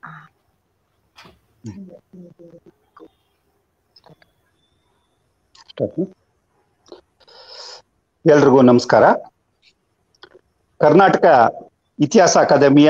ಎಲ್ರಿಗೂ ನಮಸ್ಕಾರ ಕರ್ನಾಟಕ ಇತಿಹಾಸ ಅಕಾಡೆಮಿಯ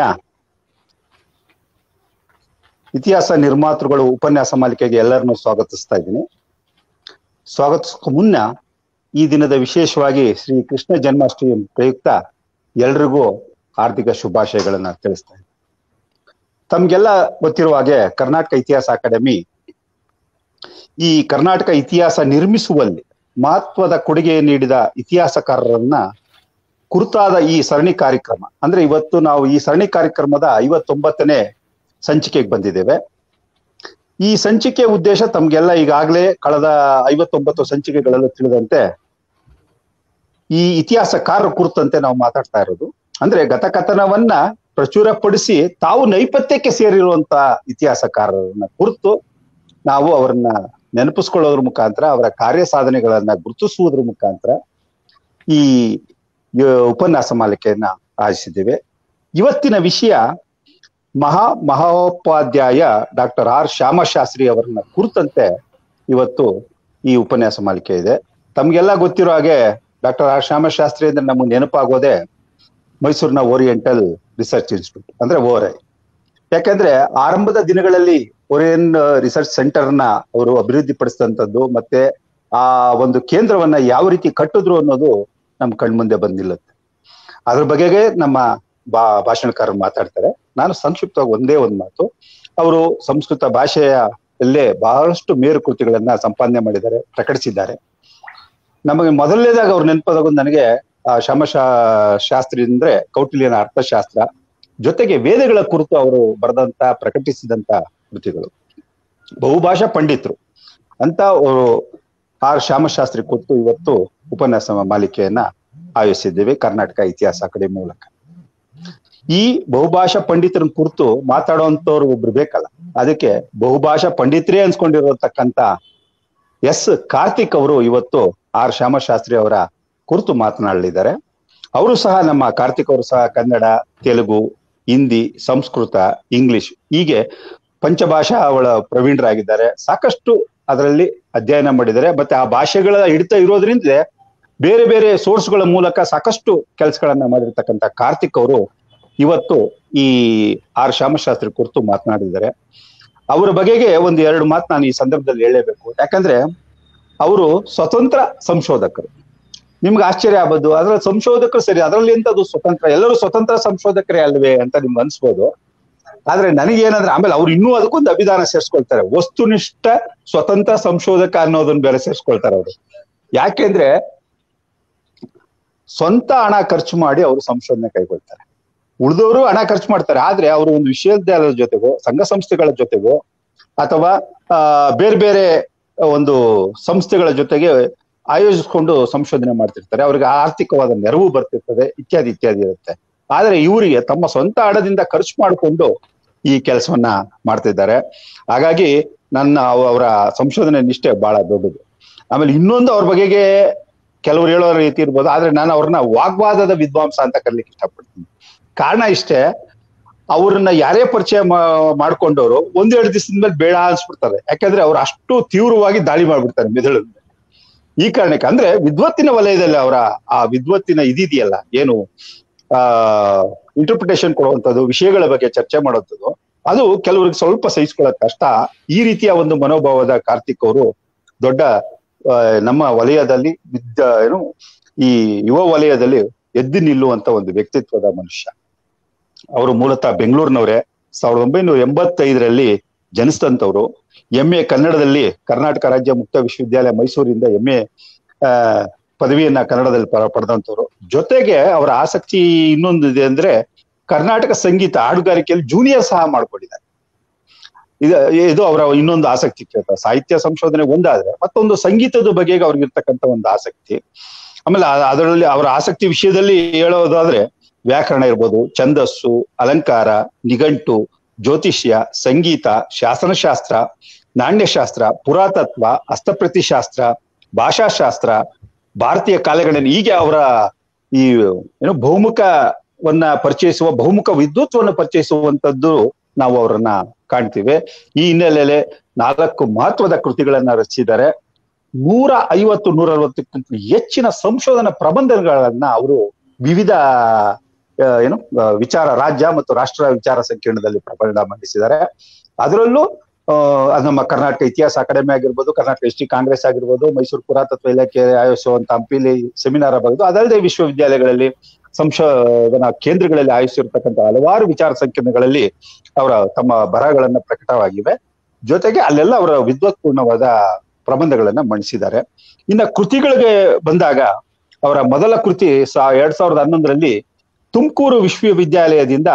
ಇತಿಹಾಸ ನಿರ್ಮಾತೃಗಳು ಉಪನ್ಯಾಸ ಮಾಲಿಕೆಗೆ ಎಲ್ಲರನ್ನೂ ಸ್ವಾಗತಿಸ್ತಾ ಇದ್ದೀನಿ ಸ್ವಾಗತಿಸಕ್ಕೂ ಮುನ್ನ ಈ ದಿನದ ವಿಶೇಷವಾಗಿ ಶ್ರೀ ಕೃಷ್ಣ ಜನ್ಮಾಷ್ಟಮಿ ಪ್ರಯುಕ್ತ ಎಲ್ರಿಗೂ ಹಾರ್ದಿಕ ಶುಭಾಶಯಗಳನ್ನ ತಿಳಿಸ್ತಾ ಇದ್ದೀನಿ ತಮ್ಗೆಲ್ಲ ಗೊತ್ತಿರುವ ಹಾಗೆ ಕರ್ನಾಟಕ ಇತಿಹಾಸ ಅಕಾಡೆಮಿ ಈ ಕರ್ನಾಟಕ ಇತಿಹಾಸ ನಿರ್ಮಿಸುವಲ್ಲಿ ಮಹತ್ವದ ಕೊಡುಗೆ ನೀಡಿದ ಇತಿಹಾಸಕಾರರನ್ನ ಕುರಿತಾದ ಈ ಸರಣಿ ಕಾರ್ಯಕ್ರಮ ಅಂದ್ರೆ ಇವತ್ತು ನಾವು ಈ ಸರಣಿ ಕಾರ್ಯಕ್ರಮದ ಐವತ್ತೊಂಬತ್ತನೇ ಸಂಚಿಕೆಗೆ ಬಂದಿದ್ದೇವೆ ಈ ಸಂಚಿಕೆ ಉದ್ದೇಶ ತಮ್ಗೆಲ್ಲ ಈಗಾಗಲೇ ಕಳೆದ ಐವತ್ತೊಂಬತ್ತು ಸಂಚಿಕೆಗಳಲ್ಲೂ ತಿಳಿದಂತೆ ಈ ಇತಿಹಾಸಕಾರರ ಕುರಿತಂತೆ ನಾವು ಮಾತಾಡ್ತಾ ಇರೋದು ಅಂದ್ರೆ ಗತಕಥನವನ್ನ ಪ್ರಚುರಪಡಿಸಿ ತಾವು ನೈಪಥ್ಯಕ್ಕೆ ಸೇರಿರುವಂತ ಇತಿಹಾಸಕಾರರನ್ನ ಕುರಿತು ನಾವು ಅವರನ್ನ ನೆನಪಿಸ್ಕೊಳ್ಳೋದ್ರ ಮುಖಾಂತರ ಅವರ ಕಾರ್ಯ ಸಾಧನೆಗಳನ್ನ ಗುರುತಿಸುವುದ್ರ ಮುಖಾಂತರ ಈ ಉಪನ್ಯಾಸ ಮಾಲಿಕೆಯನ್ನ ಆರಿಸಿದ್ದೇವೆ ಇವತ್ತಿನ ವಿಷಯ ಮಹಾ ಮಹೋಪಾಧ್ಯಾಯ ಡಾಕ್ಟರ್ ಆರ್ ಶ್ಯಾಮಶಾಸ್ತ್ರಿ ಅವರನ್ನ ಕುರಿತಂತೆ ಇವತ್ತು ಈ ಉಪನ್ಯಾಸ ಮಾಲಿಕೆ ಇದೆ ತಮ್ಗೆಲ್ಲ ಗೊತ್ತಿರೋ ಹಾಗೆ ಡಾಕ್ಟರ್ ಆರ್ ಶ್ಯಾಮಶಾಸ್ತ್ರಿ ಅಂದ್ರೆ ನಮಗೆ ನೆನಪಾಗೋದೆ ಮೈಸೂರಿನ ಓರಿಯೆಂಟಲ್ ರಿಸರ್ಚ್ ಇನ್ಸ್ಟಿಟ್ಯೂಟ್ ಅಂದ್ರೆ ಓರೈ ಯಾಕಂದ್ರೆ ಆರಂಭದ ದಿನಗಳಲ್ಲಿ ಒರಿಯನ್ ರಿಸರ್ಚ್ ಸೆಂಟರ್ನ ಅವರು ಅಭಿವೃದ್ಧಿ ಪಡಿಸಿದಂಥದ್ದು ಮತ್ತೆ ಆ ಒಂದು ಕೇಂದ್ರವನ್ನ ಯಾವ ರೀತಿ ಕಟ್ಟಿದ್ರು ಅನ್ನೋದು ನಮ್ ಕಣ್ಮುಂದೆ ಬಂದಿಲ್ಲತ್ತೆ ಅದ್ರ ಬಗೆಗೆ ನಮ್ಮ ಬಾ ಭಾಷಣಕಾರರು ಮಾತಾಡ್ತಾರೆ ನಾನು ಸಂಕ್ಷಿಪ್ತವಾಗಿ ಒಂದೇ ಒಂದು ಮಾತು ಅವರು ಸಂಸ್ಕೃತ ಭಾಷೆಯಲ್ಲೇ ಬಹಳಷ್ಟು ಮೇರು ಕೃತಿಗಳನ್ನ ಸಂಪಾದನೆ ಮಾಡಿದ್ದಾರೆ ಪ್ರಕಟಿಸಿದ್ದಾರೆ ನಮಗೆ ಮೊದಲನೇದಾಗ ಅವ್ರು ನೆನಪದಾಗ ನನಗೆ ಆ ಶಮಶಾ ಶಾಸ್ತ್ರಿ ಅಂದ್ರೆ ಕೌಟಿಲ್ಯನ ಅರ್ಥಶಾಸ್ತ್ರ ಜೊತೆಗೆ ವೇದಗಳ ಕುರಿತು ಅವರು ಬರೆದಂತ ಪ್ರಕಟಿಸಿದಂತ ಕೃತಿಗಳು ಬಹುಭಾಷಾ ಪಂಡಿತರು ಅಂತ ಅವರು ಆರ್ ಶ್ಯಾಮಶಾಸ್ತ್ರಿ ಕುರಿತು ಇವತ್ತು ಉಪನ್ಯಾಸ ಮಾಲಿಕೆಯನ್ನ ಆಯೋಜಿಸಿದ್ದೇವೆ ಕರ್ನಾಟಕ ಇತಿಹಾಸ ಅಕಾಡೆಮಿ ಮೂಲಕ ಈ ಬಹುಭಾಷಾ ಪಂಡಿತರ ಕುರಿತು ಮಾತಾಡುವಂತವ್ರು ಒಬ್ರು ಬೇಕಲ್ಲ ಅದಕ್ಕೆ ಬಹುಭಾಷಾ ಪಂಡಿತರೇ ಅನ್ಸ್ಕೊಂಡಿರತಕ್ಕಂತ ಎಸ್ ಕಾರ್ತಿಕ್ ಅವರು ಇವತ್ತು ಆರ್ ಶ್ಯಾಮಶಾಸ್ತ್ರಿ ಅವರ ಕುರಿತು ಮಾತನಾಡಲಿದ್ದಾರೆ ಅವರು ಸಹ ನಮ್ಮ ಕಾರ್ತಿಕ್ ಅವರು ಸಹ ಕನ್ನಡ ತೆಲುಗು ಹಿಂದಿ ಸಂಸ್ಕೃತ ಇಂಗ್ಲಿಷ್ ಹೀಗೆ ಪಂಚಭಾಷಾ ಅವಳ ಪ್ರವೀಣರಾಗಿದ್ದಾರೆ ಸಾಕಷ್ಟು ಅದರಲ್ಲಿ ಅಧ್ಯಯನ ಮಾಡಿದ್ದಾರೆ ಮತ್ತೆ ಆ ಭಾಷೆಗಳ ಹಿಡಿತ ಇರೋದ್ರಿಂದ ಬೇರೆ ಬೇರೆ ಸೋರ್ಸ್ಗಳ ಮೂಲಕ ಸಾಕಷ್ಟು ಕೆಲಸಗಳನ್ನ ಮಾಡಿರ್ತಕ್ಕಂಥ ಕಾರ್ತಿಕ್ ಅವರು ಇವತ್ತು ಈ ಆರ್ ಶ್ಯಾಮಶಾಸ್ತ್ರಿ ಕುರಿತು ಮಾತನಾಡಿದ್ದಾರೆ ಅವರ ಬಗೆಗೆ ಒಂದು ಎರಡು ಮಾತು ನಾನು ಈ ಸಂದರ್ಭದಲ್ಲಿ ಹೇಳಲೇಬೇಕು ಯಾಕಂದ್ರೆ ಅವರು ಸ್ವತಂತ್ರ ಸಂಶೋಧಕರು ನಿಮ್ಗೆ ಆಶ್ಚರ್ಯ ಆಗ್ಬೋದು ಅದ್ರ ಸಂಶೋಧಕರು ಸರಿ ಅದರಲ್ಲಿ ಎಂತದ್ದು ಸ್ವತಂತ್ರ ಎಲ್ಲರೂ ಸ್ವತಂತ್ರ ಸಂಶೋಧಕರೇ ಅಲ್ವೇ ಅಂತ ನಿಮ್ಗೆ ಅನ್ಸ್ಬೋದು ಆದ್ರೆ ನನಗೇನಂದ್ರೆ ಆಮೇಲೆ ಅವ್ರು ಇನ್ನೂ ಅದಕ್ಕೊಂದು ಅಭಿಧಾನ ಸೇರ್ಸ್ಕೊಳ್ತಾರೆ ವಸ್ತುನಿಷ್ಠ ಸ್ವತಂತ್ರ ಸಂಶೋಧಕ ಅನ್ನೋದನ್ನ ಬೇರೆ ಸೇರ್ಸ್ಕೊಳ್ತಾರೆ ಅವರು ಯಾಕೆಂದ್ರೆ ಸ್ವಂತ ಹಣ ಖರ್ಚು ಮಾಡಿ ಅವರು ಸಂಶೋಧನೆ ಕೈಗೊಳ್ತಾರೆ ಉಳಿದವರು ಹಣ ಖರ್ಚು ಮಾಡ್ತಾರೆ ಆದ್ರೆ ಅವರು ಒಂದು ವಿಶ್ವವಿದ್ಯಾಲಯದ ಜೊತೆಗೋ ಸಂಘ ಸಂಸ್ಥೆಗಳ ಜೊತೆಗೋ ಅಥವಾ ಆ ಬೇರೆ ಬೇರೆ ಒಂದು ಸಂಸ್ಥೆಗಳ ಜೊತೆಗೆ ಆಯೋಜಿಸ್ಕೊಂಡು ಸಂಶೋಧನೆ ಮಾಡ್ತಿರ್ತಾರೆ ಅವ್ರಿಗೆ ಆರ್ಥಿಕವಾದ ನೆರವು ಬರ್ತಿರ್ತದೆ ಇತ್ಯಾದಿ ಇತ್ಯಾದಿ ಇರುತ್ತೆ ಆದ್ರೆ ಇವರಿಗೆ ತಮ್ಮ ಸ್ವಂತ ಹಣದಿಂದ ಖರ್ಚು ಮಾಡಿಕೊಂಡು ಈ ಕೆಲಸವನ್ನ ಮಾಡ್ತಿದ್ದಾರೆ ಹಾಗಾಗಿ ನನ್ನ ಅವರ ಸಂಶೋಧನೆ ನಿಷ್ಠೆ ಬಹಳ ದೊಡ್ಡದು ಆಮೇಲೆ ಇನ್ನೊಂದು ಅವ್ರ ಬಗೆಗೆ ಕೆಲವ್ರು ಹೇಳೋ ರೀತಿ ಇರ್ಬೋದು ಆದ್ರೆ ನಾನು ಅವ್ರನ್ನ ವಾಗ್ವಾದದ ವಿದ್ವಾಂಸ ಅಂತ ಕರ್ಲಿಕ್ಕೆ ಇಷ್ಟಪಡ್ತೀನಿ ಕಾರಣ ಇಷ್ಟೇ ಅವ್ರನ್ನ ಯಾರೇ ಪರಿಚಯ ಮಾಡ್ಕೊಂಡವ್ರು ಒಂದೆರಡು ದಿವಸದ ಮೇಲೆ ಬೇಡ ಅನ್ಸ್ಬಿಡ್ತಾರೆ ಯಾಕಂದ್ರೆ ಅವ್ರು ಅಷ್ಟು ತೀವ್ರವಾಗಿ ದಾಳಿ ಮಾಡ್ಬಿಡ್ತಾರೆ ಮೆದುಳು ಈ ಕಾರಣಕ್ಕೆ ಅಂದ್ರೆ ವಿದ್ವತ್ತಿನ ವಲಯದಲ್ಲಿ ಅವರ ಆ ವಿದ್ವತ್ತಿನ ಇದಿದೆಯಲ್ಲ ಏನು ಆ ಇಂಟರ್ಪ್ರಿಟೇಷನ್ ಕೊಡುವಂಥದ್ದು ವಿಷಯಗಳ ಬಗ್ಗೆ ಚರ್ಚೆ ಮಾಡುವಂಥದ್ದು ಅದು ಕೆಲವರಿಗೆ ಸ್ವಲ್ಪ ಸಹಿಸ್ಕೊಳ್ಳೋದು ಕಷ್ಟ ಈ ರೀತಿಯ ಒಂದು ಮನೋಭಾವದ ಕಾರ್ತಿಕ್ ಅವರು ದೊಡ್ಡ ನಮ್ಮ ವಲಯದಲ್ಲಿ ವಿದ್ಯ ಏನು ಈ ಯುವ ವಲಯದಲ್ಲಿ ಎದ್ದು ನಿಲ್ಲುವಂತ ಒಂದು ವ್ಯಕ್ತಿತ್ವದ ಮನುಷ್ಯ ಅವರು ಮೂಲತಃ ಬೆಂಗಳೂರಿನವರೇ ಸಾವಿರದ ಒಂಬೈನೂರ ಎಂಬತ್ತೈದರಲ್ಲಿ ಜನಿಸಿದಂಥವ್ರು ಎಂ ಎ ಕನ್ನಡದಲ್ಲಿ ಕರ್ನಾಟಕ ರಾಜ್ಯ ಮುಕ್ತ ವಿಶ್ವವಿದ್ಯಾಲಯ ಮೈಸೂರಿಂದ ಎಂ ಎ ಪದವಿಯನ್ನ ಕನ್ನಡದಲ್ಲಿ ಪಡೆದಂಥವ್ರು ಜೊತೆಗೆ ಅವರ ಆಸಕ್ತಿ ಇನ್ನೊಂದು ಇದೆ ಅಂದ್ರೆ ಕರ್ನಾಟಕ ಸಂಗೀತ ಹಾಡುಗಾರಿಕೆಯಲ್ಲಿ ಜೂನಿಯರ್ ಸಹ ಮಾಡ್ಕೊಂಡಿದ್ದಾರೆ ಇದು ಇದು ಅವರ ಇನ್ನೊಂದು ಆಸಕ್ತಿ ಕ್ಷೇತ್ರ ಸಾಹಿತ್ಯ ಸಂಶೋಧನೆ ಒಂದಾದ್ರೆ ಮತ್ತೊಂದು ಸಂಗೀತದ ಬಗೆಗೆ ಅವ್ರಿಗಿರ್ತಕ್ಕಂಥ ಒಂದು ಆಸಕ್ತಿ ಆಮೇಲೆ ಅದರಲ್ಲಿ ಅವರ ಆಸಕ್ತಿ ವಿಷಯದಲ್ಲಿ ಹೇಳೋದಾದ್ರೆ ವ್ಯಾಕರಣ ಇರ್ಬೋದು ಛಂದಸ್ಸು ಅಲಂಕಾರ ನಿಘಂಟು ಜ್ಯೋತಿಷ್ಯ ಸಂಗೀತ ಶಾಸನಶಾಸ್ತ್ರ ನಾಣ್ಯಶಾಸ್ತ್ರ ಪುರಾತತ್ವ ಹಸ್ತಪ್ರತಿಶಾಸ್ತ್ರ ಭಾಷಾಶಾಸ್ತ್ರ ಭಾರತೀಯ ಕಾಲಗಣನೆ ಹೀಗೆ ಅವರ ಈ ಏನು ಬಹುಮುಖವನ್ನ ಪರಿಚಯಿಸುವ ಬಹುಮುಖ ವಿದ್ವತ್ವವನ್ನು ಪರಿಚಯಿಸುವಂತದ್ದು ನಾವು ಅವರನ್ನ ಕಾಣ್ತೀವಿ ಈ ಹಿನ್ನೆಲೆಯಲ್ಲಿ ನಾಲ್ಕು ಮಹತ್ವದ ಕೃತಿಗಳನ್ನ ರಚಿಸಿದ್ದಾರೆ ನೂರ ಐವತ್ತು ನೂರ ಅರವತ್ತಕ್ಕಿಂತ ಹೆಚ್ಚಿನ ಸಂಶೋಧನಾ ಪ್ರಬಂಧಗಳನ್ನ ಅವರು ವಿವಿಧ ಆ, ಏನು ಆ, ವಿಚಾರ ರಾಜ್ಯ ಮತ್ತು ರಾಷ್ಟ್ರ ವಿಚಾರ ಸಂಕಿರಣದಲ್ಲಿ ಪ್ರಬಂಧ ಮಂಡಿಸಿದ್ದಾರೆ ಅದರಲ್ಲೂ ಆ, ಅದು ನಮ್ಮ ಕರ್ನಾಟಕ ಇತಿಹಾಸ ಅಕಾಡೆಮಿ ಆಗಿರ್ಬೋದು ಕರ್ನಾಟಕ ಹಿಸ್ಟ್ರಿ ಕಾಂಗ್ರೆಸ್ ಆಗಿರ್ಬೋದು ಮೈಸೂರು ಪುರಾತತ್ವ ಇಲಾಖೆ ಆಯೋಜಿಸುವಂತ ಹಂಪಿಲಿ ಸೆಮಿನಾರ್ ಆಗಬಹುದು ಅದಲ್ಲದೆ ವಿಶ್ವವಿದ್ಯಾಲಯಗಳಲ್ಲಿ ಸಂಶೋಧನಾ ಕೇಂದ್ರಗಳಲ್ಲಿ ಆಯೋಜಿಸಿರ್ತಕ್ಕಂಥ ಹಲವಾರು ವಿಚಾರ ಸಂಕಿರಣಗಳಲ್ಲಿ ಅವರ ತಮ್ಮ ಬರಹಗಳನ್ನ ಪ್ರಕಟವಾಗಿವೆ ಜೊತೆಗೆ ಅಲ್ಲೆಲ್ಲ ಅವರ ವಿದ್ವತ್ಪೂರ್ಣವಾದ ಪ್ರಬಂಧಗಳನ್ನ ಮಂಡಿಸಿದ್ದಾರೆ ಇನ್ನ ಕೃತಿಗಳಿಗೆ ಬಂದಾಗ ಅವರ ಮೊದಲ ಕೃತಿ ಸಾ ಎರಡ್ ಸಾವಿರದ ಹನ್ನೊಂದರಲ್ಲಿ ತುಮಕೂರು ವಿಶ್ವವಿದ್ಯಾಲಯದಿಂದ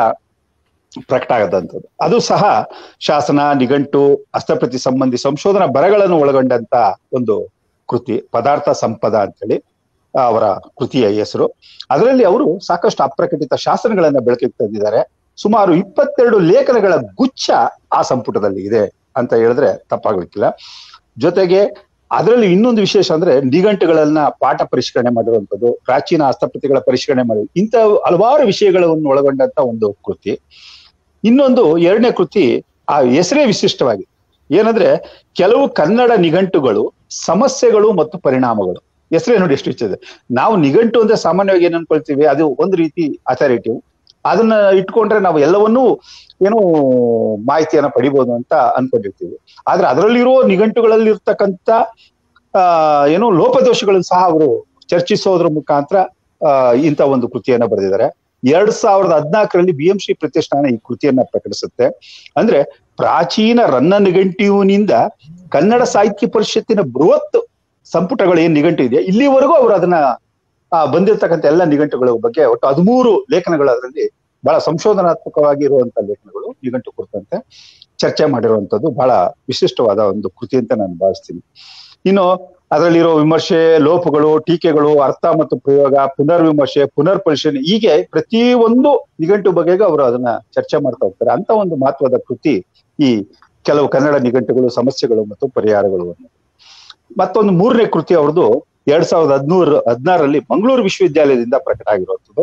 ಪ್ರಕಟ ಆಗದಂಥದ್ದು ಅದು ಸಹ ಶಾಸನ ನಿಘಂಟು ಹಸ್ತಪ್ರತಿ ಸಂಬಂಧಿ ಸಂಶೋಧನಾ ಬರಗಳನ್ನು ಒಳಗೊಂಡಂತ ಒಂದು ಕೃತಿ ಪದಾರ್ಥ ಸಂಪದ ಅಂತೇಳಿ ಅವರ ಕೃತಿಯ ಹೆಸರು ಅದರಲ್ಲಿ ಅವರು ಸಾಕಷ್ಟು ಅಪ್ರಕಟಿತ ಶಾಸನಗಳನ್ನ ಬೆಳಕಿಗೆ ತಂದಿದ್ದಾರೆ ಸುಮಾರು ಇಪ್ಪತ್ತೆರಡು ಲೇಖನಗಳ ಗುಚ್ಛ ಆ ಸಂಪುಟದಲ್ಲಿ ಇದೆ ಅಂತ ಹೇಳಿದ್ರೆ ತಪ್ಪಾಗ್ಲಿಕ್ಕಿಲ್ಲ ಜೊತೆಗೆ ಅದರಲ್ಲಿ ಇನ್ನೊಂದು ವಿಶೇಷ ಅಂದ್ರೆ ನಿಘಂಟುಗಳನ್ನ ಪಾಠ ಪರಿಷ್ಕರಣೆ ಮಾಡಿರುವಂತದ್ದು ಪ್ರಾಚೀನ ಹಸ್ತಪ್ರತಿಗಳ ಪರಿಷ್ಕರಣೆ ಮಾಡಿ ಇಂಥ ಹಲವಾರು ವಿಷಯಗಳನ್ನು ಒಳಗೊಂಡಂತ ಒಂದು ಕೃತಿ ಇನ್ನೊಂದು ಎರಡನೇ ಕೃತಿ ಆ ಹೆಸರೇ ವಿಶಿಷ್ಟವಾಗಿದೆ ಏನಂದ್ರೆ ಕೆಲವು ಕನ್ನಡ ನಿಘಂಟುಗಳು ಸಮಸ್ಯೆಗಳು ಮತ್ತು ಪರಿಣಾಮಗಳು ಹೆಸರೇ ನೋಡಿ ಎಷ್ಟು ಇಚ್ಛಿದೆ ನಾವು ನಿಘಂಟು ಅಂದ್ರೆ ಸಾಮಾನ್ಯವಾಗಿ ಏನ್ ಅನ್ಕೊಳ್ತೀವಿ ಅದು ಒಂದು ರೀತಿ ಅಥಾರಿಟಿವ್ ಅದನ್ನ ಇಟ್ಕೊಂಡ್ರೆ ನಾವು ಎಲ್ಲವನ್ನೂ ಏನೋ ಮಾಹಿತಿಯನ್ನ ಪಡಿಬಹುದು ಅಂತ ಅನ್ಕೊಂಡಿರ್ತೀವಿ ಆದ್ರೆ ಅದರಲ್ಲಿರುವ ನಿಘಂಟುಗಳಲ್ಲಿ ಇರ್ತಕ್ಕಂಥ ಆ ಏನು ಲೋಪದೋಷಗಳನ್ನು ಸಹ ಅವರು ಚರ್ಚಿಸೋದ್ರ ಮುಖಾಂತರ ಆ ಇಂಥ ಒಂದು ಕೃತಿಯನ್ನ ಬರೆದಿದ್ದಾರೆ ಎರಡ್ ಸಾವಿರದ ಹದಿನಾಲ್ಕರಲ್ಲಿ ಬಿ ಎಂ ಶ್ರೀ ಪ್ರತಿಷ್ಠಾನ ಈ ಕೃತಿಯನ್ನ ಪ್ರಕಟಿಸುತ್ತೆ ಅಂದ್ರೆ ಪ್ರಾಚೀನ ರನ್ನ ನಿಘಂಟಿಯುವಿನಿಂದ ಕನ್ನಡ ಸಾಹಿತ್ಯ ಪರಿಷತ್ತಿನ ಬೃಹತ್ ಸಂಪುಟಗಳು ಏನ್ ನಿಘಂಟು ಇದೆ ಇಲ್ಲಿವರೆಗೂ ಅವರು ಅದನ್ನ ಆ ಬಂದಿರತಕ್ಕಂಥ ಎಲ್ಲ ನಿಘಂಟುಗಳ ಬಗ್ಗೆ ಒಟ್ಟು ಹದಿಮೂರು ಲೇಖನಗಳು ಅದರಲ್ಲಿ ಬಹಳ ಸಂಶೋಧನಾತ್ಮಕವಾಗಿ ಇರುವಂತ ಲೇಖನಗಳು ನಿಘಂಟು ಕುರಿತಂತೆ ಚರ್ಚೆ ಮಾಡಿರುವಂತದ್ದು ಬಹಳ ವಿಶಿಷ್ಟವಾದ ಒಂದು ಕೃತಿ ಅಂತ ನಾನು ಭಾವಿಸ್ತೀನಿ ಇನ್ನು ಅದರಲ್ಲಿರೋ ವಿಮರ್ಶೆ ಲೋಪಗಳು ಟೀಕೆಗಳು ಅರ್ಥ ಮತ್ತು ಪ್ರಯೋಗ ಪುನರ್ವಿಮರ್ಶೆ ಪುನರ್ ಪರಿಶೀಲನೆ ಹೀಗೆ ಪ್ರತಿ ಒಂದು ನಿಘಂಟು ಬಗೆಗೂ ಅವರು ಅದನ್ನ ಚರ್ಚೆ ಮಾಡ್ತಾ ಹೋಗ್ತಾರೆ ಅಂತ ಒಂದು ಮಹತ್ವದ ಕೃತಿ ಈ ಕೆಲವು ಕನ್ನಡ ನಿಘಂಟುಗಳು ಸಮಸ್ಯೆಗಳು ಮತ್ತು ಪರಿಹಾರಗಳು ಅನ್ನೋದು ಮತ್ತೊಂದು ಮೂರನೇ ಕೃತಿ ಅವ್ರದ್ದು ಎರಡ್ ಸಾವಿರದ ಹದಿನೂರು ಹದಿನಾರರಲ್ಲಿ ಮಂಗಳೂರು ವಿಶ್ವವಿದ್ಯಾಲಯದಿಂದ ಪ್ರಕಟ ಆಗಿರುವಂತದ್ದು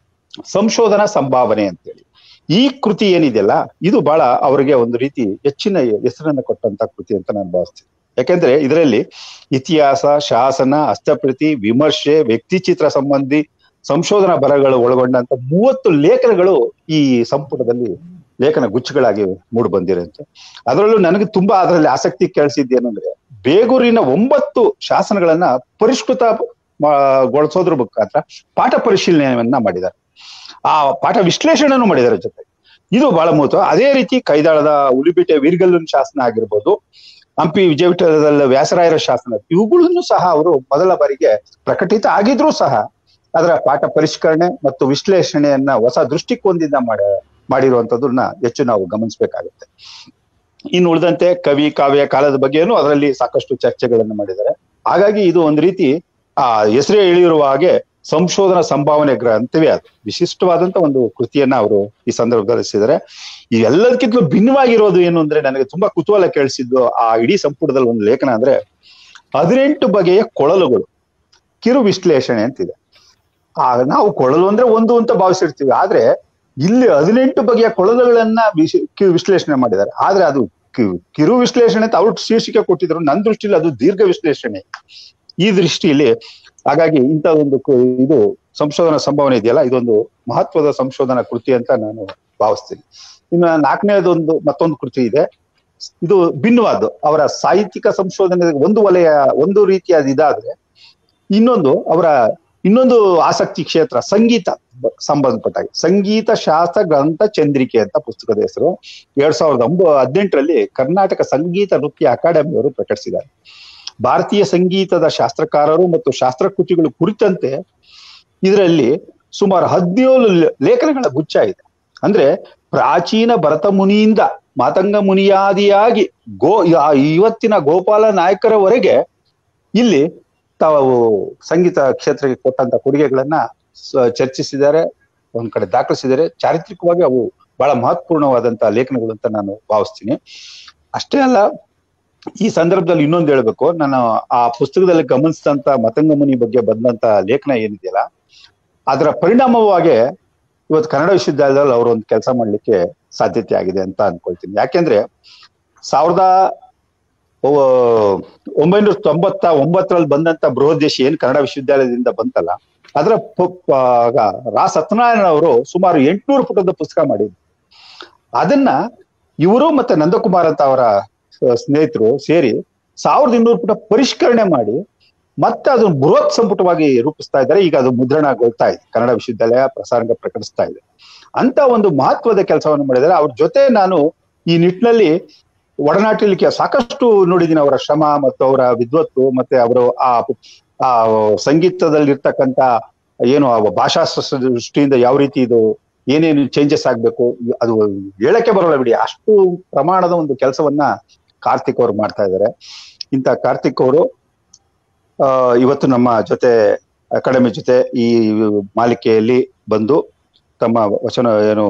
ಸಂಶೋಧನಾ ಸಂಭಾವನೆ ಅಂತೇಳಿ ಈ ಕೃತಿ ಏನಿದೆಯಲ್ಲ ಇದು ಬಹಳ ಅವರಿಗೆ ಒಂದು ರೀತಿ ಹೆಚ್ಚಿನ ಹೆಸರನ್ನ ಕೊಟ್ಟಂತ ಕೃತಿ ಅಂತ ನಾನು ಭಾವಿಸ್ತೀನಿ ಯಾಕೆಂದ್ರೆ ಇದರಲ್ಲಿ ಇತಿಹಾಸ ಶಾಸನ ಹಸ್ತಪ್ರತಿ ವಿಮರ್ಶೆ ವ್ಯಕ್ತಿಚಿತ್ರ ಸಂಬಂಧಿ ಸಂಶೋಧನಾ ಬರಹಗಳು ಒಳಗೊಂಡಂತ ಮೂವತ್ತು ಲೇಖನಗಳು ಈ ಸಂಪುಟದಲ್ಲಿ ಲೇಖನ ಗುಚ್ಛಗಳಾಗಿ ಮೂಡಿ ಬಂದಿರಂತೆ ಅದರಲ್ಲೂ ನನಗೆ ತುಂಬಾ ಅದರಲ್ಲಿ ಆಸಕ್ತಿ ಕೇಳಿಸಿದ್ದೇನೆಂದ್ರೆ ಬೇಗೂರಿನ ಒಂಬತ್ತು ಶಾಸನಗಳನ್ನ ಪರಿಷ್ಕೃತ ಗೊಳಿಸೋದ್ರ ಮುಖಾಂತರ ಪಾಠ ಪರಿಶೀಲನೆಯನ್ನ ಮಾಡಿದ್ದಾರೆ ಆ ಪಾಠ ವಿಶ್ಲೇಷಣೆನೂ ಮಾಡಿದ್ದಾರೆ ಜೊತೆ ಇದು ಬಹಳ ಮಹತ್ವ ಅದೇ ರೀತಿ ಕೈದಾಳದ ಉಳಿಬಿಟ್ಟೆ ವೀರ್ಗಲ್ಲೂನ್ ಶಾಸನ ಆಗಿರ್ಬೋದು ಹಂಪಿ ವಿಜಯವಿಠಲದ ವ್ಯಾಸರಾಯರ ಶಾಸನ ಇವುಗಳನ್ನು ಸಹ ಅವರು ಮೊದಲ ಬಾರಿಗೆ ಪ್ರಕಟಿತ ಆಗಿದ್ರೂ ಸಹ ಅದರ ಪಾಠ ಪರಿಷ್ಕರಣೆ ಮತ್ತು ವಿಶ್ಲೇಷಣೆಯನ್ನ ಹೊಸ ದೃಷ್ಟಿಕೋನದಿಂದ ಮಾಡ ಮಾಡಿರುವಂತದನ್ನ ಹೆಚ್ಚು ನಾವು ಗಮನಿಸಬೇಕಾಗುತ್ತೆ ಇನ್ನು ಉಳಿದಂತೆ ಕವಿ ಕಾವ್ಯ ಕಾಲದ ಬಗ್ಗೆನೂ ಅದರಲ್ಲಿ ಸಾಕಷ್ಟು ಚರ್ಚೆಗಳನ್ನು ಮಾಡಿದ್ದಾರೆ ಹಾಗಾಗಿ ಇದು ಒಂದು ರೀತಿ ಆ ಹೆಸರೇ ಹೇಳಿರುವ ಹಾಗೆ ಸಂಶೋಧನಾ ಸಂಭಾವನೆ ಗ್ರಂಥವೇ ಅದು ವಿಶಿಷ್ಟವಾದಂತ ಒಂದು ಕೃತಿಯನ್ನ ಅವರು ಈ ಸಂದರ್ಭದಲ್ಲಿ ರಚಿಸಿದ್ದಾರೆ ಇವೆಲ್ಲದಕ್ಕಿಂತಲೂ ಭಿನ್ನವಾಗಿರೋದು ಏನು ಅಂದ್ರೆ ನನಗೆ ತುಂಬಾ ಕುತೂಹಲ ಕೇಳಿಸಿದ್ದು ಆ ಇಡೀ ಸಂಪುಟದಲ್ಲಿ ಒಂದು ಲೇಖನ ಅಂದ್ರೆ ಹದಿನೆಂಟು ಬಗೆಯ ಕೊಳಲುಗಳು ಕಿರು ವಿಶ್ಲೇಷಣೆ ಅಂತಿದೆ ಆ ನಾವು ಕೊಳಲು ಅಂದ್ರೆ ಒಂದು ಅಂತ ಭಾವಿಸಿರ್ತೀವಿ ಆದ್ರೆ ಇಲ್ಲಿ ಹದಿನೆಂಟು ಬಗೆಯ ಕೊಳಲುಗಳನ್ನ ವಿಶ್ಲೇಷಣೆ ಮಾಡಿದ್ದಾರೆ ಆದ್ರೆ ಅದು ಕಿರು ವಿಶ್ಲೇಷಣೆ ಅಂತ ಅವ್ರು ಶೀರ್ಷಿಕೆ ಕೊಟ್ಟಿದ್ರು ನನ್ನ ದೃಷ್ಟಿಯಲ್ಲಿ ಅದು ದೀರ್ಘ ವಿಶ್ಲೇಷಣೆ ಈ ದೃಷ್ಟಿಯಲ್ಲಿ ಹಾಗಾಗಿ ಇಂಥ ಒಂದು ಇದು ಸಂಶೋಧನಾ ಸಂಭಾವನೆ ಇದೆಯಲ್ಲ ಇದೊಂದು ಮಹತ್ವದ ಸಂಶೋಧನಾ ಕೃತಿ ಅಂತ ನಾನು ಭಾವಿಸ್ತೀನಿ ಇನ್ನು ನಾಲ್ಕನೇದೊಂದು ಮತ್ತೊಂದು ಕೃತಿ ಇದೆ ಇದು ಭಿನ್ನವಾದ್ದು ಅವರ ಸಾಹಿತ್ಯಿಕ ಸಂಶೋಧನೆ ಒಂದು ವಲಯ ಒಂದು ರೀತಿಯಾದ ಇದಾದ್ರೆ ಇನ್ನೊಂದು ಅವರ ಇನ್ನೊಂದು ಆಸಕ್ತಿ ಕ್ಷೇತ್ರ ಸಂಗೀತ ಸಂಬಂಧಪಟ್ಟಾಗ ಸಂಗೀತ ಶಾಸ್ತ್ರ ಗ್ರಂಥ ಚಂದ್ರಿಕೆ ಅಂತ ಪುಸ್ತಕದ ಹೆಸರು ಎರಡ್ ಸಾವಿರದ ಒಂಬ ಹದಿನೆಂಟರಲ್ಲಿ ಕರ್ನಾಟಕ ಸಂಗೀತ ನೃತ್ಯ ಅಕಾಡೆಮಿಯವರು ಪ್ರಕಟಿಸಿದ್ದಾರೆ ಭಾರತೀಯ ಸಂಗೀತದ ಶಾಸ್ತ್ರಕಾರರು ಮತ್ತು ಶಾಸ್ತ್ರಕೃತಿಗಳು ಕುರಿತಂತೆ ಇದರಲ್ಲಿ ಸುಮಾರು ಹದಿನೇಳು ಲೇಖನಗಳ ಗುಚ್ಛ ಇದೆ ಅಂದ್ರೆ ಪ್ರಾಚೀನ ಭರತ ಮುನಿಯಿಂದ ಮಾತಂಗ ಮುನಿಯಾದಿಯಾಗಿ ಗೋ ಇವತ್ತಿನ ಗೋಪಾಲ ನಾಯಕರವರೆಗೆ ಇಲ್ಲಿ ತಾವು ಸಂಗೀತ ಕ್ಷೇತ್ರಕ್ಕೆ ಕೊಟ್ಟಂತ ಕೊಡುಗೆಗಳನ್ನ ಚರ್ಚಿಸಿದ್ದಾರೆ ಒಂದ್ ಕಡೆ ದಾಖಲಿಸಿದ್ದಾರೆ ಚಾರಿತ್ರಿಕವಾಗಿ ಅವು ಬಹಳ ಮಹತ್ವಪೂರ್ಣವಾದಂತಹ ಲೇಖನಗಳು ಅಂತ ನಾನು ಭಾವಿಸ್ತೀನಿ ಅಷ್ಟೇ ಅಲ್ಲ ಈ ಸಂದರ್ಭದಲ್ಲಿ ಇನ್ನೊಂದು ಹೇಳ್ಬೇಕು ನಾನು ಆ ಪುಸ್ತಕದಲ್ಲಿ ಗಮನಿಸಿದಂತ ಮತಂಗ ಮುನಿ ಬಗ್ಗೆ ಬಂದಂತ ಲೇಖನ ಏನಿದೆಯಲ್ಲ ಅದರ ಪರಿಣಾಮವಾಗಿ ಇವತ್ತು ಕನ್ನಡ ವಿಶ್ವವಿದ್ಯಾಲಯದಲ್ಲಿ ಅವರು ಒಂದು ಕೆಲಸ ಮಾಡ್ಲಿಕ್ಕೆ ಸಾಧ್ಯತೆ ಆಗಿದೆ ಅಂತ ಅನ್ಕೊಳ್ತೀನಿ ಯಾಕೆಂದ್ರೆ ಸಾವಿರದ ಒಂಬೈನೂರ ತೊಂಬತ್ತ ಒಂಬತ್ತರಲ್ಲಿ ಬಂದಂತ ಬೃಹದೇಶಿ ಏನ್ ಕನ್ನಡ ವಿಶ್ವವಿದ್ಯಾಲಯದಿಂದ ಬಂತಲ್ಲ ಅದರ ರಾ ಸತ್ಯನಾರಾಯಣ ಅವರು ಸುಮಾರು ಎಂಟುನೂರು ಪುಟದ ಪುಸ್ತಕ ಮಾಡಿದ್ರು ಅದನ್ನ ಇವರು ಮತ್ತೆ ನಂದಕುಮಾರ್ ಅಂತ ಅವರ ಸ್ನೇಹಿತರು ಸೇರಿ ಸಾವಿರದ ಇನ್ನೂರು ಪುಟ ಪರಿಷ್ಕರಣೆ ಮಾಡಿ ಮತ್ತೆ ಅದನ್ನು ಬೃಹತ್ ಸಂಪುಟವಾಗಿ ರೂಪಿಸ್ತಾ ಇದ್ದಾರೆ ಈಗ ಅದು ಮುದ್ರಣಗೊಳ್ತಾ ಇದೆ ಕನ್ನಡ ವಿಶ್ವವಿದ್ಯಾಲಯ ಪ್ರಸಾರಂಗ ಪ್ರಕಟಿಸ್ತಾ ಇದೆ ಅಂತ ಒಂದು ಮಹತ್ವದ ಕೆಲಸವನ್ನು ಮಾಡಿದ್ದಾರೆ ಅವ್ರ ಜೊತೆ ನಾನು ಈ ನಿಟ್ಟಿನಲ್ಲಿ ಒಡನಾಟಲಿಕ್ಕೆ ಸಾಕಷ್ಟು ನೋಡಿದ್ದೀನಿ ಅವರ ಶ್ರಮ ಮತ್ತು ಅವರ ವಿದ್ವತ್ತು ಮತ್ತೆ ಅವರು ಆ ಆ ಸಂಗೀತದಲ್ಲಿರ್ತಕ್ಕಂಥ ಏನು ಭಾಷಾ ದೃಷ್ಟಿಯಿಂದ ಯಾವ ರೀತಿ ಇದು ಏನೇನು ಚೇಂಜಸ್ ಆಗ್ಬೇಕು ಅದು ಹೇಳಕ್ಕೆ ಬರೋಲ್ಲ ಬಿಡಿ ಅಷ್ಟು ಪ್ರಮಾಣದ ಒಂದು ಕೆಲಸವನ್ನ ಕಾರ್ತಿಕ್ ಅವರು ಮಾಡ್ತಾ ಇದ್ದಾರೆ ಇಂಥ ಕಾರ್ತಿಕ್ ಅವರು ಆ ಇವತ್ತು ನಮ್ಮ ಜೊತೆ ಅಕಾಡೆಮಿ ಜೊತೆ ಈ ಮಾಲಿಕೆಯಲ್ಲಿ ಬಂದು ತಮ್ಮ ವಚನ ಏನು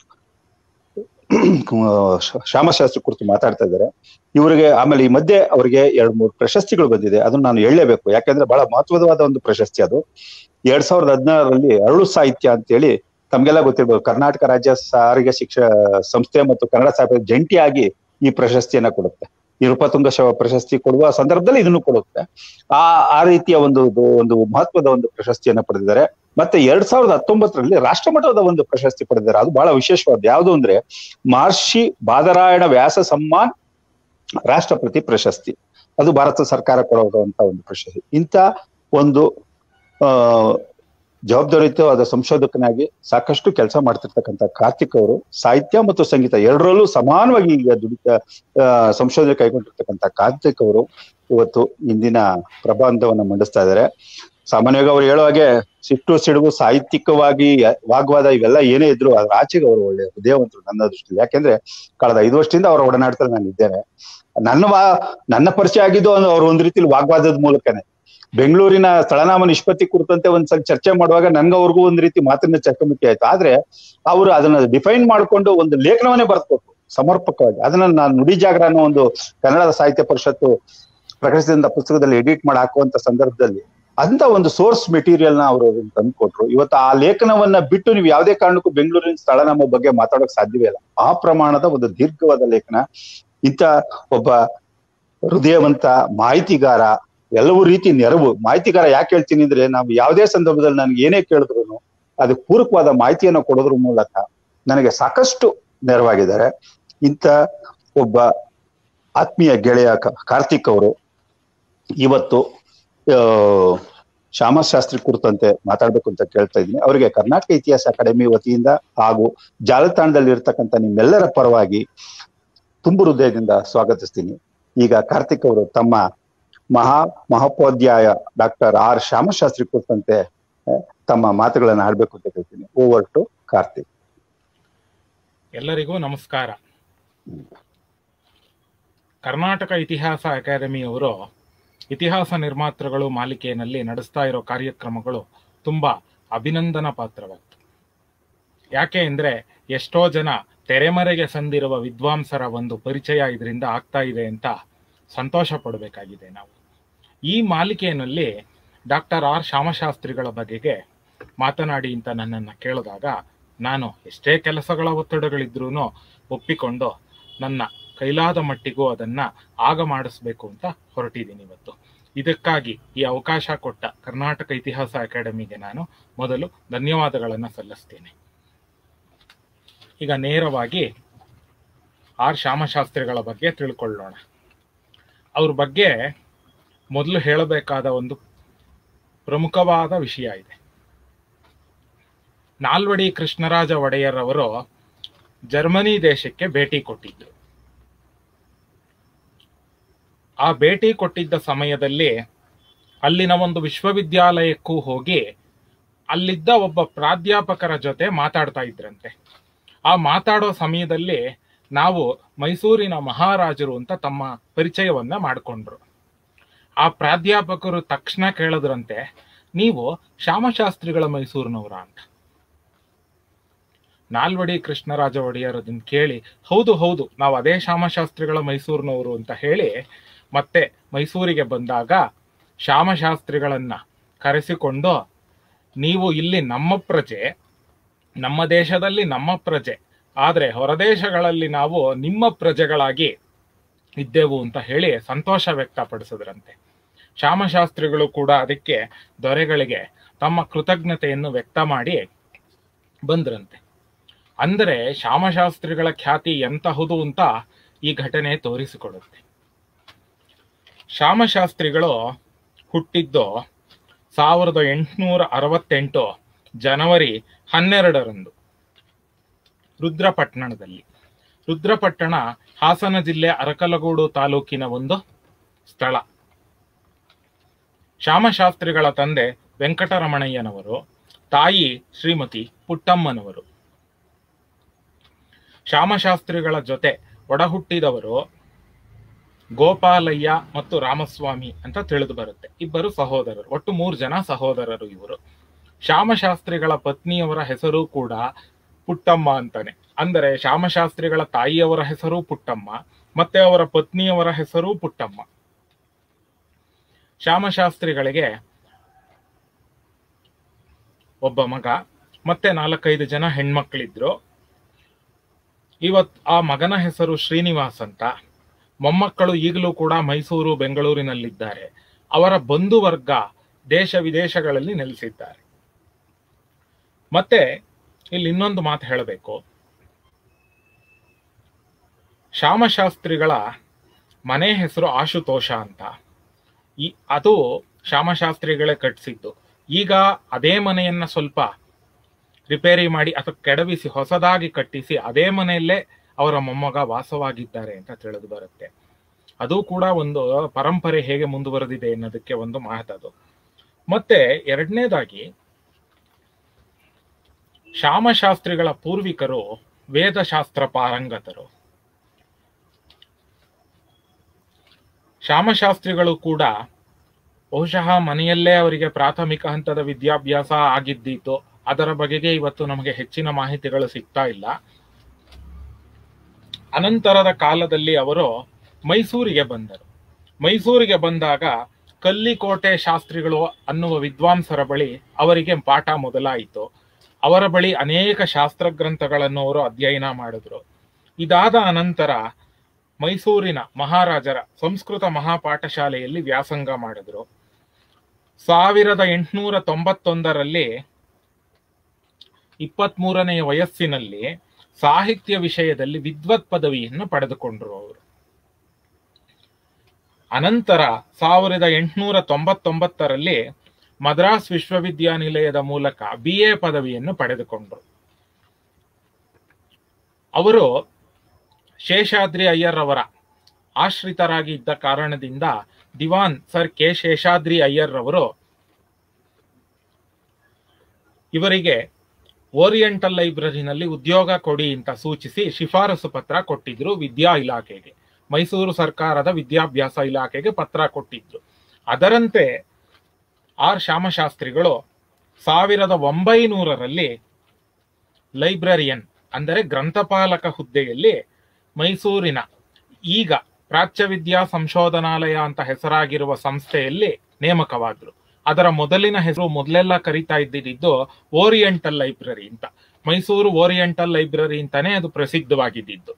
ಶ್ಯಾಮಶಾಸ್ತ್ರಿ ಕುರಿತು ಮಾತಾಡ್ತಾ ಇದ್ದಾರೆ ಇವರಿಗೆ ಆಮೇಲೆ ಈ ಮಧ್ಯೆ ಅವರಿಗೆ ಎರಡ್ ಮೂರು ಪ್ರಶಸ್ತಿಗಳು ಬಂದಿದೆ ಅದನ್ನ ನಾನು ಹೇಳಲೇಬೇಕು ಯಾಕಂದ್ರೆ ಬಹಳ ಮಹತ್ವದವಾದ ಒಂದು ಪ್ರಶಸ್ತಿ ಅದು ಎರಡ್ ಸಾವಿರದ ಹದಿನಾರರಲ್ಲಿ ಅರಳು ಸಾಹಿತ್ಯ ಅಂತೇಳಿ ತಮ್ಗೆಲ್ಲ ಗೊತ್ತಿರ್ಬೋದು ಕರ್ನಾಟಕ ರಾಜ್ಯ ಸಾರಿಗೆ ಶಿಕ್ಷಣ ಸಂಸ್ಥೆ ಮತ್ತು ಕನ್ನಡ ಸಾಹಿತ್ಯ ಜಂಟಿಯಾಗಿ ಈ ಪ್ರಶಸ್ತಿಯನ್ನ ಕೊಡುತ್ತೆ ಈ ನೃಪತುಂಗ ಶವ ಪ್ರಶಸ್ತಿ ಕೊಡುವ ಸಂದರ್ಭದಲ್ಲಿ ಇದನ್ನು ಕೊಡುತ್ತೆ ಆ ಆ ರೀತಿಯ ಒಂದು ಒಂದು ಮಹತ್ವದ ಒಂದು ಪ್ರಶಸ್ತಿಯನ್ನ ಪಡೆದಿದ್ದಾರೆ ಮತ್ತೆ ಎರಡ್ ಸಾವಿರದ ಹತ್ತೊಂಬತ್ತರಲ್ಲಿ ರಾಷ್ಟ್ರಮಟ್ಟದ ಒಂದು ಪ್ರಶಸ್ತಿ ಪಡೆದಿದ್ದಾರೆ ಅದು ಬಹಳ ವಿಶೇಷವಾದ ಯಾವುದು ಅಂದ್ರೆ ಮಹರ್ಷಿ ಬಾದರಾಯಣ ವ್ಯಾಸ ಸಮ್ಮಾನ್ ರಾಷ್ಟ್ರಪತಿ ಪ್ರಶಸ್ತಿ ಅದು ಭಾರತ ಸರ್ಕಾರ ಕೊಡುವಂತ ಒಂದು ಪ್ರಶಸ್ತಿ ಇಂಥ ಒಂದು ಆ ಜವಾಬ್ದಾರಿಯುತವಾದ ಸಂಶೋಧಕನಾಗಿ ಸಾಕಷ್ಟು ಕೆಲಸ ಮಾಡ್ತಿರ್ತಕ್ಕಂಥ ಕಾರ್ತಿಕ್ ಅವರು ಸಾಹಿತ್ಯ ಮತ್ತು ಸಂಗೀತ ಎರಡರಲ್ಲೂ ಸಮಾನವಾಗಿ ಈಗ ದುಡಿತ ಸಂಶೋಧನೆ ಕೈಗೊಂಡಿರ್ತಕ್ಕಂಥ ಕಾರ್ತಿಕ್ ಅವರು ಇವತ್ತು ಇಂದಿನ ಪ್ರಬಂಧವನ್ನ ಮಂಡಿಸ್ತಾ ಇದ್ದಾರೆ ಸಾಮಾನ್ಯವಾಗಿ ಅವ್ರು ಹೇಳೋ ಹಾಗೆ ಸಿಟ್ಟು ಸಿಡುಗು ಸಾಹಿತ್ಯಿಕವಾಗಿ ವಾಗ್ವಾದ ಇವೆಲ್ಲ ಏನೇ ಇದ್ರು ಅದ್ರ ಆಚೆಗೆ ಅವರು ಒಳ್ಳೆ ಹೃದಯವಂತರು ನನ್ನ ದೃಷ್ಟಿಯಲ್ಲಿ ಯಾಕೆಂದ್ರೆ ಕಳೆದ ಐದು ವರ್ಷದಿಂದ ಅವರ ಒಡನಾಟದಲ್ಲಿ ನಾನು ಇದ್ದೇನೆ ನನ್ನ ವಾ ನನ್ನ ಪರಿಚಯ ಆಗಿದ್ದು ಅವ್ರ ಒಂದ್ ರೀತಿಲಿ ವಾಗ್ವಾದದ ಮೂಲಕನೇ ಬೆಂಗಳೂರಿನ ಸ್ಥಳನಾಮ ನಿಷ್ಪತ್ತಿ ಕುರಿತಂತೆ ಒಂದ್ಸಲ ಚರ್ಚೆ ಮಾಡುವಾಗ ನನ್ಗವ್ರಿಗೂ ಒಂದ್ ರೀತಿ ಮಾತಿನ ಚಕಮಕಿ ಆಯ್ತು ಆದ್ರೆ ಅವರು ಅದನ್ನ ಡಿಫೈನ್ ಮಾಡ್ಕೊಂಡು ಒಂದು ಲೇಖನವನ್ನೇ ಬರ್ಕೊಟ್ರು ಸಮರ್ಪಕವಾಗಿ ಅದನ್ನ ನಾನು ನುಡಿ ಜಾಗರ ಅನ್ನೋ ಒಂದು ಕನ್ನಡ ಸಾಹಿತ್ಯ ಪರಿಷತ್ತು ಪ್ರಕಟಿಸಿದ ಪುಸ್ತಕದಲ್ಲಿ ಎಡಿಟ್ ಮಾಡಿ ಹಾಕುವಂತ ಸಂದರ್ಭದಲ್ಲಿ ಅಂತ ಒಂದು ಸೋರ್ಸ್ ಮೆಟೀರಿಯಲ್ ನ ಅವರು ತಂದ್ಕೊಟ್ರು ಇವತ್ತು ಆ ಲೇಖನವನ್ನ ಬಿಟ್ಟು ನೀವು ಯಾವುದೇ ಕಾರಣಕ್ಕೂ ಬೆಂಗಳೂರಿನ ಸ್ಥಳನಾಮ ಬಗ್ಗೆ ಮಾತಾಡೋಕ್ ಸಾಧ್ಯವೇ ಇಲ್ಲ ಆ ಪ್ರಮಾಣದ ಒಂದು ದೀರ್ಘವಾದ ಲೇಖನ ಇಂಥ ಒಬ್ಬ ಹೃದಯವಂತ ಮಾಹಿತಿಗಾರ ಎಲ್ಲವೂ ರೀತಿ ನೆರವು ಮಾಹಿತಿಗಾರ ಯಾಕೆ ಹೇಳ್ತೀನಿ ಅಂದ್ರೆ ನಾವು ಯಾವುದೇ ಸಂದರ್ಭದಲ್ಲಿ ನನ್ಗೆ ಏನೇ ಕೇಳಿದ್ರು ಅದಕ್ಕೆ ಪೂರಕವಾದ ಮಾಹಿತಿಯನ್ನು ಕೊಡೋದ್ರ ಮೂಲಕ ನನಗೆ ಸಾಕಷ್ಟು ನೆರವಾಗಿದ್ದಾರೆ ಇಂಥ ಒಬ್ಬ ಆತ್ಮೀಯ ಗೆಳೆಯ ಕಾರ್ತಿಕ್ ಅವರು ಇವತ್ತು ಶ್ಯಾಮಶಾಸ್ತ್ರಿ ಕುರಿತಂತೆ ಮಾತಾಡ್ಬೇಕು ಅಂತ ಕೇಳ್ತಾ ಇದ್ದೀನಿ ಅವರಿಗೆ ಕರ್ನಾಟಕ ಇತಿಹಾಸ ಅಕಾಡೆಮಿ ವತಿಯಿಂದ ಹಾಗೂ ಜಾಲತಾಣದಲ್ಲಿ ಇರ್ತಕ್ಕಂಥ ನಿಮ್ಮೆಲ್ಲರ ಪರವಾಗಿ ತುಂಬು ಹೃದಯದಿಂದ ಸ್ವಾಗತಿಸ್ತೀನಿ ಈಗ ಕಾರ್ತಿಕ್ ಅವರು ತಮ್ಮ ಮಹಾ ಮಹೋಪಾಧ್ಯಾಯ ಡಾಕ್ಟರ್ ಆರ್ ಶ್ಯಾಮಶಾಸ್ತ್ರಿ ಕುರಿತಂತೆ ತಮ್ಮ ಮಾತುಗಳನ್ನು ಆಡ್ಬೇಕು ಅಂತ ಕೇಳ್ತೀನಿ ಓವರ್ ಟು ಕಾರ್ತಿಕ್ ಎಲ್ಲರಿಗೂ ನಮಸ್ಕಾರ ಕರ್ನಾಟಕ ಇತಿಹಾಸ ಅಕಾಡೆಮಿಯವರು ಇತಿಹಾಸ ನಿರ್ಮಾತೃಗಳು ಮಾಲಿಕೆಯಲ್ಲಿ ನಡೆಸ್ತಾ ಇರೋ ಕಾರ್ಯಕ್ರಮಗಳು ತುಂಬಾ ಅಭಿನಂದನಾ ಪಾತ್ರವಾಗ್ತದೆ ಯಾಕೆ ಅಂದ್ರೆ ಎಷ್ಟೋ ಜನ ತೆರೆಮರೆಗೆ ಸಂದಿರುವ ವಿದ್ವಾಂಸರ ಒಂದು ಪರಿಚಯ ಇದರಿಂದ ಆಗ್ತಾ ಇದೆ ಅಂತ ಸಂತೋಷ ಪಡಬೇಕಾಗಿದೆ ನಾವು ಈ ಮಾಲಿಕೆಯಲ್ಲಿ ಡಾಕ್ಟರ್ ಆರ್ ಶ್ಯಾಮಶಾಸ್ತ್ರಿಗಳ ಬಗೆಗೆ ಮಾತನಾಡಿ ಅಂತ ನನ್ನನ್ನು ಕೇಳಿದಾಗ ನಾನು ಎಷ್ಟೇ ಕೆಲಸಗಳ ಒತ್ತಡಗಳಿದ್ರೂ ಒಪ್ಪಿಕೊಂಡು ನನ್ನ ಕೈಲಾದ ಮಟ್ಟಿಗೂ ಅದನ್ನ ಆಗ ಮಾಡಿಸ್ಬೇಕು ಅಂತ ಹೊರಟಿದ್ದೀನಿ ಇವತ್ತು ಇದಕ್ಕಾಗಿ ಈ ಅವಕಾಶ ಕೊಟ್ಟ ಕರ್ನಾಟಕ ಇತಿಹಾಸ ಅಕಾಡೆಮಿಗೆ ನಾನು ಮೊದಲು ಧನ್ಯವಾದಗಳನ್ನು ಸಲ್ಲಿಸ್ತೇನೆ ಈಗ ನೇರವಾಗಿ ಆರ್ ಶ್ಯಾಮಶಾಸ್ತ್ರಿಗಳ ಬಗ್ಗೆ ತಿಳ್ಕೊಳ್ಳೋಣ ಅವ್ರ ಬಗ್ಗೆ ಮೊದಲು ಹೇಳಬೇಕಾದ ಒಂದು ಪ್ರಮುಖವಾದ ವಿಷಯ ಇದೆ ನಾಲ್ವಡಿ ಕೃಷ್ಣರಾಜ ಒಡೆಯರ್ ಅವರು ಜರ್ಮನಿ ದೇಶಕ್ಕೆ ಭೇಟಿ ಕೊಟ್ಟಿದ್ರು ಆ ಭೇಟಿ ಕೊಟ್ಟಿದ್ದ ಸಮಯದಲ್ಲಿ ಅಲ್ಲಿನ ಒಂದು ವಿಶ್ವವಿದ್ಯಾಲಯಕ್ಕೂ ಹೋಗಿ ಅಲ್ಲಿದ್ದ ಒಬ್ಬ ಪ್ರಾಧ್ಯಾಪಕರ ಜೊತೆ ಮಾತಾಡ್ತಾ ಇದ್ರಂತೆ ಆ ಮಾತಾಡೋ ಸಮಯದಲ್ಲಿ ನಾವು ಮೈಸೂರಿನ ಮಹಾರಾಜರು ಅಂತ ತಮ್ಮ ಪರಿಚಯವನ್ನ ಮಾಡಿಕೊಂಡ್ರು ಆ ಪ್ರಾಧ್ಯಾಪಕರು ತಕ್ಷಣ ಕೇಳಿದ್ರಂತೆ ನೀವು ಶ್ಯಾಮಶಾಸ್ತ್ರಿಗಳ ಮೈಸೂರಿನವರ ಅಂತ ನಾಲ್ವಡಿ ಕೃಷ್ಣರಾಜ ಒಡೆಯರ್ ಅದನ್ನ ಕೇಳಿ ಹೌದು ಹೌದು ನಾವು ಅದೇ ಶ್ಯಾಮಶಾಸ್ತ್ರಿಗಳ ಮೈಸೂರಿನವರು ಅಂತ ಹೇಳಿ ಮತ್ತೆ ಮೈಸೂರಿಗೆ ಬಂದಾಗ ಶ್ಯಾಮಶಾಸ್ತ್ರಿಗಳನ್ನ ಕರೆಸಿಕೊಂಡು ನೀವು ಇಲ್ಲಿ ನಮ್ಮ ಪ್ರಜೆ ನಮ್ಮ ದೇಶದಲ್ಲಿ ನಮ್ಮ ಪ್ರಜೆ ಆದ್ರೆ ಹೊರದೇಶಗಳಲ್ಲಿ ನಾವು ನಿಮ್ಮ ಪ್ರಜೆಗಳಾಗಿ ಇದ್ದೆವು ಅಂತ ಹೇಳಿ ಸಂತೋಷ ವ್ಯಕ್ತಪಡಿಸಿದ್ರಂತೆ ಶ್ಯಾಮಶಾಸ್ತ್ರಿಗಳು ಕೂಡ ಅದಕ್ಕೆ ದೊರೆಗಳಿಗೆ ತಮ್ಮ ಕೃತಜ್ಞತೆಯನ್ನು ವ್ಯಕ್ತ ಮಾಡಿ ಬಂದ್ರಂತೆ ಅಂದರೆ ಶ್ಯಾಮಶಾಸ್ತ್ರಿಗಳ ಖ್ಯಾತಿ ಎಂತಹುದು ಅಂತ ಈ ಘಟನೆ ತೋರಿಸಿಕೊಡುತ್ತೆ ಶ್ಯಾಮಶಾಸ್ತ್ರಿಗಳು ಹುಟ್ಟಿದ್ದು ಸಾವಿರದ ಎಂಟುನೂರ ಅರವತ್ತೆಂಟು ಜನವರಿ ಹನ್ನೆರಡರಂದು ರುದ್ರಪಟ್ಟಣದಲ್ಲಿ ರುದ್ರಪಟ್ಟಣ ಹಾಸನ ಜಿಲ್ಲೆ ಅರಕಲಗೂಡು ತಾಲೂಕಿನ ಒಂದು ಸ್ಥಳ ಶ್ಯಾಮಶಾಸ್ತ್ರಿಗಳ ತಂದೆ ವೆಂಕಟರಮಣಯ್ಯನವರು ತಾಯಿ ಶ್ರೀಮತಿ ಪುಟ್ಟಮ್ಮನವರು ಶ್ಯಾಮಶಾಸ್ತ್ರಿಗಳ ಜೊತೆ ಒಡಹುಟ್ಟಿದವರು ಗೋಪಾಲಯ್ಯ ಮತ್ತು ರಾಮಸ್ವಾಮಿ ಅಂತ ತಿಳಿದು ಬರುತ್ತೆ ಇಬ್ಬರು ಸಹೋದರರು ಒಟ್ಟು ಮೂರು ಜನ ಸಹೋದರರು ಇವರು ಶ್ಯಾಮಶಾಸ್ತ್ರಿಗಳ ಪತ್ನಿಯವರ ಹೆಸರು ಕೂಡ ಪುಟ್ಟಮ್ಮ ಅಂತಾನೆ ಅಂದರೆ ಶ್ಯಾಮಶಾಸ್ತ್ರಿಗಳ ತಾಯಿಯವರ ಹೆಸರು ಪುಟ್ಟಮ್ಮ ಮತ್ತೆ ಅವರ ಪತ್ನಿಯವರ ಹೆಸರು ಪುಟ್ಟಮ್ಮ ಶ್ಯಾಮಶಾಸ್ತ್ರಿಗಳಿಗೆ ಒಬ್ಬ ಮಗ ಮತ್ತೆ ನಾಲ್ಕೈದು ಜನ ಹೆಣ್ಮಕ್ಳಿದ್ರು ಇವತ್ ಆ ಮಗನ ಹೆಸರು ಶ್ರೀನಿವಾಸ್ ಅಂತ ಮೊಮ್ಮಕ್ಕಳು ಈಗಲೂ ಕೂಡ ಮೈಸೂರು ಬೆಂಗಳೂರಿನಲ್ಲಿದ್ದಾರೆ ಅವರ ಬಂಧುವರ್ಗ ದೇಶ ವಿದೇಶಗಳಲ್ಲಿ ನೆಲೆಸಿದ್ದಾರೆ ಮತ್ತೆ ಇಲ್ಲಿ ಇನ್ನೊಂದು ಮಾತು ಹೇಳಬೇಕು ಶ್ಯಾಮಶಾಸ್ತ್ರಿಗಳ ಮನೆ ಹೆಸರು ಆಶುತೋಷ ಅಂತ ಈ ಅದು ಶ್ಯಾಮಶಾಸ್ತ್ರಿಗಳೇ ಕಟ್ಟಿಸಿದ್ದು ಈಗ ಅದೇ ಮನೆಯನ್ನ ಸ್ವಲ್ಪ ರಿಪೇರಿ ಮಾಡಿ ಅಥವಾ ಕೆಡವಿಸಿ ಹೊಸದಾಗಿ ಕಟ್ಟಿಸಿ ಅದೇ ಮನೆಯಲ್ಲೇ ಅವರ ಮೊಮ್ಮಗ ವಾಸವಾಗಿದ್ದಾರೆ ಅಂತ ತಿಳಿದು ಬರುತ್ತೆ ಅದು ಕೂಡ ಒಂದು ಪರಂಪರೆ ಹೇಗೆ ಮುಂದುವರೆದಿದೆ ಅನ್ನೋದಕ್ಕೆ ಒಂದು ಮಾತದು ಮತ್ತೆ ಎರಡನೇದಾಗಿ ಶ್ಯಾಮಶಾಸ್ತ್ರಿಗಳ ಪೂರ್ವಿಕರು ವೇದಶಾಸ್ತ್ರ ಪಾರಂಗತರು ಶ್ಯಾಮಶಾಸ್ತ್ರಿಗಳು ಕೂಡ ಬಹುಶಃ ಮನೆಯಲ್ಲೇ ಅವರಿಗೆ ಪ್ರಾಥಮಿಕ ಹಂತದ ವಿದ್ಯಾಭ್ಯಾಸ ಆಗಿದ್ದಿತ್ತು ಅದರ ಬಗೆಗೆ ಇವತ್ತು ನಮಗೆ ಹೆಚ್ಚಿನ ಮಾಹಿತಿಗಳು ಸಿಗ್ತಾ ಇಲ್ಲ ಅನಂತರದ ಕಾಲದಲ್ಲಿ ಅವರು ಮೈಸೂರಿಗೆ ಬಂದರು ಮೈಸೂರಿಗೆ ಬಂದಾಗ ಕಲ್ಲಿಕೋಟೆ ಶಾಸ್ತ್ರಿಗಳು ಅನ್ನುವ ವಿದ್ವಾಂಸರ ಬಳಿ ಅವರಿಗೆ ಪಾಠ ಮೊದಲಾಯಿತು ಅವರ ಬಳಿ ಅನೇಕ ಶಾಸ್ತ್ರ ಗ್ರಂಥಗಳನ್ನು ಅವರು ಅಧ್ಯಯನ ಮಾಡಿದ್ರು ಇದಾದ ಅನಂತರ ಮೈಸೂರಿನ ಮಹಾರಾಜರ ಸಂಸ್ಕೃತ ಮಹಾಪಾಠಶಾಲೆಯಲ್ಲಿ ವ್ಯಾಸಂಗ ಮಾಡಿದ್ರು ಸಾವಿರದ ಎಂಟುನೂರ ತೊಂಬತ್ತೊಂದರಲ್ಲಿ ಇಪ್ಪತ್ಮೂರನೆಯ ವಯಸ್ಸಿನಲ್ಲಿ ಸಾಹಿತ್ಯ ವಿಷಯದಲ್ಲಿ ವಿದ್ವತ್ ಪದವಿಯನ್ನು ಪಡೆದುಕೊಂಡ್ರು ಅವರು ಅನಂತರ ಸಾವಿರದ ಎಂಟುನೂರ ತೊಂಬತ್ತೊಂಬತ್ತರಲ್ಲಿ ಮದ್ರಾಸ್ ವಿಶ್ವವಿದ್ಯಾನಿಲಯದ ಮೂಲಕ ಬಿ ಎ ಪದವಿಯನ್ನು ಪಡೆದುಕೊಂಡ್ರು ಅವರು ಶೇಷಾದ್ರಿ ಅಯ್ಯರ್ ಅವರ ಆಶ್ರಿತರಾಗಿ ಇದ್ದ ಕಾರಣದಿಂದ ದಿವಾನ್ ಸರ್ ಕೆ ಶೇಷಾದ್ರಿ ಅಯ್ಯರ್ ಅವರು ಇವರಿಗೆ ಓರಿಯೆಂಟಲ್ ಲೈಬ್ರರಿನಲ್ಲಿ ಉದ್ಯೋಗ ಕೊಡಿ ಅಂತ ಸೂಚಿಸಿ ಶಿಫಾರಸು ಪತ್ರ ಕೊಟ್ಟಿದ್ರು ವಿದ್ಯಾ ಇಲಾಖೆಗೆ ಮೈಸೂರು ಸರ್ಕಾರದ ವಿದ್ಯಾಭ್ಯಾಸ ಇಲಾಖೆಗೆ ಪತ್ರ ಕೊಟ್ಟಿದ್ರು ಅದರಂತೆ ಆರ್ ಶ್ಯಾಮಶಾಸ್ತ್ರಿಗಳು ಸಾವಿರದ ಒಂಬೈನೂರರಲ್ಲಿ ಲೈಬ್ರರಿಯನ್ ಅಂದರೆ ಗ್ರಂಥಪಾಲಕ ಹುದ್ದೆಯಲ್ಲಿ ಮೈಸೂರಿನ ಈಗ ಪ್ರಾಚ್ಯ ವಿದ್ಯಾ ಸಂಶೋಧನಾಲಯ ಅಂತ ಹೆಸರಾಗಿರುವ ಸಂಸ್ಥೆಯಲ್ಲಿ ನೇಮಕವಾದ್ರು ಅದರ ಮೊದಲಿನ ಹೆಸರು ಮೊದಲೆಲ್ಲ ಕರಿತಾ ಇದ್ದಿದ್ದು ಓರಿಯೆಂಟಲ್ ಲೈಬ್ರರಿ ಅಂತ ಮೈಸೂರು ಓರಿಯೆಂಟಲ್ ಲೈಬ್ರರಿ ಅಂತಾನೆ ಅದು ಪ್ರಸಿದ್ಧವಾಗಿದ್ದು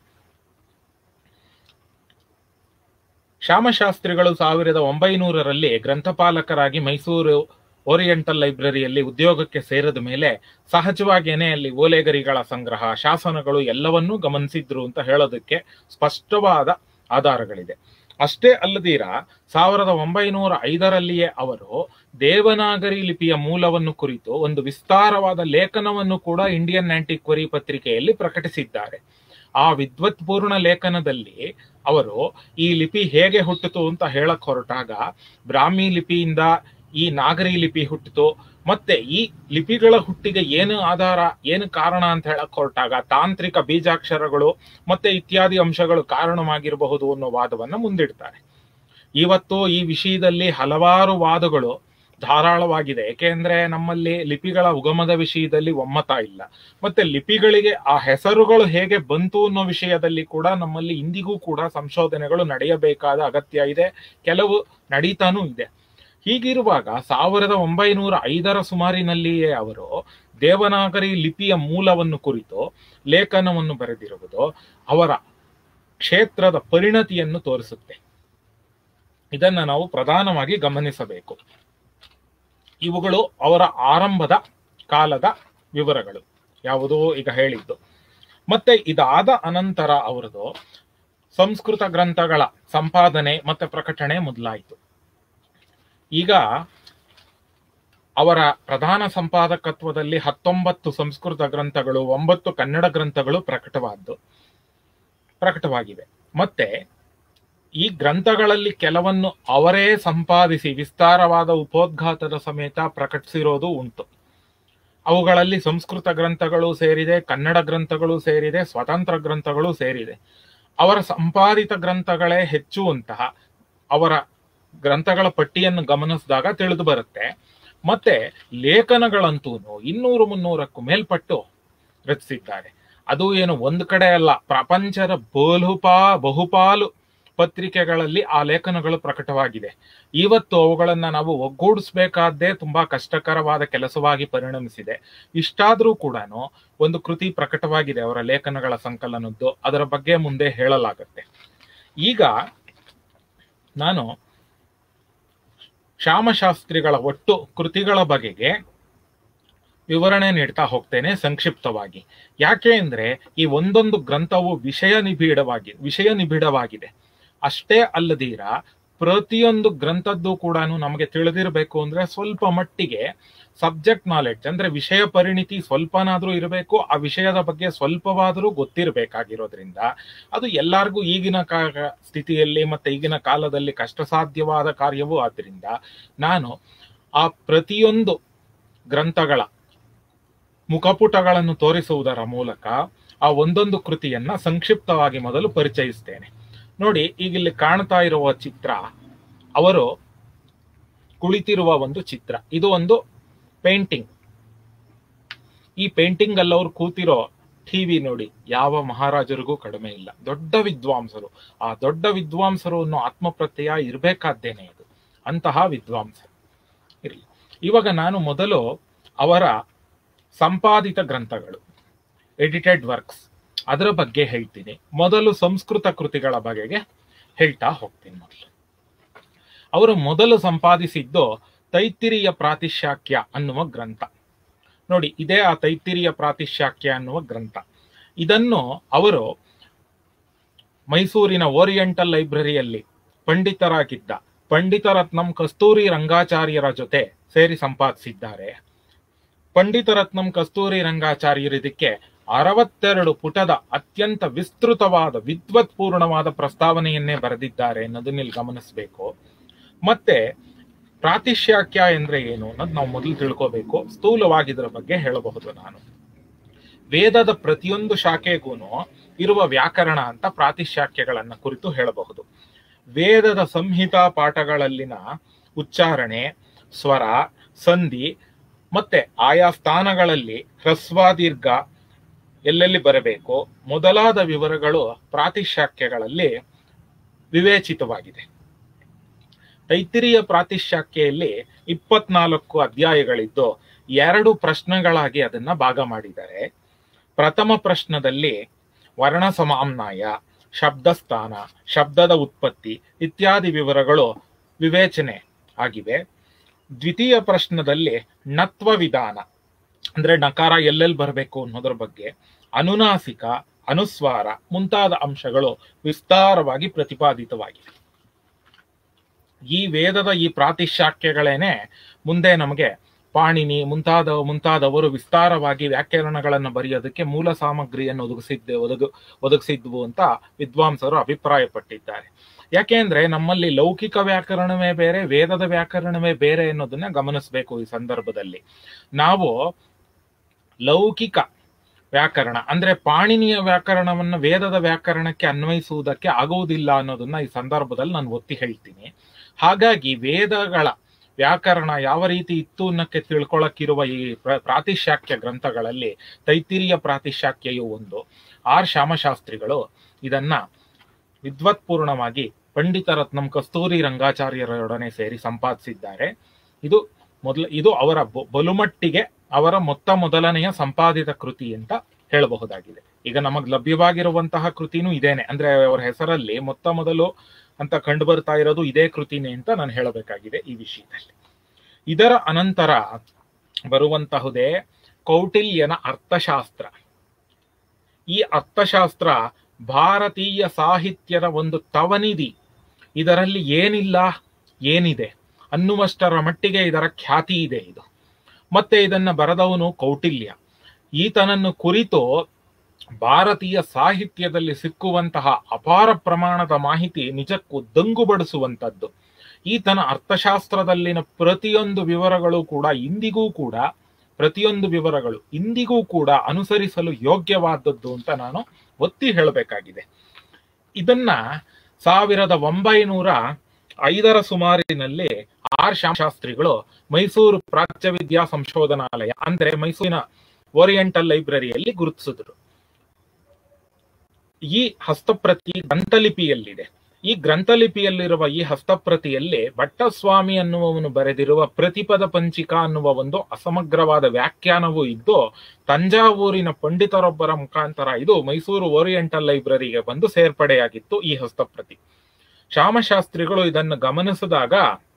ಶ್ಯಾಮಶಾಸ್ತ್ರಿಗಳು ಸಾವಿರದ ಒಂಬೈನೂರರಲ್ಲಿ ಗ್ರಂಥಪಾಲಕರಾಗಿ ಮೈಸೂರು ಓರಿಯೆಂಟಲ್ ಲೈಬ್ರರಿಯಲ್ಲಿ ಉದ್ಯೋಗಕ್ಕೆ ಸೇರಿದ ಮೇಲೆ ಸಹಜವಾಗಿಯೇ ಅಲ್ಲಿ ಓಲೆಗರಿಗಳ ಸಂಗ್ರಹ ಶಾಸನಗಳು ಎಲ್ಲವನ್ನೂ ಗಮನಿಸಿದ್ರು ಅಂತ ಹೇಳೋದಕ್ಕೆ ಸ್ಪಷ್ಟವಾದ ಆಧಾರಗಳಿದೆ ಅಷ್ಟೇ ಅಲ್ಲದೀರ ಸಾವಿರದ ಒಂಬೈನೂರ ಐದರಲ್ಲಿಯೇ ಅವರು ದೇವನಾಗರಿ ಲಿಪಿಯ ಮೂಲವನ್ನು ಕುರಿತು ಒಂದು ವಿಸ್ತಾರವಾದ ಲೇಖನವನ್ನು ಕೂಡ ಇಂಡಿಯನ್ ಆಂಟಿಕ್ವರಿ ಪತ್ರಿಕೆಯಲ್ಲಿ ಪ್ರಕಟಿಸಿದ್ದಾರೆ ಆ ವಿದ್ವತ್ಪೂರ್ಣ ಲೇಖನದಲ್ಲಿ ಅವರು ಈ ಲಿಪಿ ಹೇಗೆ ಹುಟ್ಟಿತು ಅಂತ ಹೇಳಕ್ ಹೊರಟಾಗ ಬ್ರಾಹ್ಮಿ ಲಿಪಿಯಿಂದ ಈ ನಾಗರಿ ಲಿಪಿ ಹುಟ್ಟಿತು ಮತ್ತೆ ಈ ಲಿಪಿಗಳ ಹುಟ್ಟಿಗೆ ಏನು ಆಧಾರ ಏನು ಕಾರಣ ಅಂತ ಹೇಳಕ್ ಹೊರಟಾಗ ತಾಂತ್ರಿಕ ಬೀಜಾಕ್ಷರಗಳು ಮತ್ತೆ ಇತ್ಯಾದಿ ಅಂಶಗಳು ಕಾರಣವಾಗಿರಬಹುದು ಅನ್ನೋ ವಾದವನ್ನ ಮುಂದಿಡ್ತಾರೆ ಇವತ್ತು ಈ ವಿಷಯದಲ್ಲಿ ಹಲವಾರು ವಾದಗಳು ಧಾರಾಳವಾಗಿದೆ ಏಕೆಂದ್ರೆ ನಮ್ಮಲ್ಲಿ ಲಿಪಿಗಳ ಉಗಮದ ವಿಷಯದಲ್ಲಿ ಒಮ್ಮತ ಇಲ್ಲ ಮತ್ತೆ ಲಿಪಿಗಳಿಗೆ ಆ ಹೆಸರುಗಳು ಹೇಗೆ ಬಂತು ಅನ್ನೋ ವಿಷಯದಲ್ಲಿ ಕೂಡ ನಮ್ಮಲ್ಲಿ ಇಂದಿಗೂ ಕೂಡ ಸಂಶೋಧನೆಗಳು ನಡೆಯಬೇಕಾದ ಅಗತ್ಯ ಇದೆ ಕೆಲವು ನಡೀತಾನೂ ಇದೆ ಹೀಗಿರುವಾಗ ಸಾವಿರದ ಒಂಬೈನೂರ ಐದರ ಸುಮಾರಿನಲ್ಲಿಯೇ ಅವರು ದೇವನಾಗರಿ ಲಿಪಿಯ ಮೂಲವನ್ನು ಕುರಿತು ಲೇಖನವನ್ನು ಬರೆದಿರುವುದು ಅವರ ಕ್ಷೇತ್ರದ ಪರಿಣತಿಯನ್ನು ತೋರಿಸುತ್ತೆ ಇದನ್ನ ನಾವು ಪ್ರಧಾನವಾಗಿ ಗಮನಿಸಬೇಕು ಇವುಗಳು ಅವರ ಆರಂಭದ ಕಾಲದ ವಿವರಗಳು ಯಾವುದೋ ಈಗ ಹೇಳಿದ್ದು ಮತ್ತೆ ಇದಾದ ಅನಂತರ ಅವರದು ಸಂಸ್ಕೃತ ಗ್ರಂಥಗಳ ಸಂಪಾದನೆ ಮತ್ತೆ ಪ್ರಕಟಣೆ ಮೊದಲಾಯಿತು ಈಗ ಅವರ ಪ್ರಧಾನ ಸಂಪಾದಕತ್ವದಲ್ಲಿ ಹತ್ತೊಂಬತ್ತು ಸಂಸ್ಕೃತ ಗ್ರಂಥಗಳು ಒಂಬತ್ತು ಕನ್ನಡ ಗ್ರಂಥಗಳು ಪ್ರಕಟವಾದ್ದು ಪ್ರಕಟವಾಗಿವೆ ಮತ್ತೆ ಈ ಗ್ರಂಥಗಳಲ್ಲಿ ಕೆಲವನ್ನು ಅವರೇ ಸಂಪಾದಿಸಿ ವಿಸ್ತಾರವಾದ ಉಪೋದ್ಘಾತದ ಸಮೇತ ಪ್ರಕಟಿಸಿರೋದು ಉಂಟು ಅವುಗಳಲ್ಲಿ ಸಂಸ್ಕೃತ ಗ್ರಂಥಗಳು ಸೇರಿದೆ ಕನ್ನಡ ಗ್ರಂಥಗಳು ಸೇರಿದೆ ಸ್ವತಂತ್ರ ಗ್ರಂಥಗಳು ಸೇರಿದೆ ಅವರ ಸಂಪಾದಿತ ಗ್ರಂಥಗಳೇ ಹೆಚ್ಚುವಂತಹ ಅವರ ಗ್ರಂಥಗಳ ಪಟ್ಟಿಯನ್ನು ಗಮನಿಸಿದಾಗ ತಿಳಿದು ಬರುತ್ತೆ ಮತ್ತೆ ಲೇಖನಗಳಂತೂ ಇನ್ನೂರು ಮುನ್ನೂರಕ್ಕೂ ಮೇಲ್ಪಟ್ಟು ರಚಿಸಿದ್ದಾರೆ ಅದು ಏನು ಒಂದು ಕಡೆ ಅಲ್ಲ ಪ್ರಪಂಚದ ಬಹುಪಾ ಬಹುಪಾಲು ಪತ್ರಿಕೆಗಳಲ್ಲಿ ಆ ಲೇಖನಗಳು ಪ್ರಕಟವಾಗಿದೆ ಇವತ್ತು ಅವುಗಳನ್ನ ನಾವು ಒಗ್ಗೂಡಿಸಬೇಕಾದ್ದೇ ತುಂಬಾ ಕಷ್ಟಕರವಾದ ಕೆಲಸವಾಗಿ ಪರಿಣಮಿಸಿದೆ ಇಷ್ಟಾದ್ರೂ ಕೂಡ ಒಂದು ಕೃತಿ ಪ್ರಕಟವಾಗಿದೆ ಅವರ ಲೇಖನಗಳ ಸಂಕಲನದ್ದು ಅದರ ಬಗ್ಗೆ ಮುಂದೆ ಹೇಳಲಾಗುತ್ತೆ ಈಗ ನಾನು ಶ್ಯಾಮಶಾಸ್ತ್ರಿಗಳ ಒಟ್ಟು ಕೃತಿಗಳ ಬಗೆಗೆ ವಿವರಣೆ ನೀಡ್ತಾ ಹೋಗ್ತೇನೆ ಸಂಕ್ಷಿಪ್ತವಾಗಿ ಯಾಕೆ ಅಂದ್ರೆ ಈ ಒಂದೊಂದು ಗ್ರಂಥವು ವಿಷಯ ನಿಬಿಡವಾಗಿ ವಿಷಯ ನಿಬಿಡವಾಗಿದೆ ಅಷ್ಟೇ ಅಲ್ಲದೀರ ಪ್ರತಿಯೊಂದು ಗ್ರಂಥದ್ದು ಕೂಡ ನಮಗೆ ತಿಳಿದಿರಬೇಕು ಅಂದ್ರೆ ಸ್ವಲ್ಪ ಮಟ್ಟಿಗೆ ಸಬ್ಜೆಕ್ಟ್ ನಾಲೆಡ್ಜ್ ಅಂದ್ರೆ ವಿಷಯ ಪರಿಣಿತಿ ಸ್ವಲ್ಪನಾದ್ರೂ ಇರಬೇಕು ಆ ವಿಷಯದ ಬಗ್ಗೆ ಸ್ವಲ್ಪವಾದರೂ ಗೊತ್ತಿರಬೇಕಾಗಿರೋದ್ರಿಂದ ಅದು ಎಲ್ಲರಿಗೂ ಈಗಿನ ಕಾ ಸ್ಥಿತಿಯಲ್ಲಿ ಮತ್ತೆ ಈಗಿನ ಕಾಲದಲ್ಲಿ ಕಷ್ಟ ಸಾಧ್ಯವಾದ ಕಾರ್ಯವೂ ಆದ್ರಿಂದ ನಾನು ಆ ಪ್ರತಿಯೊಂದು ಗ್ರಂಥಗಳ ಮುಖಪುಟಗಳನ್ನು ತೋರಿಸುವುದರ ಮೂಲಕ ಆ ಒಂದೊಂದು ಕೃತಿಯನ್ನ ಸಂಕ್ಷಿಪ್ತವಾಗಿ ಮೊದಲು ಪರಿಚಯಿಸ್ತೇನೆ ನೋಡಿ ಈಗ ಇಲ್ಲಿ ಕಾಣ್ತಾ ಇರುವ ಚಿತ್ರ ಅವರು ಕುಳಿತಿರುವ ಒಂದು ಚಿತ್ರ ಇದು ಒಂದು ಪೇಂಟಿಂಗ್ ಈ ಪೇಂಟಿಂಗ್ ಅಲ್ಲಿ ಅವ್ರು ಕೂತಿರೋ ಟಿವಿ ನೋಡಿ ಯಾವ ಮಹಾರಾಜರಿಗೂ ಕಡಿಮೆ ಇಲ್ಲ ದೊಡ್ಡ ವಿದ್ವಾಂಸರು ಆ ದೊಡ್ಡ ವಿದ್ವಾಂಸರು ಅನ್ನೋ ಆತ್ಮಪ್ರತ್ಯಯ ಇರಬೇಕಾದ್ದೇನೆ ಇದು ಅಂತಹ ವಿದ್ವಾಂಸರು ಇರಲಿ ಇವಾಗ ನಾನು ಮೊದಲು ಅವರ ಸಂಪಾದಿತ ಗ್ರಂಥಗಳು ಎಡಿಟೆಡ್ ವರ್ಕ್ಸ್ ಅದರ ಬಗ್ಗೆ ಹೇಳ್ತೀನಿ ಮೊದಲು ಸಂಸ್ಕೃತ ಕೃತಿಗಳ ಬಗೆಗೆ ಹೇಳ್ತಾ ಹೋಗ್ತೀನಿ ಮೊದಲು ಅವರು ಮೊದಲು ಸಂಪಾದಿಸಿದ್ದು ತೈತ್ತಿರಿಯ ಪ್ರಾತಿಶಾಕ್ಯ ಅನ್ನುವ ಗ್ರಂಥ ನೋಡಿ ಇದೇ ಆ ತೈತ್ತಿರಿಯ ಪ್ರಾತಿಶಾಕ್ಯ ಅನ್ನುವ ಗ್ರಂಥ ಇದನ್ನು ಅವರು ಮೈಸೂರಿನ ಓರಿಯೆಂಟಲ್ ಲೈಬ್ರರಿಯಲ್ಲಿ ಪಂಡಿತರಾಗಿದ್ದ ಪಂಡಿತರತ್ನಂ ಕಸ್ತೂರಿ ರಂಗಾಚಾರ್ಯರ ಜೊತೆ ಸೇರಿ ಸಂಪಾದಿಸಿದ್ದಾರೆ ಪಂಡಿತರತ್ನಂ ಕಸ್ತೂರಿ ರಂಗಾಚಾರ್ಯರು ಇದಕ್ಕೆ ಅರವತ್ತೆರಡು ಪುಟದ ಅತ್ಯಂತ ವಿಸ್ತೃತವಾದ ವಿದ್ವತ್ಪೂರ್ಣವಾದ ಪ್ರಸ್ತಾವನೆಯನ್ನೇ ಬರೆದಿದ್ದಾರೆ ಅನ್ನೋದನ್ನ ಇಲ್ಲಿ ಗಮನಿಸಬೇಕು ಮತ್ತೆ ಪ್ರಾತಿಶಾಕ್ಯ ಎಂದ್ರೆ ಏನು ಅನ್ನೋದು ನಾವು ಮೊದಲು ತಿಳ್ಕೋಬೇಕು ಸ್ಥೂಲವಾಗಿ ಇದರ ಬಗ್ಗೆ ಹೇಳಬಹುದು ನಾನು ವೇದದ ಪ್ರತಿಯೊಂದು ಶಾಖೆಗೂ ಇರುವ ವ್ಯಾಕರಣ ಅಂತ ಪ್ರಾತಿಶಾಕ್ಯಗಳನ್ನ ಕುರಿತು ಹೇಳಬಹುದು ವೇದದ ಸಂಹಿತಾ ಪಾಠಗಳಲ್ಲಿನ ಉಚ್ಚಾರಣೆ ಸ್ವರ ಸಂಧಿ ಮತ್ತೆ ಆಯಾ ಸ್ಥಾನಗಳಲ್ಲಿ ಹ್ರಸ್ವಾದೀರ್ಘ ಎಲ್ಲೆಲ್ಲಿ ಬರಬೇಕು ಮೊದಲಾದ ವಿವರಗಳು ಪ್ರಾತಿಶಾಕ್ಯಗಳಲ್ಲಿ ವಿವೇಚಿತವಾಗಿದೆ ತೈತಿರಿಯ ಪ್ರಾತಿಶಾಕ್ಯೆಯಲ್ಲಿ ಇಪ್ಪತ್ನಾಲ್ಕು ಅಧ್ಯಾಯಗಳಿದ್ದು ಎರಡು ಪ್ರಶ್ನೆಗಳಾಗಿ ಅದನ್ನ ಭಾಗ ಮಾಡಿದ್ದಾರೆ ಪ್ರಥಮ ಪ್ರಶ್ನದಲ್ಲಿ ವರ್ಣ ಸಮಾಮ್ನಾಯ ಶಬ್ದಸ್ಥಾನ ಶಬ್ದದ ಉತ್ಪತ್ತಿ ಇತ್ಯಾದಿ ವಿವರಗಳು ವಿವೇಚನೆ ಆಗಿವೆ ದ್ವಿತೀಯ ಪ್ರಶ್ನದಲ್ಲಿ ನತ್ವ ವಿಧಾನ ಅಂದ್ರೆ ನಕಾರ ಎಲ್ಲೆಲ್ಲಿ ಬರಬೇಕು ಅನ್ನೋದ್ರ ಬಗ್ಗೆ ಅನುನಾಸಿಕ ಅನುಸ್ವಾರ ಮುಂತಾದ ಅಂಶಗಳು ವಿಸ್ತಾರವಾಗಿ ಪ್ರತಿಪಾದಿತವಾಗಿವೆ ಈ ವೇದದ ಈ ಪ್ರಾತಿಶಾಕ್ಯಗಳೇನೆ ಮುಂದೆ ನಮಗೆ ಪಾಣಿನಿ ಮುಂತಾದ ಮುಂತಾದವರು ವಿಸ್ತಾರವಾಗಿ ವ್ಯಾಕರಣಗಳನ್ನು ಬರೆಯೋದಕ್ಕೆ ಮೂಲ ಸಾಮಗ್ರಿಯನ್ನು ಒದಗಿಸಿದ್ದೆ ಒದಗ ಒದಗಿಸಿದ್ವು ಅಂತ ವಿದ್ವಾಂಸರು ಅಭಿಪ್ರಾಯಪಟ್ಟಿದ್ದಾರೆ ಯಾಕೆಂದ್ರೆ ನಮ್ಮಲ್ಲಿ ಲೌಕಿಕ ವ್ಯಾಕರಣವೇ ಬೇರೆ ವೇದದ ವ್ಯಾಕರಣವೇ ಬೇರೆ ಅನ್ನೋದನ್ನ ಗಮನಿಸಬೇಕು ಈ ಸಂದರ್ಭದಲ್ಲಿ ನಾವು ಲೌಕಿಕ ವ್ಯಾಕರಣ ಅಂದ್ರೆ ಪಾಣಿನಿಯ ವ್ಯಾಕರಣವನ್ನ ವೇದದ ವ್ಯಾಕರಣಕ್ಕೆ ಅನ್ವಯಿಸುವುದಕ್ಕೆ ಆಗುವುದಿಲ್ಲ ಅನ್ನೋದನ್ನ ಈ ಸಂದರ್ಭದಲ್ಲಿ ನಾನು ಒತ್ತಿ ಹೇಳ್ತೀನಿ ಹಾಗಾಗಿ ವೇದಗಳ ವ್ಯಾಕರಣ ಯಾವ ರೀತಿ ಇತ್ತು ಅನ್ನಕ್ಕೆ ತಿಳ್ಕೊಳಕ್ಕಿರುವ ಈ ಪ್ರಾತಿಶಾಕ್ಯ ಗ್ರಂಥಗಳಲ್ಲಿ ತೈತಿರಿಯ ಪ್ರಾತಿಶಾಕ್ಯಯು ಒಂದು ಆರ್ ಶ್ಯಾಮಶಾಸ್ತ್ರಿಗಳು ಇದನ್ನ ವಿದ್ವತ್ಪೂರ್ಣವಾಗಿ ಪಂಡಿತರತ್ನಂ ಕಸ್ತೂರಿ ರಂಗಾಚಾರ್ಯರೊಡನೆ ಸೇರಿ ಸಂಪಾದಿಸಿದ್ದಾರೆ ಇದು ಮೊದಲು ಇದು ಅವರ ಬಲುಮಟ್ಟಿಗೆ ಅವರ ಮೊತ್ತ ಮೊದಲನೆಯ ಸಂಪಾದಿತ ಕೃತಿ ಅಂತ ಹೇಳಬಹುದಾಗಿದೆ ಈಗ ನಮಗ್ ಲಭ್ಯವಾಗಿರುವಂತಹ ಕೃತಿನೂ ಇದೇನೆ ಅಂದ್ರೆ ಅವರ ಹೆಸರಲ್ಲಿ ಮೊತ್ತ ಮೊದಲು ಅಂತ ಕಂಡು ಬರ್ತಾ ಇರೋದು ಇದೇ ಕೃತಿನೇ ಅಂತ ನಾನು ಹೇಳಬೇಕಾಗಿದೆ ಈ ವಿಷಯದಲ್ಲಿ ಇದರ ಅನಂತರ ಬರುವಂತಹುದೇ ಕೌಟಿಲ್ಯನ ಅರ್ಥಶಾಸ್ತ್ರ ಈ ಅರ್ಥಶಾಸ್ತ್ರ ಭಾರತೀಯ ಸಾಹಿತ್ಯದ ಒಂದು ತವನಿಧಿ ಇದರಲ್ಲಿ ಏನಿಲ್ಲ ಏನಿದೆ ಅನ್ನುವಷ್ಟರ ಮಟ್ಟಿಗೆ ಇದರ ಖ್ಯಾತಿ ಇದೆ ಇದು ಮತ್ತೆ ಇದನ್ನ ಬರೆದವನು ಕೌಟಿಲ್ಯ ಈತನನ್ನು ಕುರಿತು ಭಾರತೀಯ ಸಾಹಿತ್ಯದಲ್ಲಿ ಸಿಕ್ಕುವಂತಹ ಅಪಾರ ಪ್ರಮಾಣದ ಮಾಹಿತಿ ನಿಜಕ್ಕೂ ದಂಗುಬಡಿಸುವಂತದ್ದು ಈತನ ಅರ್ಥಶಾಸ್ತ್ರದಲ್ಲಿನ ಪ್ರತಿಯೊಂದು ವಿವರಗಳು ಕೂಡ ಇಂದಿಗೂ ಕೂಡ ಪ್ರತಿಯೊಂದು ವಿವರಗಳು ಇಂದಿಗೂ ಕೂಡ ಅನುಸರಿಸಲು ಯೋಗ್ಯವಾದದ್ದು ಅಂತ ನಾನು ಒತ್ತಿ ಹೇಳಬೇಕಾಗಿದೆ ಇದನ್ನ ಸಾವಿರದ ಒಂಬೈನೂರ ಐದರ ಸುಮಾರಿನಲ್ಲಿ ಆರ್ ಶಾಸ್ತ್ರಿಗಳು ಮೈಸೂರು ಪ್ರಾಚ್ಯ ವಿದ್ಯಾ ಸಂಶೋಧನಾಲಯ ಅಂದ್ರೆ ಮೈಸೂರಿನ ಓರಿಯೆಂಟಲ್ ಲೈಬ್ರರಿಯಲ್ಲಿ ಗುರುತಿಸಿದ್ರು ಈ ಹಸ್ತಪ್ರತಿ ಗ್ರಂಥಲಿಪಿಯಲ್ಲಿದೆ ಈ ಗ್ರಂಥಲಿಪಿಯಲ್ಲಿರುವ ಈ ಹಸ್ತಪ್ರತಿಯಲ್ಲಿ ಭಟ್ಟಸ್ವಾಮಿ ಅನ್ನುವವನು ಬರೆದಿರುವ ಪ್ರತಿಪದ ಪಂಚಿಕ ಅನ್ನುವ ಒಂದು ಅಸಮಗ್ರವಾದ ವ್ಯಾಖ್ಯಾನವೂ ಇದ್ದು ತಂಜಾವೂರಿನ ಪಂಡಿತರೊಬ್ಬರ ಮುಖಾಂತರ ಇದು ಮೈಸೂರು ಓರಿಯೆಂಟಲ್ ಲೈಬ್ರರಿಗೆ ಬಂದು ಸೇರ್ಪಡೆಯಾಗಿತ್ತು ಈ ಹಸ್ತಪ್ರತಿ ಶ್ಯಾಮಶಾಸ್ತ್ರಿಗಳು ಇದನ್ನು ಗಮನಿಸಿದಾಗ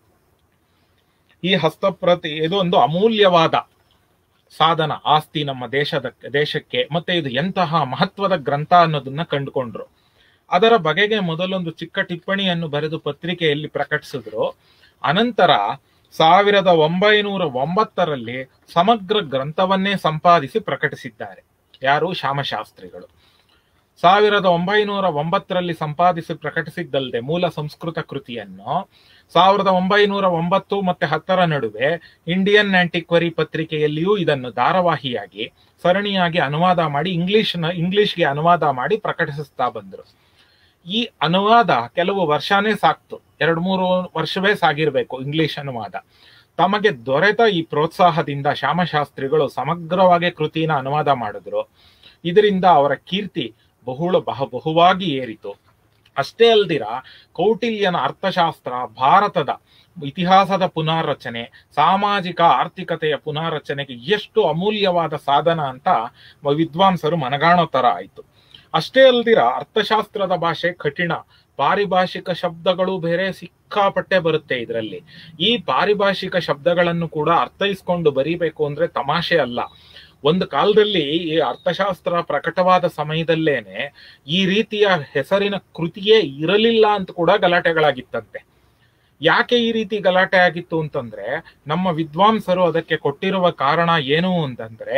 ಈ ಹಸ್ತಪ್ರತಿ ಇದು ಒಂದು ಅಮೂಲ್ಯವಾದ ಸಾಧನ ಆಸ್ತಿ ನಮ್ಮ ದೇಶದ ದೇಶಕ್ಕೆ ಮತ್ತೆ ಇದು ಎಂತಹ ಮಹತ್ವದ ಗ್ರಂಥ ಅನ್ನೋದನ್ನ ಕಂಡುಕೊಂಡ್ರು ಅದರ ಬಗೆಗೆ ಮೊದಲೊಂದು ಚಿಕ್ಕ ಟಿಪ್ಪಣಿಯನ್ನು ಬರೆದು ಪತ್ರಿಕೆಯಲ್ಲಿ ಪ್ರಕಟಿಸಿದ್ರು ಅನಂತರ ಸಾವಿರದ ಒಂಬೈನೂರ ಒಂಬತ್ತರಲ್ಲಿ ಸಮಗ್ರ ಗ್ರಂಥವನ್ನೇ ಸಂಪಾದಿಸಿ ಪ್ರಕಟಿಸಿದ್ದಾರೆ ಯಾರು ಶ್ಯಾಮಶಾಸ್ತ್ರಿಗಳು ಸಾವಿರದ ಒಂಬೈನೂರ ಒಂಬತ್ತರಲ್ಲಿ ಸಂಪಾದಿಸಿ ಪ್ರಕಟಿಸಿದ್ದಲ್ಲದೆ ಮೂಲ ಸಂಸ್ಕೃತ ಕೃತಿಯನ್ನು ಸಾವಿರದ ಒಂಬೈನೂರ ಒಂಬತ್ತು ಮತ್ತೆ ಹತ್ತರ ನಡುವೆ ಇಂಡಿಯನ್ ಆಂಟಿಕ್ವರಿ ಪತ್ರಿಕೆಯಲ್ಲಿಯೂ ಇದನ್ನು ಧಾರಾವಾಹಿಯಾಗಿ ಸರಣಿಯಾಗಿ ಅನುವಾದ ಮಾಡಿ ಇಂಗ್ಲಿಷ್ನ ಇಂಗ್ಲಿಷ್ಗೆ ಅನುವಾದ ಮಾಡಿ ಪ್ರಕಟಿಸ್ತಾ ಬಂದರು ಈ ಅನುವಾದ ಕೆಲವು ವರ್ಷನೇ ಸಾಕ್ತು ಎರಡು ಮೂರು ವರ್ಷವೇ ಸಾಗಿರ್ಬೇಕು ಇಂಗ್ಲಿಷ್ ಅನುವಾದ ತಮಗೆ ದೊರೆತ ಈ ಪ್ರೋತ್ಸಾಹದಿಂದ ಶ್ಯಾಮಶಾಸ್ತ್ರಿಗಳು ಸಮಗ್ರವಾಗಿ ಕೃತಿನ ಅನುವಾದ ಮಾಡಿದ್ರು ಇದರಿಂದ ಅವರ ಕೀರ್ತಿ ಬಹುಳ ಬಹ ಬಹುವಾಗಿ ಏರಿತು ಅಷ್ಟೇ ಅಲ್ದಿರ ಕೌಟಿಲ್ಯನ ಅರ್ಥಶಾಸ್ತ್ರ ಭಾರತದ ಇತಿಹಾಸದ ಪುನಾರಚನೆ ಸಾಮಾಜಿಕ ಆರ್ಥಿಕತೆಯ ಪುನಾರಚನೆಗೆ ಎಷ್ಟು ಅಮೂಲ್ಯವಾದ ಸಾಧನ ಅಂತ ವಿದ್ವಾಂಸರು ಮನಗಾಣೋ ತರ ಆಯ್ತು ಅಷ್ಟೇ ಅಲ್ದಿರ ಅರ್ಥಶಾಸ್ತ್ರದ ಭಾಷೆ ಕಠಿಣ ಪಾರಿಭಾಷಿಕ ಶಬ್ದಗಳು ಬೇರೆ ಸಿಕ್ಕಾಪಟ್ಟೆ ಬರುತ್ತೆ ಇದರಲ್ಲಿ ಈ ಪಾರಿಭಾಷಿಕ ಶಬ್ದಗಳನ್ನು ಕೂಡ ಅರ್ಥೈಸ್ಕೊಂಡು ಬರೀಬೇಕು ಅಂದ್ರೆ ತಮಾಷೆ ಅಲ್ಲ ಒಂದು ಕಾಲದಲ್ಲಿ ಈ ಅರ್ಥಶಾಸ್ತ್ರ ಪ್ರಕಟವಾದ ಸಮಯದಲ್ಲೇನೆ ಈ ರೀತಿಯ ಹೆಸರಿನ ಕೃತಿಯೇ ಇರಲಿಲ್ಲ ಅಂತ ಕೂಡ ಗಲಾಟೆಗಳಾಗಿತ್ತಂತೆ ಯಾಕೆ ಈ ರೀತಿ ಗಲಾಟೆ ಆಗಿತ್ತು ಅಂತಂದ್ರೆ ನಮ್ಮ ವಿದ್ವಾಂಸರು ಅದಕ್ಕೆ ಕೊಟ್ಟಿರುವ ಕಾರಣ ಏನು ಅಂತಂದ್ರೆ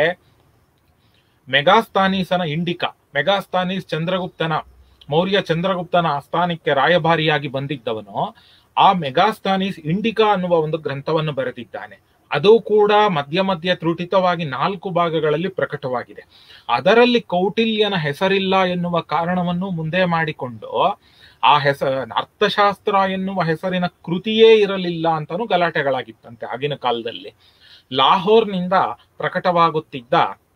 ಮೆಗಾಸ್ತಾನೀಸನ ಇಂಡಿಕಾ ಮೆಗಾಸ್ತಾನೀಸ್ ಚಂದ್ರಗುಪ್ತನ ಮೌರ್ಯ ಚಂದ್ರಗುಪ್ತನ ಆಸ್ಥಾನಕ್ಕೆ ರಾಯಭಾರಿಯಾಗಿ ಬಂದಿದ್ದವನು ಆ ಮೆಗಾಸ್ತಾನೀಸ್ ಇಂಡಿಕಾ ಅನ್ನುವ ಒಂದು ಗ್ರಂಥವನ್ನು ಬರೆದಿದ್ದಾನೆ ಅದು ಕೂಡ ಮಧ್ಯ ಮಧ್ಯ ತ್ರುಟಿತವಾಗಿ ನಾಲ್ಕು ಭಾಗಗಳಲ್ಲಿ ಪ್ರಕಟವಾಗಿದೆ ಅದರಲ್ಲಿ ಕೌಟಿಲ್ಯನ ಹೆಸರಿಲ್ಲ ಎನ್ನುವ ಕಾರಣವನ್ನು ಮುಂದೆ ಮಾಡಿಕೊಂಡು ಆ ಹೆಸ ಅರ್ಥಶಾಸ್ತ್ರ ಎನ್ನುವ ಹೆಸರಿನ ಕೃತಿಯೇ ಇರಲಿಲ್ಲ ಅಂತಾನು ಗಲಾಟೆಗಳಾಗಿತ್ತಂತೆ ಆಗಿನ ಕಾಲದಲ್ಲಿ ಲಾಹೋರ್ನಿಂದ ಪ್ರಕಟವಾಗುತ್ತಿದ್ದ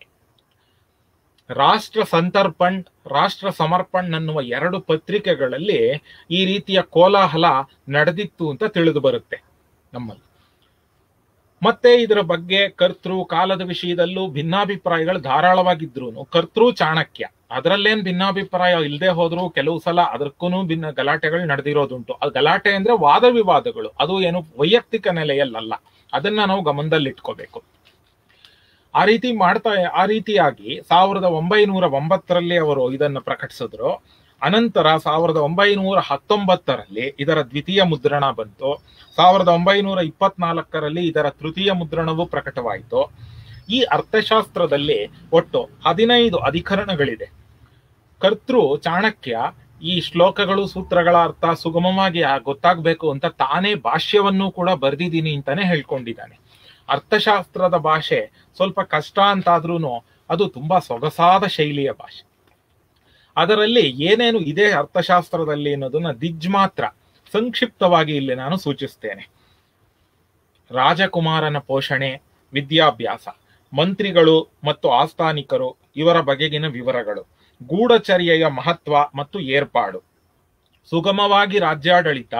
ರಾಷ್ಟ್ರ ಸಂತರ್ಪಣ್ ರಾಷ್ಟ್ರ ಸಮರ್ಪಣ್ ಅನ್ನುವ ಎರಡು ಪತ್ರಿಕೆಗಳಲ್ಲಿ ಈ ರೀತಿಯ ಕೋಲಾಹಲ ನಡೆದಿತ್ತು ಅಂತ ತಿಳಿದು ಬರುತ್ತೆ ನಮ್ಮಲ್ಲಿ ಮತ್ತೆ ಇದರ ಬಗ್ಗೆ ಕರ್ತೃ ಕಾಲದ ವಿಷಯದಲ್ಲೂ ಭಿನ್ನಾಭಿಪ್ರಾಯಗಳು ಧಾರಾಳವಾಗಿದ್ರು ಕರ್ತೃ ಚಾಣಕ್ಯ ಅದರಲ್ಲೇನ್ ಭಿನ್ನಾಭಿಪ್ರಾಯ ಇಲ್ಲದೆ ಹೋದ್ರು ಕೆಲವು ಸಲ ಅದಕ್ಕೂ ಭಿನ್ನ ಗಲಾಟೆಗಳು ನಡೆದಿರೋದುಂಟು ಅದು ಗಲಾಟೆ ಅಂದ್ರೆ ವಾದ ವಿವಾದಗಳು ಅದು ಏನು ವೈಯಕ್ತಿಕ ನೆಲೆಯಲ್ಲ ಅದನ್ನ ನಾವು ಗಮನದಲ್ಲಿಟ್ಕೋಬೇಕು ಆ ರೀತಿ ಮಾಡ್ತಾ ಆ ರೀತಿಯಾಗಿ ಸಾವಿರದ ಒಂಬೈನೂರ ಒಂಬತ್ತರಲ್ಲಿ ಅವರು ಇದನ್ನು ಪ್ರಕಟಿಸಿದ್ರು ಅನಂತರ ಸಾವಿರದ ಒಂಬೈನೂರ ಹತ್ತೊಂಬತ್ತರಲ್ಲಿ ಇದರ ದ್ವಿತೀಯ ಮುದ್ರಣ ಬಂತು ಸಾವಿರದ ಒಂಬೈನೂರ ಇಪ್ಪತ್ನಾಲ್ಕರಲ್ಲಿ ಇದರ ತೃತೀಯ ಮುದ್ರಣವು ಪ್ರಕಟವಾಯಿತು ಈ ಅರ್ಥಶಾಸ್ತ್ರದಲ್ಲಿ ಒಟ್ಟು ಹದಿನೈದು ಅಧಿಕರಣಗಳಿದೆ ಕರ್ತೃ ಚಾಣಕ್ಯ ಈ ಶ್ಲೋಕಗಳು ಸೂತ್ರಗಳ ಅರ್ಥ ಸುಗಮವಾಗಿ ಗೊತ್ತಾಗಬೇಕು ಅಂತ ತಾನೇ ಭಾಷ್ಯವನ್ನು ಕೂಡ ಬರೆದಿದ್ದೀನಿ ಅಂತಾನೆ ಹೇಳ್ಕೊಂಡಿದ್ದಾನೆ ಅರ್ಥಶಾಸ್ತ್ರದ ಭಾಷೆ ಸ್ವಲ್ಪ ಕಷ್ಟ ಅಂತಾದ್ರೂ ಅದು ತುಂಬಾ ಸೊಗಸಾದ ಶೈಲಿಯ ಭಾಷೆ ಅದರಲ್ಲಿ ಏನೇನು ಇದೆ ಅರ್ಥಶಾಸ್ತ್ರದಲ್ಲಿ ಅನ್ನೋದನ್ನ ದಿಜ್ ಮಾತ್ರ ಸಂಕ್ಷಿಪ್ತವಾಗಿ ಇಲ್ಲಿ ನಾನು ಸೂಚಿಸ್ತೇನೆ ರಾಜಕುಮಾರನ ಪೋಷಣೆ ವಿದ್ಯಾಭ್ಯಾಸ ಮಂತ್ರಿಗಳು ಮತ್ತು ಆಸ್ಥಾನಿಕರು ಇವರ ಬಗೆಗಿನ ವಿವರಗಳು ಗೂಢಚರ್ಯೆಯ ಮಹತ್ವ ಮತ್ತು ಏರ್ಪಾಡು ಸುಗಮವಾಗಿ ರಾಜ್ಯಾಡಳಿತ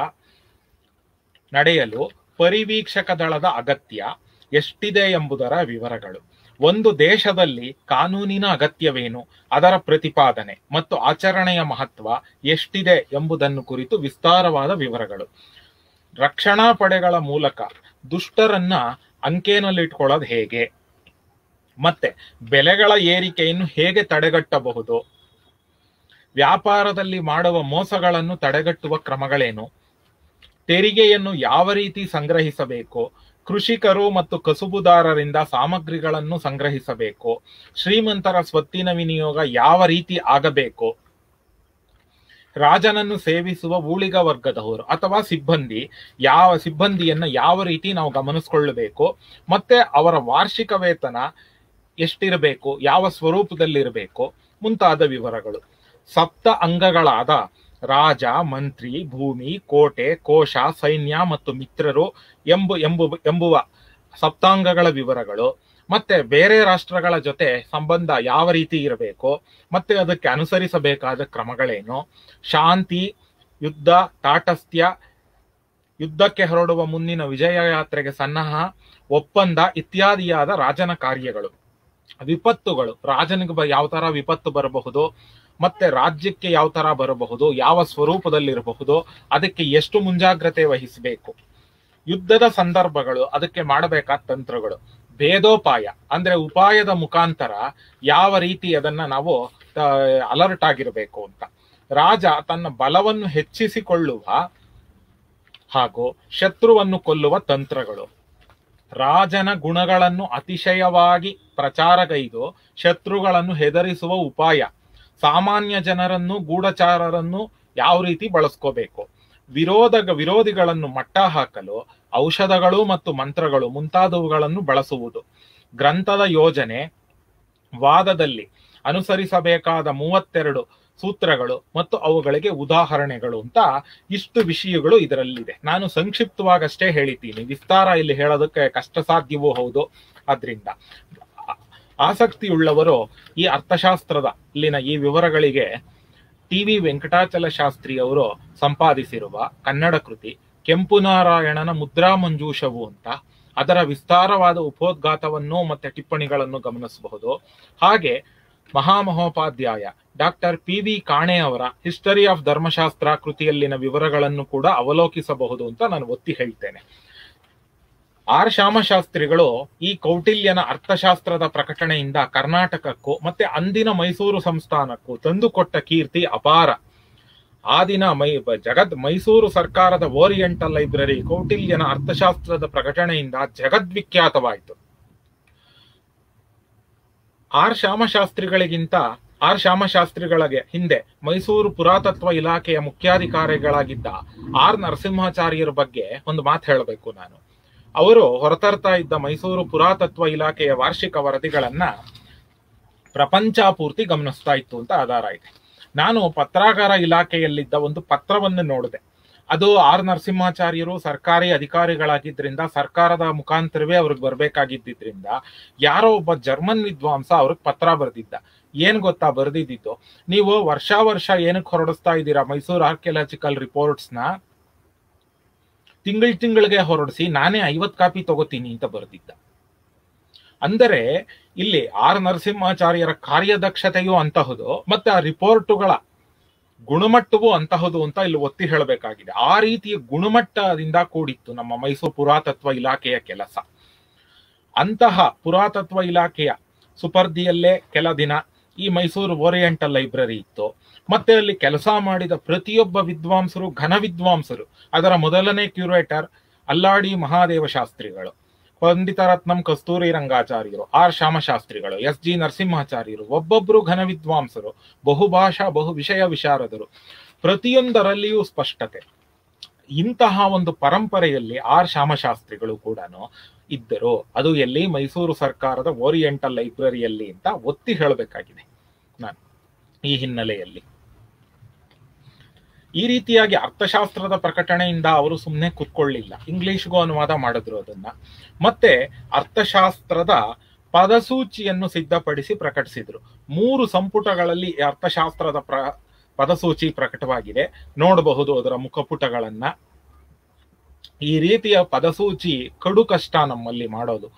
ನಡೆಯಲು ಪರಿವೀಕ್ಷಕ ದಳದ ಅಗತ್ಯ ಎಷ್ಟಿದೆ ಎಂಬುದರ ವಿವರಗಳು ಒಂದು ದೇಶದಲ್ಲಿ ಕಾನೂನಿನ ಅಗತ್ಯವೇನು ಅದರ ಪ್ರತಿಪಾದನೆ ಮತ್ತು ಆಚರಣೆಯ ಮಹತ್ವ ಎಷ್ಟಿದೆ ಎಂಬುದನ್ನು ಕುರಿತು ವಿಸ್ತಾರವಾದ ವಿವರಗಳು ರಕ್ಷಣಾ ಪಡೆಗಳ ಮೂಲಕ ದುಷ್ಟರನ್ನ ಅಂಕೇನಲ್ಲಿಟ್ಕೊಳ್ಳೋದು ಹೇಗೆ ಮತ್ತೆ ಬೆಲೆಗಳ ಏರಿಕೆಯನ್ನು ಹೇಗೆ ತಡೆಗಟ್ಟಬಹುದು ವ್ಯಾಪಾರದಲ್ಲಿ ಮಾಡುವ ಮೋಸಗಳನ್ನು ತಡೆಗಟ್ಟುವ ಕ್ರಮಗಳೇನು ತೆರಿಗೆಯನ್ನು ಯಾವ ರೀತಿ ಸಂಗ್ರಹಿಸಬೇಕು ಕೃಷಿಕರು ಮತ್ತು ಕಸುಬುದಾರರಿಂದ ಸಾಮಗ್ರಿಗಳನ್ನು ಸಂಗ್ರಹಿಸಬೇಕು ಶ್ರೀಮಂತರ ಸ್ವತ್ತಿನ ವಿನಿಯೋಗ ಯಾವ ರೀತಿ ಆಗಬೇಕು ರಾಜನನ್ನು ಸೇವಿಸುವ ಊಳಿಗ ವರ್ಗದವರು ಅಥವಾ ಸಿಬ್ಬಂದಿ ಯಾವ ಸಿಬ್ಬಂದಿಯನ್ನ ಯಾವ ರೀತಿ ನಾವು ಗಮನಿಸ್ಕೊಳ್ಳಬೇಕು ಮತ್ತೆ ಅವರ ವಾರ್ಷಿಕ ವೇತನ ಎಷ್ಟಿರಬೇಕು ಯಾವ ಸ್ವರೂಪದಲ್ಲಿರಬೇಕು ಮುಂತಾದ ವಿವರಗಳು ಸಪ್ತ ಅಂಗಗಳಾದ ರಾಜ ಮಂತ್ರಿ ಭೂಮಿ ಕೋಟೆ ಕೋಶ ಸೈನ್ಯ ಮತ್ತು ಮಿತ್ರರು ಎಂಬು ಎಂಬು ಎಂಬುವ ಸಪ್ತಾಂಗಗಳ ವಿವರಗಳು ಮತ್ತೆ ಬೇರೆ ರಾಷ್ಟ್ರಗಳ ಜೊತೆ ಸಂಬಂಧ ಯಾವ ರೀತಿ ಇರಬೇಕು ಮತ್ತೆ ಅದಕ್ಕೆ ಅನುಸರಿಸಬೇಕಾದ ಕ್ರಮಗಳೇನು ಶಾಂತಿ ಯುದ್ಧ ತಾಟಸ್ಥ್ಯ ಯುದ್ಧಕ್ಕೆ ಹೊರಡುವ ಮುನ್ನಿನ ವಿಜಯ ಯಾತ್ರೆಗೆ ಸನ್ನಾಹ ಒಪ್ಪಂದ ಇತ್ಯಾದಿಯಾದ ರಾಜನ ಕಾರ್ಯಗಳು ವಿಪತ್ತುಗಳು ರಾಜನಿಗೆ ಬ- ಯಾವ ತರ ವಿಪತ್ತು ಬರಬಹುದು ಮತ್ತೆ ರಾಜ್ಯಕ್ಕೆ ಯಾವ ತರ ಬರಬಹುದು ಯಾವ ಸ್ವರೂಪದಲ್ಲಿರಬಹುದು ಅದಕ್ಕೆ ಎಷ್ಟು ಮುಂಜಾಗ್ರತೆ ವಹಿಸಬೇಕು ಯುದ್ಧದ ಸಂದರ್ಭಗಳು ಅದಕ್ಕೆ ಮಾಡಬೇಕಾದ ತಂತ್ರಗಳು ಭೇದೋಪಾಯ ಅಂದ್ರೆ ಉಪಾಯದ ಮುಖಾಂತರ ಯಾವ ರೀತಿ ಅದನ್ನ ನಾವು ಅಲರ್ಟ್ ಆಗಿರಬೇಕು ಅಂತ ರಾಜ ತನ್ನ ಬಲವನ್ನು ಹೆಚ್ಚಿಸಿಕೊಳ್ಳುವ ಹಾಗೂ ಶತ್ರುವನ್ನು ಕೊಲ್ಲುವ ತಂತ್ರಗಳು ರಾಜನ ಗುಣಗಳನ್ನು ಅತಿಶಯವಾಗಿ ಪ್ರಚಾರಗೈದು ಶತ್ರುಗಳನ್ನು ಹೆದರಿಸುವ ಉಪಾಯ ಸಾಮಾನ್ಯ ಜನರನ್ನು ಗೂಢಚಾರರನ್ನು ಯಾವ ರೀತಿ ಬಳಸ್ಕೋಬೇಕು ವಿರೋಧ ವಿರೋಧಿಗಳನ್ನು ಮಟ್ಟ ಹಾಕಲು ಔಷಧಗಳು ಮತ್ತು ಮಂತ್ರಗಳು ಮುಂತಾದವುಗಳನ್ನು ಬಳಸುವುದು ಗ್ರಂಥದ ಯೋಜನೆ ವಾದದಲ್ಲಿ ಅನುಸರಿಸಬೇಕಾದ ಮೂವತ್ತೆರಡು ಸೂತ್ರಗಳು ಮತ್ತು ಅವುಗಳಿಗೆ ಉದಾಹರಣೆಗಳು ಅಂತ ಇಷ್ಟು ವಿಷಯಗಳು ಇದರಲ್ಲಿದೆ ನಾನು ಸಂಕ್ಷಿಪ್ತವಾಗಷ್ಟೇ ಹೇಳಿದ್ದೀನಿ ವಿಸ್ತಾರ ಇಲ್ಲಿ ಹೇಳೋದಕ್ಕೆ ಕಷ್ಟ ಸಾಧ್ಯವೂ ಹೌದು ಅದರಿಂದ ಆಸಕ್ತಿಯುಳ್ಳವರು ಈ ಅರ್ಥಶಾಸ್ತ್ರದ ಇಲ್ಲಿನ ಈ ವಿವರಗಳಿಗೆ ಟಿ ವಿ ವೆಂಕಟಾಚಲ ಶಾಸ್ತ್ರಿ ಅವರು ಸಂಪಾದಿಸಿರುವ ಕನ್ನಡ ಕೃತಿ ಕೆಂಪು ನಾರಾಯಣನ ಮುದ್ರಾ ಮಂಜೂಷವು ಅಂತ ಅದರ ವಿಸ್ತಾರವಾದ ಉಪೋದ್ಘಾತವನ್ನು ಮತ್ತೆ ಟಿಪ್ಪಣಿಗಳನ್ನು ಗಮನಿಸಬಹುದು ಹಾಗೆ ಮಹಾಮಹೋಪಾಧ್ಯಾಯ ಡಾಕ್ಟರ್ ಪಿ ವಿ ಕಾಣೆ ಅವರ ಹಿಸ್ಟರಿ ಆಫ್ ಧರ್ಮಶಾಸ್ತ್ರ ಕೃತಿಯಲ್ಲಿನ ವಿವರಗಳನ್ನು ಕೂಡ ಅವಲೋಕಿಸಬಹುದು ಅಂತ ನಾನು ಒತ್ತಿ ಹೇಳ್ತೇನೆ ಆರ್ ಶ್ಯಾಮಶಾಸ್ತ್ರಿಗಳು ಈ ಕೌಟಿಲ್ಯನ ಅರ್ಥಶಾಸ್ತ್ರದ ಪ್ರಕಟಣೆಯಿಂದ ಕರ್ನಾಟಕಕ್ಕೂ ಮತ್ತೆ ಅಂದಿನ ಮೈಸೂರು ಸಂಸ್ಥಾನಕ್ಕೂ ತಂದುಕೊಟ್ಟ ಕೀರ್ತಿ ಅಪಾರ ಆ ದಿನ ಮೈ ಜಗದ್ ಮೈಸೂರು ಸರ್ಕಾರದ ಓರಿಯೆಂಟಲ್ ಲೈಬ್ರರಿ ಕೌಟಿಲ್ಯನ ಅರ್ಥಶಾಸ್ತ್ರದ ಪ್ರಕಟಣೆಯಿಂದ ಜಗದ್ವಿಖ್ಯಾತವಾಯಿತು ಆರ್ ಶ್ಯಾಮಶಾಸ್ತ್ರಿಗಳಿಗಿಂತ ಆರ್ ಶ್ಯಾಮಶಾಸ್ತ್ರಿಗಳಿಗೆ ಹಿಂದೆ ಮೈಸೂರು ಪುರಾತತ್ವ ಇಲಾಖೆಯ ಮುಖ್ಯಾಧಿಕಾರಿಗಳಾಗಿದ್ದ ಆರ್ ನರಸಿಂಹಾಚಾರ್ಯರ ಬಗ್ಗೆ ಒಂದು ಮಾತು ಹೇಳಬೇಕು ನಾನು ಅವರು ಹೊರತರ್ತಾ ಇದ್ದ ಮೈಸೂರು ಪುರಾತತ್ವ ಇಲಾಖೆಯ ವಾರ್ಷಿಕ ವರದಿಗಳನ್ನ ಪ್ರಪಂಚ ಪೂರ್ತಿ ಗಮನಿಸ್ತಾ ಇತ್ತು ಅಂತ ಆಧಾರ ಇದೆ ನಾನು ಪತ್ರಾಗಾರ ಇಲಾಖೆಯಲ್ಲಿದ್ದ ಒಂದು ಪತ್ರವನ್ನು ನೋಡಿದೆ ಅದು ಆರ್ ನರಸಿಂಹಾಚಾರ್ಯರು ಸರ್ಕಾರಿ ಅಧಿಕಾರಿಗಳಾಗಿದ್ರಿಂದ ಸರ್ಕಾರದ ಮುಖಾಂತರವೇ ಅವ್ರಿಗೆ ಬರ್ಬೇಕಾಗಿದ್ದರಿಂದ ಯಾರೋ ಒಬ್ಬ ಜರ್ಮನ್ ವಿದ್ವಾಂಸ ಅವ್ರಿಗೆ ಪತ್ರ ಬರೆದಿದ್ದ ಏನ್ ಗೊತ್ತಾ ಬರೆದಿದ್ದು ನೀವು ವರ್ಷ ವರ್ಷ ಏನಕ್ಕೆ ಹೊರಡಿಸ್ತಾ ಇದ್ದೀರಾ ಮೈಸೂರು ಆರ್ಕಿಯಾಲಜಿಕಲ್ ರಿಪೋರ್ಟ್ಸ್ ನ ತಿಂಗಳ ತಿಂಗಳಿಗೆ ಹೊರಡಿಸಿ ನಾನೇ ಐವತ್ ಕಾಪಿ ತಗೋತೀನಿ ಅಂತ ಬರೆದಿದ್ದ ಅಂದರೆ ಇಲ್ಲಿ ಆರ್ ನರಸಿಂಹಾಚಾರ್ಯರ ಕಾರ್ಯದಕ್ಷತೆಯೂ ಅಂತಹುದು ಮತ್ತೆ ಆ ರಿಪೋರ್ಟುಗಳ ಗುಣಮಟ್ಟವೂ ಅಂತಹದು ಅಂತ ಇಲ್ಲಿ ಒತ್ತಿ ಹೇಳಬೇಕಾಗಿದೆ ಆ ರೀತಿಯ ಗುಣಮಟ್ಟದಿಂದ ಕೂಡಿತ್ತು ನಮ್ಮ ಮೈಸೂರು ಪುರಾತತ್ವ ಇಲಾಖೆಯ ಕೆಲಸ ಅಂತಹ ಪುರಾತತ್ವ ಇಲಾಖೆಯ ಸುಪರ್ದಿಯಲ್ಲೇ ಕೆಲ ದಿನ ಈ ಮೈಸೂರು ಓರಿಯೆಂಟಲ್ ಲೈಬ್ರರಿ ಇತ್ತು ಮತ್ತೆ ಅಲ್ಲಿ ಕೆಲಸ ಮಾಡಿದ ಪ್ರತಿಯೊಬ್ಬ ವಿದ್ವಾಂಸರು ಘನ ವಿದ್ವಾಂಸರು ಅದರ ಮೊದಲನೇ ಕ್ಯೂರೇಟರ್ ಅಲ್ಲಾಡಿ ಮಹಾದೇವ ಶಾಸ್ತ್ರಿಗಳು ಪಂಡಿತರತ್ನಂ ಕಸ್ತೂರಿ ರಂಗಾಚಾರ್ಯರು ಆರ್ ಶ್ಯಾಮಶಾಸ್ತ್ರಿಗಳು ಎಸ್ ಜಿ ನರಸಿಂಹಾಚಾರ್ಯರು ಒಬ್ಬೊಬ್ರು ಘನ ವಿದ್ವಾಂಸರು ಬಹುಭಾಷಾ ಬಹು ವಿಷಯ ವಿಶಾರದರು ಪ್ರತಿಯೊಂದರಲ್ಲಿಯೂ ಸ್ಪಷ್ಟತೆ ಇಂತಹ ಒಂದು ಪರಂಪರೆಯಲ್ಲಿ ಆರ್ ಶ್ಯಾಮಶಾಸ್ತ್ರಿಗಳು ಕೂಡ ಇದ್ದರು ಅದು ಎಲ್ಲಿ ಮೈಸೂರು ಸರ್ಕಾರದ ಓರಿಯೆಂಟಲ್ ಲೈಬ್ರರಿಯಲ್ಲಿ ಅಂತ ಒತ್ತಿ ಹೇಳಬೇಕಾಗಿದೆ ನಾನು ಈ ಹಿನ್ನೆಲೆಯಲ್ಲಿ ಈ ರೀತಿಯಾಗಿ ಅರ್ಥಶಾಸ್ತ್ರದ ಪ್ರಕಟಣೆಯಿಂದ ಅವರು ಸುಮ್ಮನೆ ಕುತ್ಕೊಳ್ಳಿಲ್ಲ ಇಂಗ್ಲಿಷ್ಗೂ ಅನುವಾದ ಮಾಡಿದ್ರು ಅದನ್ನ ಮತ್ತೆ ಅರ್ಥಶಾಸ್ತ್ರದ ಪದಸೂಚಿಯನ್ನು ಸಿದ್ಧಪಡಿಸಿ ಪ್ರಕಟಿಸಿದ್ರು ಮೂರು ಸಂಪುಟಗಳಲ್ಲಿ ಈ ಅರ್ಥಶಾಸ್ತ್ರದ ಪ್ರ ಪದಸೂಚಿ ಪ್ರಕಟವಾಗಿದೆ ನೋಡಬಹುದು ಅದರ ಮುಖಪುಟಗಳನ್ನ ಈ ರೀತಿಯ ಪದಸೂಚಿ ಕಡು ಕಷ್ಟ ನಮ್ಮಲ್ಲಿ ಮಾಡೋದು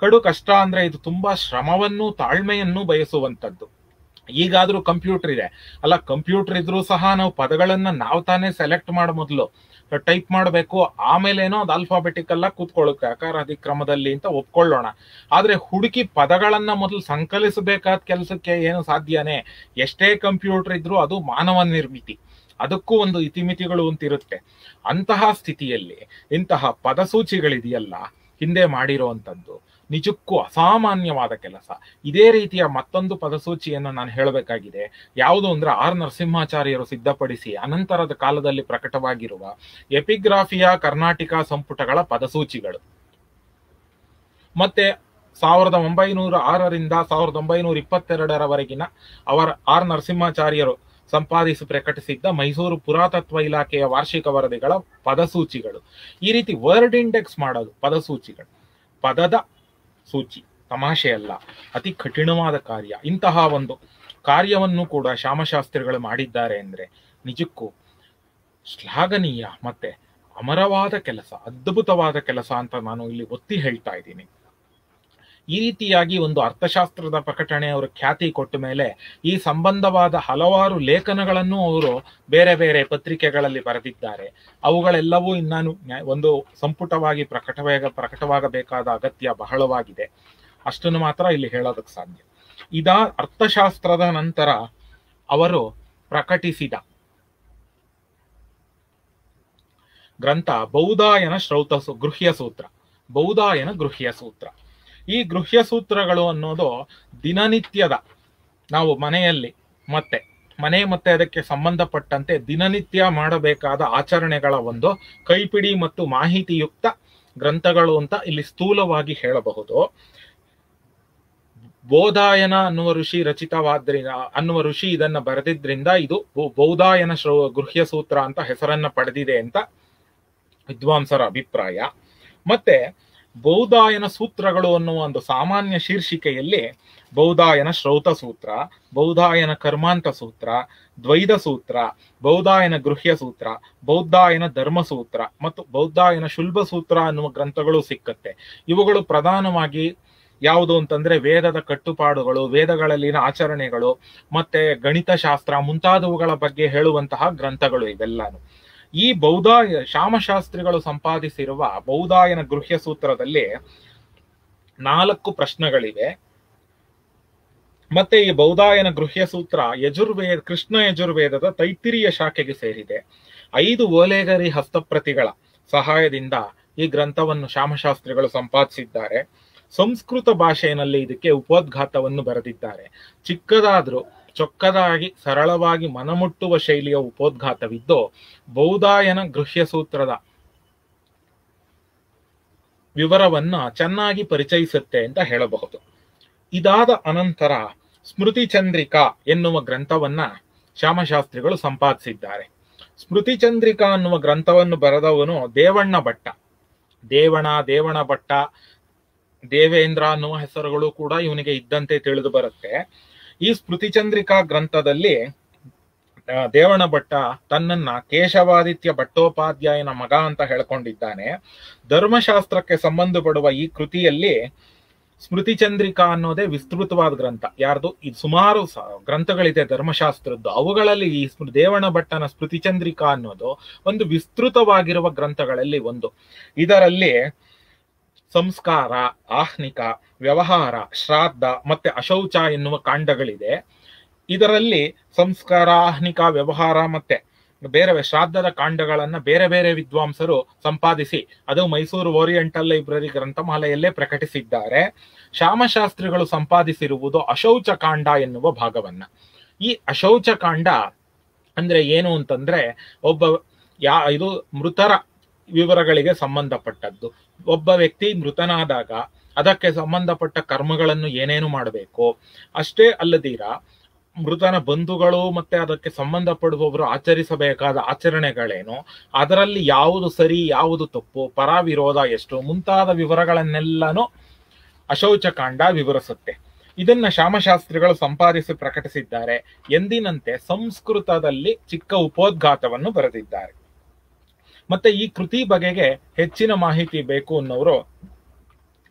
ಕಡು ಕಷ್ಟ ಅಂದ್ರೆ ಇದು ತುಂಬಾ ಶ್ರಮವನ್ನು ತಾಳ್ಮೆಯನ್ನು ಬಯಸುವಂತದ್ದು ಈಗಾದ್ರೂ ಕಂಪ್ಯೂಟರ್ ಇದೆ ಅಲ್ಲ ಕಂಪ್ಯೂಟರ್ ಇದ್ರೂ ಸಹ ನಾವು ಪದಗಳನ್ನ ನಾವು ತಾನೇ ಸೆಲೆಕ್ಟ್ ಮಾಡೋ ಮೊದಲು ಟೈಪ್ ಮಾಡಬೇಕು ಆಮೇಲೇನೋ ಅದು ಅಲ್ಫಾಬೆಟಿಕಲ್ ಆಗಿ ಕೂತ್ಕೊಳ್ಳುತ್ತೆ ಅಕಾರಾದಿ ಕ್ರಮದಲ್ಲಿ ಅಂತ ಒಪ್ಕೊಳ್ಳೋಣ ಆದ್ರೆ ಹುಡುಕಿ ಪದಗಳನ್ನ ಮೊದಲು ಸಂಕಲಿಸಬೇಕಾದ ಕೆಲಸಕ್ಕೆ ಏನು ಸಾಧ್ಯನೇ ಎಷ್ಟೇ ಕಂಪ್ಯೂಟರ್ ಇದ್ರೂ ಅದು ಮಾನವ ನಿರ್ಮಿತಿ ಅದಕ್ಕೂ ಒಂದು ಇತಿಮಿತಿಗಳು ಅಂತಿರುತ್ತೆ ಅಂತಹ ಸ್ಥಿತಿಯಲ್ಲಿ ಇಂತಹ ಪದಸೂಚಿಗಳಿದೆಯಲ್ಲ ಹಿಂದೆ ಮಾಡಿರುವಂತದ್ದು ನಿಜಕ್ಕೂ ಅಸಾಮಾನ್ಯವಾದ ಕೆಲಸ ಇದೇ ರೀತಿಯ ಮತ್ತೊಂದು ಪದಸೂಚಿಯನ್ನು ನಾನು ಹೇಳಬೇಕಾಗಿದೆ ಯಾವುದು ಅಂದ್ರೆ ಆರ್ ನರಸಿಂಹಾಚಾರ್ಯರು ಸಿದ್ಧಪಡಿಸಿ ಅನಂತರದ ಕಾಲದಲ್ಲಿ ಪ್ರಕಟವಾಗಿರುವ ಎಪಿಗ್ರಾಫಿಯಾ ಕರ್ನಾಟಕ ಸಂಪುಟಗಳ ಪದಸೂಚಿಗಳು ಮತ್ತೆ ಸಾವಿರದ ಒಂಬೈನೂರ ಆರರಿಂದ ಸಾವಿರದ ಒಂಬೈನೂರ ಇಪ್ಪತ್ತೆರಡರವರೆಗಿನ ಅವರ ಆರ್ ನರಸಿಂಹಾಚಾರ್ಯರು ಸಂಪಾದಿಸಿ ಪ್ರಕಟಿಸಿದ್ದ ಮೈಸೂರು ಪುರಾತತ್ವ ಇಲಾಖೆಯ ವಾರ್ಷಿಕ ವರದಿಗಳ ಪದಸೂಚಿಗಳು ಈ ರೀತಿ ವರ್ಡ್ ಇಂಡೆಕ್ಸ್ ಮಾಡೋದು ಪದಸೂಚಿಗಳು ಪದದ ಸೂಚಿ ತಮಾಷೆ ಅಲ್ಲ ಅತಿ ಕಠಿಣವಾದ ಕಾರ್ಯ ಇಂತಹ ಒಂದು ಕಾರ್ಯವನ್ನು ಕೂಡ ಶ್ಯಾಮಶಾಸ್ತ್ರಿಗಳು ಮಾಡಿದ್ದಾರೆ ಅಂದ್ರೆ ನಿಜಕ್ಕೂ ಶ್ಲಾಘನೀಯ ಮತ್ತೆ ಅಮರವಾದ ಕೆಲಸ ಅದ್ಭುತವಾದ ಕೆಲಸ ಅಂತ ನಾನು ಇಲ್ಲಿ ಒತ್ತಿ ಹೇಳ್ತಾ ಇದ್ದೀನಿ ಈ ರೀತಿಯಾಗಿ ಒಂದು ಅರ್ಥಶಾಸ್ತ್ರದ ಪ್ರಕಟಣೆ ಅವರು ಖ್ಯಾತಿ ಕೊಟ್ಟ ಮೇಲೆ ಈ ಸಂಬಂಧವಾದ ಹಲವಾರು ಲೇಖನಗಳನ್ನು ಅವರು ಬೇರೆ ಬೇರೆ ಪತ್ರಿಕೆಗಳಲ್ಲಿ ಬರೆದಿದ್ದಾರೆ ಅವುಗಳೆಲ್ಲವೂ ಇನ್ನಾನು ಒಂದು ಸಂಪುಟವಾಗಿ ಪ್ರಕಟವಾಗ ಪ್ರಕಟವಾಗಬೇಕಾದ ಅಗತ್ಯ ಬಹಳವಾಗಿದೆ ಅಷ್ಟನ್ನು ಮಾತ್ರ ಇಲ್ಲಿ ಹೇಳೋದಕ್ಕೆ ಸಾಧ್ಯ ಇದ ಅರ್ಥಶಾಸ್ತ್ರದ ನಂತರ ಅವರು ಪ್ರಕಟಿಸಿದ ಗ್ರಂಥ ಬೌದಾಯನ ಶ್ರೌತ ಗೃಹ್ಯ ಸೂತ್ರ ಬೌದಾಯನ ಗೃಹ್ಯ ಸೂತ್ರ ಈ ಗೃಹ್ಯ ಸೂತ್ರಗಳು ಅನ್ನೋದು ದಿನನಿತ್ಯದ ನಾವು ಮನೆಯಲ್ಲಿ ಮತ್ತೆ ಮನೆ ಮತ್ತೆ ಅದಕ್ಕೆ ಸಂಬಂಧಪಟ್ಟಂತೆ ದಿನನಿತ್ಯ ಮಾಡಬೇಕಾದ ಆಚರಣೆಗಳ ಒಂದು ಕೈಪಿಡಿ ಮತ್ತು ಮಾಹಿತಿಯುಕ್ತ ಗ್ರಂಥಗಳು ಅಂತ ಇಲ್ಲಿ ಸ್ಥೂಲವಾಗಿ ಹೇಳಬಹುದು ಬೋಧಾಯನ ಅನ್ನುವ ಋಷಿ ರಚಿತವಾದ್ರಿಂದ ಅನ್ನುವ ಋಷಿ ಇದನ್ನ ಬರೆದಿದ್ರಿಂದ ಇದು ಬೌಧಾಯನ ಶ್ರೌ ಗೃಹ್ಯ ಸೂತ್ರ ಅಂತ ಹೆಸರನ್ನ ಪಡೆದಿದೆ ಅಂತ ವಿದ್ವಾಂಸರ ಅಭಿಪ್ರಾಯ ಮತ್ತೆ ಬೌಧಾಯನ ಸೂತ್ರಗಳು ಅನ್ನುವ ಒಂದು ಸಾಮಾನ್ಯ ಶೀರ್ಷಿಕೆಯಲ್ಲಿ ಬೌಧಾಯನ ಶ್ರೌತ ಸೂತ್ರ ಬೌಧಾಯನ ಕರ್ಮಾಂತ ಸೂತ್ರ ದ್ವೈದ ಸೂತ್ರ ಬೌಧಾಯನ ಗೃಹ್ಯ ಸೂತ್ರ ಬೌದ್ಧಾಯನ ಧರ್ಮ ಸೂತ್ರ ಮತ್ತು ಬೌದ್ಧಾಯನ ಶುಲ್ಭ ಸೂತ್ರ ಅನ್ನುವ ಗ್ರಂಥಗಳು ಸಿಕ್ಕತ್ತೆ ಇವುಗಳು ಪ್ರಧಾನವಾಗಿ ಯಾವುದು ಅಂತಂದ್ರೆ ವೇದದ ಕಟ್ಟುಪಾಡುಗಳು ವೇದಗಳಲ್ಲಿನ ಆಚರಣೆಗಳು ಮತ್ತೆ ಗಣಿತಶಾಸ್ತ್ರ ಮುಂತಾದವುಗಳ ಬಗ್ಗೆ ಹೇಳುವಂತಹ ಗ್ರಂಥಗಳು ಇವೆಲ್ಲಾನು ಈ ಬೌದ್ಧಾಯ ಶ್ಯಾಮಶಾಸ್ತ್ರಿಗಳು ಸಂಪಾದಿಸಿರುವ ಬೌದ್ಧಾಯನ ಗೃಹ್ಯ ಸೂತ್ರದಲ್ಲಿ ನಾಲ್ಕು ಪ್ರಶ್ನೆಗಳಿವೆ ಮತ್ತೆ ಈ ಬೌದ್ಧಾಯನ ಗೃಹ್ಯ ಸೂತ್ರ ಯಜುರ್ವೇದ ಕೃಷ್ಣ ಯಜುರ್ವೇದದ ತೈತಿರಿಯ ಶಾಖೆಗೆ ಸೇರಿದೆ ಐದು ಓಲೆಗರಿ ಹಸ್ತಪ್ರತಿಗಳ ಸಹಾಯದಿಂದ ಈ ಗ್ರಂಥವನ್ನು ಶ್ಯಾಮಶಾಸ್ತ್ರಿಗಳು ಸಂಪಾದಿಸಿದ್ದಾರೆ ಸಂಸ್ಕೃತ ಭಾಷೆಯಲ್ಲಿ ಇದಕ್ಕೆ ಉಪೋದ್ಘಾತವನ್ನು ಬರೆದಿದ್ದಾರೆ ಚಿಕ್ಕದಾದ್ರೂ ಚೊಕ್ಕದಾಗಿ ಸರಳವಾಗಿ ಮನಮುಟ್ಟುವ ಶೈಲಿಯ ಉಪೋದ್ಘಾತವಿದ್ದು ಬೌಧಾಯನ ಗೃಹ್ಯ ಸೂತ್ರದ ವಿವರವನ್ನ ಚೆನ್ನಾಗಿ ಪರಿಚಯಿಸುತ್ತೆ ಅಂತ ಹೇಳಬಹುದು ಇದಾದ ಅನಂತರ ಸ್ಮೃತಿ ಚಂದ್ರಿಕಾ ಎನ್ನುವ ಗ್ರಂಥವನ್ನ ಶ್ಯಾಮಶಾಸ್ತ್ರಿಗಳು ಸಂಪಾದಿಸಿದ್ದಾರೆ ಸ್ಮೃತಿ ಚಂದ್ರಿಕಾ ಅನ್ನುವ ಗ್ರಂಥವನ್ನು ಬರೆದವನು ದೇವಣ್ಣ ಭಟ್ಟ ದೇವಣ ದೇವಣ ಭಟ್ಟ ದೇವೇಂದ್ರ ಅನ್ನುವ ಹೆಸರುಗಳು ಕೂಡ ಇವನಿಗೆ ಇದ್ದಂತೆ ತಿಳಿದು ಬರುತ್ತೆ ಈ ಸ್ಮೃತಿ ಚಂದ್ರಿಕಾ ಗ್ರಂಥದಲ್ಲಿ ದೇವಣ ಭಟ್ಟ ತನ್ನನ್ನ ಕೇಶವಾದಿತ್ಯ ಭಟ್ಟೋಪಾಧ್ಯಾಯನ ಮಗ ಅಂತ ಹೇಳ್ಕೊಂಡಿದ್ದಾನೆ ಧರ್ಮಶಾಸ್ತ್ರಕ್ಕೆ ಸಂಬಂಧಪಡುವ ಈ ಕೃತಿಯಲ್ಲಿ ಸ್ಮೃತಿ ಚಂದ್ರಿಕಾ ಅನ್ನೋದೇ ವಿಸ್ತೃತವಾದ ಗ್ರಂಥ ಯಾರ್ದು ಇದು ಸುಮಾರು ಗ್ರಂಥಗಳಿದೆ ಧರ್ಮಶಾಸ್ತ್ರದ್ದು ಅವುಗಳಲ್ಲಿ ಈ ದೇವಣ ಭಟ್ಟನ ಸ್ಮೃತಿ ಚಂದ್ರಿಕಾ ಅನ್ನೋದು ಒಂದು ವಿಸ್ತೃತವಾಗಿರುವ ಗ್ರಂಥಗಳಲ್ಲಿ ಒಂದು ಇದರಲ್ಲಿ ಸಂಸ್ಕಾರ ಆಹ್ನಿಕ ವ್ಯವಹಾರ ಶ್ರಾದ್ದ ಮತ್ತೆ ಅಶೌಚ ಎನ್ನುವ ಕಾಂಡಗಳಿದೆ ಇದರಲ್ಲಿ ಸಂಸ್ಕಾರ ಆಹ್ನಿಕ ವ್ಯವಹಾರ ಮತ್ತೆ ಬೇರೆ ಶ್ರಾದ್ದದ ಕಾಂಡಗಳನ್ನ ಬೇರೆ ಬೇರೆ ವಿದ್ವಾಂಸರು ಸಂಪಾದಿಸಿ ಅದು ಮೈಸೂರು ಓರಿಯೆಂಟಲ್ ಲೈಬ್ರರಿ ಗ್ರಂಥಮಾಲೆಯಲ್ಲೇ ಪ್ರಕಟಿಸಿದ್ದಾರೆ ಶ್ಯಾಮಶಾಸ್ತ್ರಿಗಳು ಸಂಪಾದಿಸಿರುವುದು ಅಶೌಚ ಕಾಂಡ ಎನ್ನುವ ಭಾಗವನ್ನ ಈ ಅಶೌಚ ಕಾಂಡ ಅಂದ್ರೆ ಏನು ಅಂತಂದ್ರೆ ಒಬ್ಬ ಯಾ ಇದು ಮೃತರ ವಿವರಗಳಿಗೆ ಸಂಬಂಧಪಟ್ಟದ್ದು ಒಬ್ಬ ವ್ಯಕ್ತಿ ಮೃತನಾದಾಗ ಅದಕ್ಕೆ ಸಂಬಂಧಪಟ್ಟ ಕರ್ಮಗಳನ್ನು ಏನೇನು ಮಾಡಬೇಕು ಅಷ್ಟೇ ಅಲ್ಲದೀರ ಮೃತನ ಬಂಧುಗಳು ಮತ್ತೆ ಅದಕ್ಕೆ ಸಂಬಂಧಪಡುವವರು ಆಚರಿಸಬೇಕಾದ ಆಚರಣೆಗಳೇನು ಅದರಲ್ಲಿ ಯಾವುದು ಸರಿ ಯಾವುದು ತಪ್ಪು ಪರ ವಿರೋಧ ಎಷ್ಟು ಮುಂತಾದ ವಿವರಗಳನ್ನೆಲ್ಲನೂ ಅಶೌಚಕಾಂಡ ವಿವರಿಸುತ್ತೆ ಇದನ್ನ ಶ್ಯಾಮಶಾಸ್ತ್ರಿಗಳು ಸಂಪಾದಿಸಿ ಪ್ರಕಟಿಸಿದ್ದಾರೆ ಎಂದಿನಂತೆ ಸಂಸ್ಕೃತದಲ್ಲಿ ಚಿಕ್ಕ ಉಪೋದ್ಘಾತವನ್ನು ಬರೆದಿದ್ದಾರೆ ಮತ್ತೆ ಈ ಕೃತಿ ಬಗೆಗೆ ಹೆಚ್ಚಿನ ಮಾಹಿತಿ ಬೇಕು ಅನ್ನೋರು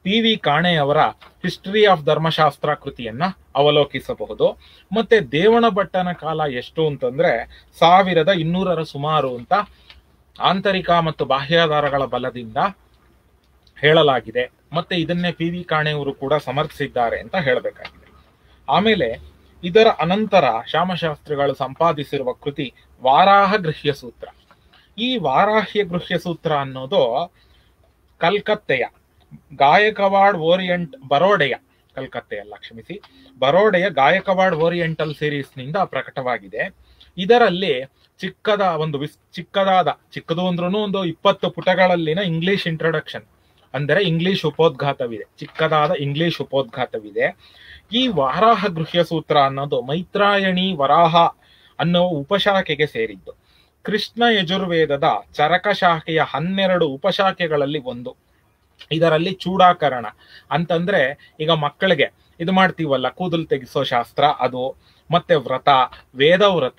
ಪಿ ವಿ ಕಾಣೆಯವರ ಹಿಸ್ಟರಿ ಆಫ್ ಧರ್ಮಶಾಸ್ತ್ರ ಕೃತಿಯನ್ನ ಅವಲೋಕಿಸಬಹುದು ಮತ್ತೆ ದೇವಣ ಭಟ್ಟನ ಕಾಲ ಎಷ್ಟು ಅಂತಂದ್ರೆ ಸಾವಿರದ ಇನ್ನೂರರ ಸುಮಾರು ಅಂತ ಆಂತರಿಕ ಮತ್ತು ಬಾಹ್ಯಾಧಾರಗಳ ಬಲದಿಂದ ಹೇಳಲಾಗಿದೆ ಮತ್ತೆ ಇದನ್ನೇ ಪಿ ವಿ ಕಾಣೆಯವರು ಕೂಡ ಸಮರ್ಥಿಸಿದ್ದಾರೆ ಅಂತ ಹೇಳಬೇಕಾಗಿದೆ ಆಮೇಲೆ ಇದರ ಅನಂತರ ಶ್ಯಾಮಶಾಸ್ತ್ರಿಗಳು ಸಂಪಾದಿಸಿರುವ ಕೃತಿ ವಾರಾಹ ಗೃಹ್ಯ ಸೂತ್ರ ಈ ವಾರಾಹ್ಯ ಗೃಹ್ಯ ಸೂತ್ರ ಅನ್ನೋದು ಕಲ್ಕತ್ತೆಯ ಗಾಯಕವಾಡ್ ಓರಿಯಂಟ್ ಬರೋಡೆಯ ಕಲ್ಕತ್ತೆಯಲ್ಲ ಕ್ಷಮಿಸಿ ಬರೋಡೆಯ ಗಾಯಕವಾಡ್ ಓರಿಯೆಂಟಲ್ ಸೀರೀಸ್ ನಿಂದ ಪ್ರಕಟವಾಗಿದೆ ಇದರಲ್ಲಿ ಚಿಕ್ಕದ ಒಂದು ವಿಸ್ ಚಿಕ್ಕದಾದ ಚಿಕ್ಕದು ಅಂದ್ರೂ ಒಂದು ಇಪ್ಪತ್ತು ಪುಟಗಳಲ್ಲಿನ ಇಂಗ್ಲಿಷ್ ಇಂಟ್ರೊಡಕ್ಷನ್ ಅಂದರೆ ಇಂಗ್ಲಿಷ್ ಉಪೋದ್ಘಾತವಿದೆ ಚಿಕ್ಕದಾದ ಇಂಗ್ಲಿಷ್ ಉಪೋದ್ಘಾತವಿದೆ ಈ ವಾರಾಹ ಗೃಹ್ಯ ಸೂತ್ರ ಅನ್ನೋದು ಮೈತ್ರಾಯಣಿ ವರಾಹ ಅನ್ನೋ ಉಪಶಾಖೆಗೆ ಸೇರಿದ್ದು ಕೃಷ್ಣ ಯಜುರ್ವೇದದ ಚರಕ ಶಾಖೆಯ ಹನ್ನೆರಡು ಉಪಶಾಖೆಗಳಲ್ಲಿ ಒಂದು ಇದರಲ್ಲಿ ಚೂಡಾಕರಣ ಅಂತಂದ್ರೆ ಈಗ ಮಕ್ಕಳಿಗೆ ಇದು ಮಾಡ್ತೀವಲ್ಲ ಕೂದಲು ತೆಗೆಸೋ ಶಾಸ್ತ್ರ ಅದು ಮತ್ತೆ ವ್ರತ ವೇದವ್ರತ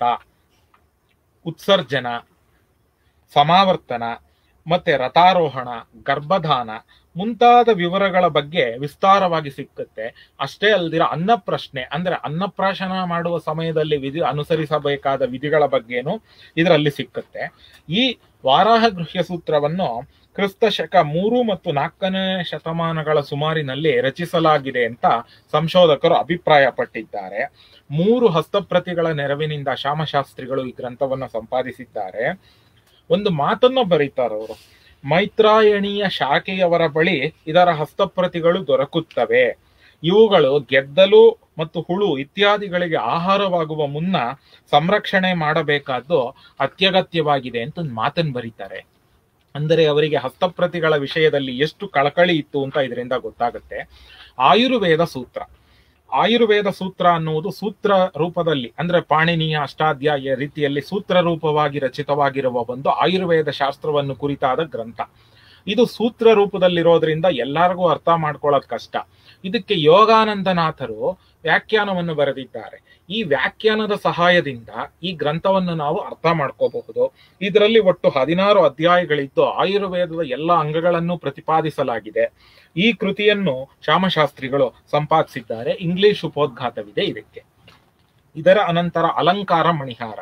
ಉತ್ಸರ್ಜನ ಸಮಾವರ್ತನ ಮತ್ತೆ ರಥಾರೋಹಣ ಗರ್ಭಧಾನ ಮುಂತಾದ ವಿವರಗಳ ಬಗ್ಗೆ ವಿಸ್ತಾರವಾಗಿ ಸಿಕ್ಕುತ್ತೆ ಅಷ್ಟೇ ಅಲ್ದಿರ ಅನ್ನಪ್ರಶ್ನೆ ಅಂದ್ರೆ ಅನ್ನಪ್ರಾಶನ ಮಾಡುವ ಸಮಯದಲ್ಲಿ ವಿಧಿ ಅನುಸರಿಸಬೇಕಾದ ವಿಧಿಗಳ ಬಗ್ಗೆನೂ ಇದರಲ್ಲಿ ಸಿಕ್ಕುತ್ತೆ ಈ ವಾರಾಹ ಗೃಹ್ಯ ಸೂತ್ರವನ್ನು ಕ್ರಿಸ್ತ ಶಕ ಮೂರು ಮತ್ತು ನಾಲ್ಕನೇ ಶತಮಾನಗಳ ಸುಮಾರಿನಲ್ಲಿ ರಚಿಸಲಾಗಿದೆ ಅಂತ ಸಂಶೋಧಕರು ಅಭಿಪ್ರಾಯ ಪಟ್ಟಿದ್ದಾರೆ ಮೂರು ಹಸ್ತಪ್ರತಿಗಳ ನೆರವಿನಿಂದ ಶ್ಯಾಮಶಾಸ್ತ್ರಿಗಳು ಈ ಗ್ರಂಥವನ್ನು ಸಂಪಾದಿಸಿದ್ದಾರೆ ಒಂದು ಮಾತನ್ನು ಬರೀತಾರೆ ಅವರು ಮೈತ್ರಾಯಣೀಯ ಶಾಖೆಯವರ ಬಳಿ ಇದರ ಹಸ್ತಪ್ರತಿಗಳು ದೊರಕುತ್ತವೆ ಇವುಗಳು ಗೆದ್ದಲು ಮತ್ತು ಹುಳು ಇತ್ಯಾದಿಗಳಿಗೆ ಆಹಾರವಾಗುವ ಮುನ್ನ ಸಂರಕ್ಷಣೆ ಮಾಡಬೇಕಾದ್ದು ಅತ್ಯಗತ್ಯವಾಗಿದೆ ಅಂತ ಒಂದು ಮಾತನ್ನು ಬರೀತಾರೆ ಅಂದರೆ ಅವರಿಗೆ ಹಸ್ತಪ್ರತಿಗಳ ವಿಷಯದಲ್ಲಿ ಎಷ್ಟು ಕಳಕಳಿ ಇತ್ತು ಅಂತ ಇದರಿಂದ ಗೊತ್ತಾಗುತ್ತೆ ಆಯುರ್ವೇದ ಸೂತ್ರ ಆಯುರ್ವೇದ ಸೂತ್ರ ಅನ್ನುವುದು ಸೂತ್ರ ರೂಪದಲ್ಲಿ ಅಂದ್ರೆ ಪಾಣಿನಿಯ ಅಷ್ಟಾಧ್ಯಾಯ ರೀತಿಯಲ್ಲಿ ಸೂತ್ರ ರೂಪವಾಗಿ ರಚಿತವಾಗಿರುವ ಒಂದು ಆಯುರ್ವೇದ ಶಾಸ್ತ್ರವನ್ನು ಕುರಿತಾದ ಗ್ರಂಥ ಇದು ಸೂತ್ರ ರೂಪದಲ್ಲಿರೋದ್ರಿಂದ ಎಲ್ಲರಿಗೂ ಅರ್ಥ ಮಾಡ್ಕೊಳ್ಳೋದು ಕಷ್ಟ ಇದಕ್ಕೆ ಯೋಗಾನಂದನಾಥರು ವ್ಯಾಖ್ಯಾನವನ್ನು ಬರೆದಿದ್ದಾರೆ ಈ ವ್ಯಾಖ್ಯಾನದ ಸಹಾಯದಿಂದ ಈ ಗ್ರಂಥವನ್ನು ನಾವು ಅರ್ಥ ಮಾಡ್ಕೋಬಹುದು ಇದರಲ್ಲಿ ಒಟ್ಟು ಹದಿನಾರು ಅಧ್ಯಾಯಗಳಿದ್ದು ಆಯುರ್ವೇದದ ಎಲ್ಲ ಅಂಗಗಳನ್ನು ಪ್ರತಿಪಾದಿಸಲಾಗಿದೆ ಈ ಕೃತಿಯನ್ನು ಶ್ಯಾಮಶಾಸ್ತ್ರಿಗಳು ಸಂಪಾದಿಸಿದ್ದಾರೆ ಇಂಗ್ಲಿಷ್ ಉಪೋದ್ಘಾತವಿದೆ ಇದಕ್ಕೆ ಇದರ ಅನಂತರ ಅಲಂಕಾರ ಮಣಿಹಾರ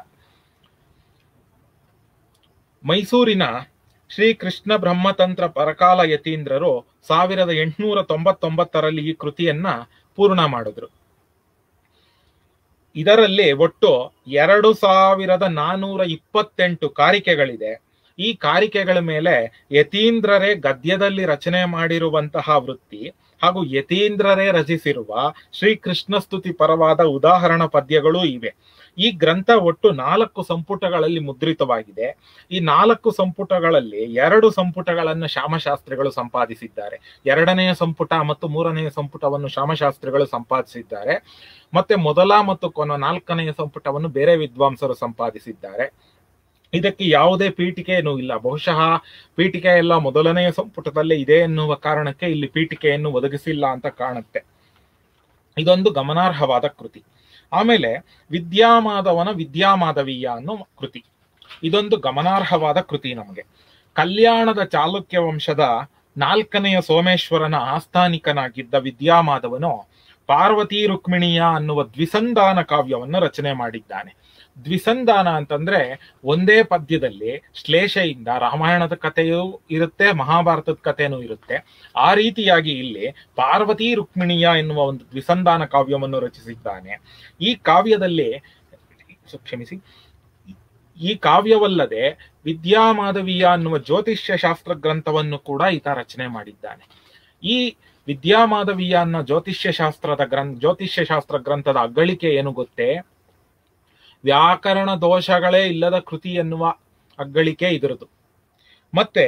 ಮೈಸೂರಿನ ಶ್ರೀ ಕೃಷ್ಣ ಬ್ರಹ್ಮತಂತ್ರ ಪರಕಾಲ ಯತೀಂದ್ರರು ಸಾವಿರದ ಎಂಟುನೂರ ತೊಂಬತ್ತೊಂಬತ್ತರಲ್ಲಿ ಈ ಕೃತಿಯನ್ನ ಪೂರ್ಣ ಮಾಡಿದ್ರು ಇದರಲ್ಲಿ ಒಟ್ಟು ಎರಡು ಸಾವಿರದ ನಾನೂರ ಇಪ್ಪತ್ತೆಂಟು ಕಾರಿಕೆಗಳಿದೆ ಈ ಕಾರಿಕೆಗಳ ಮೇಲೆ ಯತೀಂದ್ರರೇ ಗದ್ಯದಲ್ಲಿ ರಚನೆ ಮಾಡಿರುವಂತಹ ವೃತ್ತಿ ಹಾಗೂ ಯತೀಂದ್ರರೇ ರಚಿಸಿರುವ ಶ್ರೀಕೃಷ್ಣ ಸ್ತುತಿ ಪರವಾದ ಉದಾಹರಣ ಪದ್ಯಗಳೂ ಇವೆ ಈ ಗ್ರಂಥ ಒಟ್ಟು ನಾಲ್ಕು ಸಂಪುಟಗಳಲ್ಲಿ ಮುದ್ರಿತವಾಗಿದೆ ಈ ನಾಲ್ಕು ಸಂಪುಟಗಳಲ್ಲಿ ಎರಡು ಸಂಪುಟಗಳನ್ನು ಶ್ಯಾಮಶಾಸ್ತ್ರಿಗಳು ಸಂಪಾದಿಸಿದ್ದಾರೆ ಎರಡನೆಯ ಸಂಪುಟ ಮತ್ತು ಮೂರನೆಯ ಸಂಪುಟವನ್ನು ಶ್ಯಾಮಶಾಸ್ತ್ರಿಗಳು ಸಂಪಾದಿಸಿದ್ದಾರೆ ಮತ್ತೆ ಮೊದಲ ಮತ್ತು ಕೊನ ನಾಲ್ಕನೆಯ ಸಂಪುಟವನ್ನು ಬೇರೆ ವಿದ್ವಾಂಸರು ಸಂಪಾದಿಸಿದ್ದಾರೆ ಇದಕ್ಕೆ ಯಾವುದೇ ಪೀಠಿಕೆಯೂ ಇಲ್ಲ ಬಹುಶಃ ಪೀಠಿಕೆ ಎಲ್ಲ ಮೊದಲನೆಯ ಸಂಪುಟದಲ್ಲೇ ಇದೆ ಎನ್ನುವ ಕಾರಣಕ್ಕೆ ಇಲ್ಲಿ ಪೀಠಿಕೆಯನ್ನು ಒದಗಿಸಿಲ್ಲ ಅಂತ ಕಾಣುತ್ತೆ ಇದೊಂದು ಗಮನಾರ್ಹವಾದ ಕೃತಿ ಆಮೇಲೆ ವಿದ್ಯಾಮಾಧವನ ವಿದ್ಯಾಮಾಧವೀಯ ಅನ್ನೋ ಕೃತಿ ಇದೊಂದು ಗಮನಾರ್ಹವಾದ ಕೃತಿ ನಮಗೆ ಕಲ್ಯಾಣದ ಚಾಲುಕ್ಯ ವಂಶದ ನಾಲ್ಕನೆಯ ಸೋಮೇಶ್ವರನ ಆಸ್ಥಾನಿಕನಾಗಿದ್ದ ವಿದ್ಯಾಮಾಧವನು ಪಾರ್ವತಿ ರುಕ್ಮಿಣಿಯ ಅನ್ನುವ ದ್ವಿಸಂಧಾನ ಕಾವ್ಯವನ್ನು ರಚನೆ ಮಾಡಿದ್ದಾನೆ ದ್ವಿಸಂಧಾನ ಅಂತಂದ್ರೆ ಒಂದೇ ಪದ್ಯದಲ್ಲಿ ಶ್ಲೇಷೆಯಿಂದ ರಾಮಾಯಣದ ಕಥೆಯೂ ಇರುತ್ತೆ ಮಹಾಭಾರತದ ಕಥೆನೂ ಇರುತ್ತೆ ಆ ರೀತಿಯಾಗಿ ಇಲ್ಲಿ ಪಾರ್ವತಿ ರುಕ್ಮಿಣಿಯ ಎನ್ನುವ ಒಂದು ದ್ವಿಸಂಧಾನ ಕಾವ್ಯವನ್ನು ರಚಿಸಿದ್ದಾನೆ ಈ ಕಾವ್ಯದಲ್ಲಿ ಕ್ಷಮಿಸಿ ಈ ಕಾವ್ಯವಲ್ಲದೆ ವಿದ್ಯಾಮಾಧವೀಯ ಅನ್ನುವ ಜ್ಯೋತಿಷ್ಯ ಶಾಸ್ತ್ರ ಗ್ರಂಥವನ್ನು ಕೂಡ ಈತ ರಚನೆ ಮಾಡಿದ್ದಾನೆ ಈ ವಿದ್ಯಾಮಾಧವೀಯ ಅನ್ನೋ ಜ್ಯೋತಿಷ್ಯ ಶಾಸ್ತ್ರದ ಗ್ರಂಥ ಜ್ಯೋತಿಷ್ಯ ಶಾಸ್ತ್ರ ಗ್ರಂಥದ ಅಗ್ಗಳಿಕೆ ಏನು ಗೊತ್ತೇ ವ್ಯಾಕರಣ ದೋಷಗಳೇ ಇಲ್ಲದ ಕೃತಿ ಎನ್ನುವ ಅಗ್ಗಳಿಕೆ ಇದರದು ಮತ್ತೆ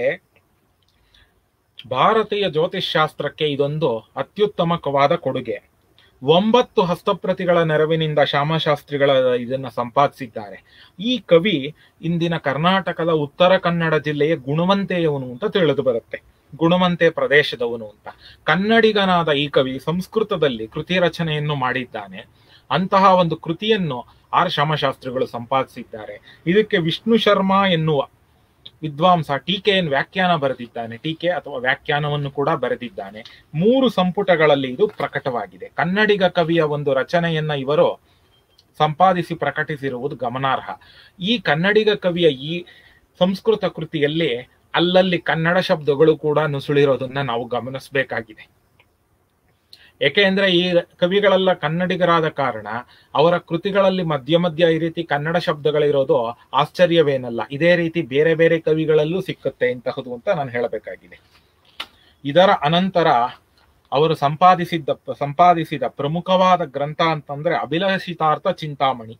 ಭಾರತೀಯ ಜ್ಯೋತಿಷ್ ಶಾಸ್ತ್ರಕ್ಕೆ ಇದೊಂದು ಅತ್ಯುತ್ತಮವಾದ ಕೊಡುಗೆ ಒಂಬತ್ತು ಹಸ್ತಪ್ರತಿಗಳ ನೆರವಿನಿಂದ ಶ್ಯಾಮಶಾಸ್ತ್ರಿಗಳ ಇದನ್ನ ಸಂಪಾದಿಸಿದ್ದಾರೆ ಈ ಕವಿ ಇಂದಿನ ಕರ್ನಾಟಕದ ಉತ್ತರ ಕನ್ನಡ ಜಿಲ್ಲೆಯ ಗುಣವಂತೆಯವನು ಅಂತ ತಿಳಿದು ಬರುತ್ತೆ ಗುಣವಂತೆ ಪ್ರದೇಶದವನು ಅಂತ ಕನ್ನಡಿಗನಾದ ಈ ಕವಿ ಸಂಸ್ಕೃತದಲ್ಲಿ ಕೃತಿ ರಚನೆಯನ್ನು ಮಾಡಿದ್ದಾನೆ ಅಂತಹ ಒಂದು ಕೃತಿಯನ್ನು ಆರ್ ಶ್ಯಾಮಶಾಸ್ತ್ರಿಗಳು ಸಂಪಾದಿಸಿದ್ದಾರೆ ಇದಕ್ಕೆ ವಿಷ್ಣು ಶರ್ಮಾ ಎನ್ನುವ ವಿದ್ವಾಂಸ ಟೀಕೆಯನ್ನು ವ್ಯಾಖ್ಯಾನ ಬರೆದಿದ್ದಾನೆ ಟೀಕೆ ಅಥವಾ ವ್ಯಾಖ್ಯಾನವನ್ನು ಕೂಡ ಬರೆದಿದ್ದಾನೆ ಮೂರು ಸಂಪುಟಗಳಲ್ಲಿ ಇದು ಪ್ರಕಟವಾಗಿದೆ ಕನ್ನಡಿಗ ಕವಿಯ ಒಂದು ರಚನೆಯನ್ನ ಇವರು ಸಂಪಾದಿಸಿ ಪ್ರಕಟಿಸಿರುವುದು ಗಮನಾರ್ಹ ಈ ಕನ್ನಡಿಗ ಕವಿಯ ಈ ಸಂಸ್ಕೃತ ಕೃತಿಯಲ್ಲಿ ಅಲ್ಲಲ್ಲಿ ಕನ್ನಡ ಶಬ್ದಗಳು ಕೂಡ ನುಸುಳಿರೋದನ್ನ ನಾವು ಗಮನಿಸಬೇಕಾಗಿದೆ ಏಕೆಂದ್ರೆ ಈ ಕವಿಗಳೆಲ್ಲ ಕನ್ನಡಿಗರಾದ ಕಾರಣ ಅವರ ಕೃತಿಗಳಲ್ಲಿ ಮಧ್ಯ ಮಧ್ಯ ಈ ರೀತಿ ಕನ್ನಡ ಶಬ್ದಗಳಿರೋದು ಆಶ್ಚರ್ಯವೇನಲ್ಲ ಇದೇ ರೀತಿ ಬೇರೆ ಬೇರೆ ಕವಿಗಳಲ್ಲೂ ಸಿಕ್ಕುತ್ತೆ ಇಂತಹದು ಅಂತ ನಾನು ಹೇಳಬೇಕಾಗಿದೆ ಇದರ ಅನಂತರ ಅವರು ಸಂಪಾದಿಸಿದ್ದ ಸಂಪಾದಿಸಿದ ಪ್ರಮುಖವಾದ ಗ್ರಂಥ ಅಂತಂದ್ರೆ ಅಭಿಲಷಿತಾರ್ಥ ಚಿಂತಾಮಣಿ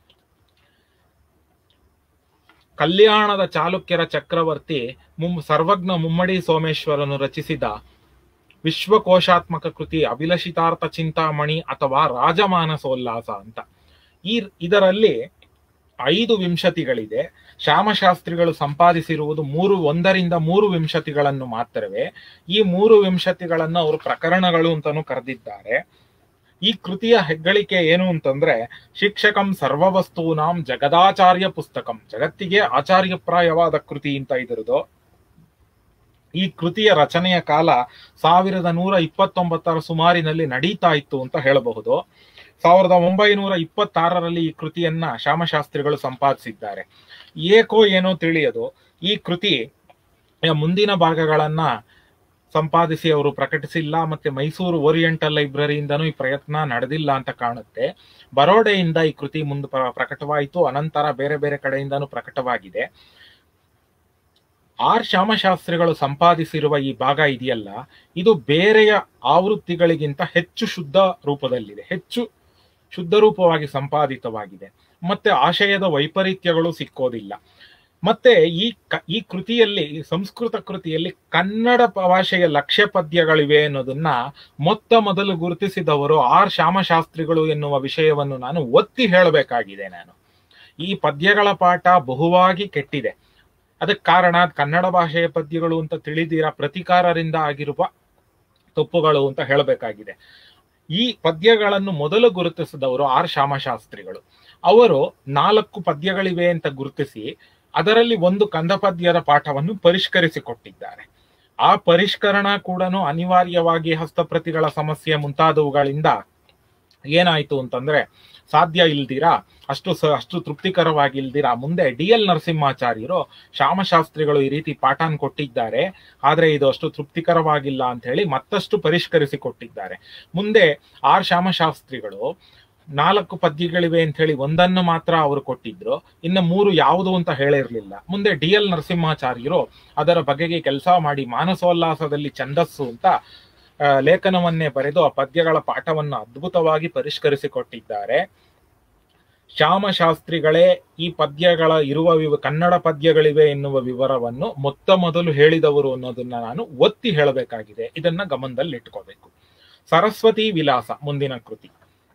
ಕಲ್ಯಾಣದ ಚಾಲುಕ್ಯರ ಚಕ್ರವರ್ತಿ ಮುಮ್ ಸರ್ವಜ್ಞ ಮುಮ್ಮಡಿ ಸೋಮೇಶ್ವರನು ರಚಿಸಿದ ವಿಶ್ವಕೋಶಾತ್ಮಕ ಕೃತಿ ಅಭಿಲಷಿತಾರ್ಥ ಚಿಂತಾಮಣಿ ಅಥವಾ ರಾಜಮಾನಸೋಲ್ಲಾಸ ಅಂತ ಈ ಇದರಲ್ಲಿ ಐದು ವಿಂಶತಿಗಳಿದೆ ಶ್ಯಾಮಶಾಸ್ತ್ರಿಗಳು ಸಂಪಾದಿಸಿರುವುದು ಮೂರು ಒಂದರಿಂದ ಮೂರು ವಿಂಶತಿಗಳನ್ನು ಮಾತ್ರವೇ ಈ ಮೂರು ವಿಂಶತಿಗಳನ್ನು ಅವರು ಪ್ರಕರಣಗಳು ಅಂತಾನು ಕರೆದಿದ್ದಾರೆ ಈ ಕೃತಿಯ ಹೆಗ್ಗಳಿಕೆ ಏನು ಅಂತಂದ್ರೆ ಶಿಕ್ಷಕಂ ಸರ್ವವಸ್ತೂನಾಂ ಜಗದಾಚಾರ್ಯ ಪುಸ್ತಕಂ ಜಗತ್ತಿಗೆ ಆಚಾರ್ಯಪ್ರಾಯವಾದ ಕೃತಿ ಅಂತ ಇದರದು ಈ ಕೃತಿಯ ರಚನೆಯ ಕಾಲ ಸಾವಿರದ ನೂರ ಇಪ್ಪತ್ತೊಂಬತ್ತರ ಸುಮಾರಿನಲ್ಲಿ ನಡೀತಾ ಇತ್ತು ಅಂತ ಹೇಳಬಹುದು ಸಾವಿರದ ಒಂಬೈನೂರ ಇಪ್ಪತ್ತಾರರಲ್ಲಿ ಈ ಕೃತಿಯನ್ನ ಶ್ಯಾಮಶಾಸ್ತ್ರಿಗಳು ಸಂಪಾದಿಸಿದ್ದಾರೆ ಏಕೋ ಏನೋ ತಿಳಿಯದು ಈ ಕೃತಿ ಮುಂದಿನ ಭಾಗಗಳನ್ನ ಸಂಪಾದಿಸಿ ಅವರು ಪ್ರಕಟಿಸಿಲ್ಲ ಮತ್ತೆ ಮೈಸೂರು ಓರಿಯೆಂಟಲ್ ಲೈಬ್ರರಿಯಿಂದನೂ ಈ ಪ್ರಯತ್ನ ನಡೆದಿಲ್ಲ ಅಂತ ಕಾಣುತ್ತೆ ಬರೋಡೆಯಿಂದ ಈ ಕೃತಿ ಮುಂದೆ ಪ್ರಕಟವಾಯಿತು ಅನಂತರ ಬೇರೆ ಬೇರೆ ಕಡೆಯಿಂದನೂ ಪ್ರಕಟವಾಗಿದೆ ಆರ್ ಶ್ಯಾಮಶಾಸ್ತ್ರಿಗಳು ಸಂಪಾದಿಸಿರುವ ಈ ಭಾಗ ಇದೆಯಲ್ಲ ಇದು ಬೇರೆಯ ಆವೃತ್ತಿಗಳಿಗಿಂತ ಹೆಚ್ಚು ಶುದ್ಧ ರೂಪದಲ್ಲಿದೆ ಹೆಚ್ಚು ಶುದ್ಧ ರೂಪವಾಗಿ ಸಂಪಾದಿತವಾಗಿದೆ ಮತ್ತೆ ಆಶಯದ ವೈಪರೀತ್ಯಗಳು ಸಿಕ್ಕೋದಿಲ್ಲ ಮತ್ತೆ ಈ ಈ ಕೃತಿಯಲ್ಲಿ ಈ ಸಂಸ್ಕೃತ ಕೃತಿಯಲ್ಲಿ ಕನ್ನಡ ಭಾಷೆಯ ಲಕ್ಷ್ಯ ಪದ್ಯಗಳಿವೆ ಅನ್ನೋದನ್ನ ಮೊತ್ತ ಮೊದಲು ಗುರುತಿಸಿದವರು ಆರ್ ಶ್ಯಾಮಶಾಸ್ತ್ರಿಗಳು ಎನ್ನುವ ವಿಷಯವನ್ನು ನಾನು ಒತ್ತಿ ಹೇಳಬೇಕಾಗಿದೆ ನಾನು ಈ ಪದ್ಯಗಳ ಪಾಠ ಬಹುವಾಗಿ ಕೆಟ್ಟಿದೆ ಅದಕ್ಕೆ ಕಾರಣ ಕನ್ನಡ ಭಾಷೆಯ ಪದ್ಯಗಳು ಅಂತ ತಿಳಿದಿರ ಪ್ರತಿಕಾರರಿಂದ ಆಗಿರುವ ತಪ್ಪುಗಳು ಅಂತ ಹೇಳಬೇಕಾಗಿದೆ ಈ ಪದ್ಯಗಳನ್ನು ಮೊದಲು ಗುರುತಿಸಿದವರು ಆರ್ ಶ್ಯಾಮಶಾಸ್ತ್ರಿಗಳು ಅವರು ನಾಲ್ಕು ಪದ್ಯಗಳಿವೆ ಅಂತ ಗುರುತಿಸಿ ಅದರಲ್ಲಿ ಒಂದು ಕಂದ ಪದ್ಯದ ಪಾಠವನ್ನು ಪರಿಷ್ಕರಿಸಿಕೊಟ್ಟಿದ್ದಾರೆ ಆ ಪರಿಷ್ಕರಣ ಕೂಡ ಅನಿವಾರ್ಯವಾಗಿ ಹಸ್ತಪ್ರತಿಗಳ ಸಮಸ್ಯೆ ಮುಂತಾದವುಗಳಿಂದ ಏನಾಯ್ತು ಅಂತಂದ್ರೆ ಸಾಧ್ಯ ಇಲ್ದಿರಾ ಅಷ್ಟು ಸ ಅಷ್ಟು ತೃಪ್ತಿಕರವಾಗಿ ಇಲ್ದಿರಾ ಮುಂದೆ ಡಿ ಎಲ್ ನರಸಿಂಹಾಚಾರ್ಯರು ಶ್ಯಾಮಶಾಸ್ತ್ರಿಗಳು ಈ ರೀತಿ ಪಾಠನ್ ಕೊಟ್ಟಿದ್ದಾರೆ ಆದ್ರೆ ಇದು ಅಷ್ಟು ತೃಪ್ತಿಕರವಾಗಿಲ್ಲ ಅಂತ ಹೇಳಿ ಮತ್ತಷ್ಟು ಪರಿಷ್ಕರಿಸಿ ಕೊಟ್ಟಿದ್ದಾರೆ ಮುಂದೆ ಆರ್ ಶ್ಯಾಮಶಾಸ್ತ್ರಿಗಳು ನಾಲ್ಕು ಪದ್ಯಗಳಿವೆ ಅಂತ ಹೇಳಿ ಒಂದನ್ನು ಮಾತ್ರ ಅವರು ಕೊಟ್ಟಿದ್ರು ಇನ್ನು ಮೂರು ಯಾವುದು ಅಂತ ಹೇಳಿರ್ಲಿಲ್ಲ ಮುಂದೆ ಡಿ ಎಲ್ ನರಸಿಂಹಾಚಾರ್ಯರು ಅದರ ಬಗೆಗೆ ಕೆಲಸ ಮಾಡಿ ಮಾನಸೋಲ್ಲಾಸದಲ್ಲಿ ಛಂದಸ್ಸು ಅಂತ ಲೇಖನವನ್ನೇ ಬರೆದು ಆ ಪದ್ಯಗಳ ಪಾಠವನ್ನು ಅದ್ಭುತವಾಗಿ ಪರಿಷ್ಕರಿಸಿಕೊಟ್ಟಿದ್ದಾರೆ ಶ್ಯಾಮಶಾಸ್ತ್ರಿಗಳೇ ಈ ಪದ್ಯಗಳ ಇರುವ ವಿವ ಕನ್ನಡ ಪದ್ಯಗಳಿವೆ ಎನ್ನುವ ವಿವರವನ್ನು ಮೊತ್ತ ಮೊದಲು ಹೇಳಿದವರು ಅನ್ನೋದನ್ನ ನಾನು ಒತ್ತಿ ಹೇಳಬೇಕಾಗಿದೆ ಇದನ್ನ ಗಮನದಲ್ಲಿ ಇಟ್ಕೋಬೇಕು ಸರಸ್ವತಿ ವಿಲಾಸ ಮುಂದಿನ ಕೃತಿ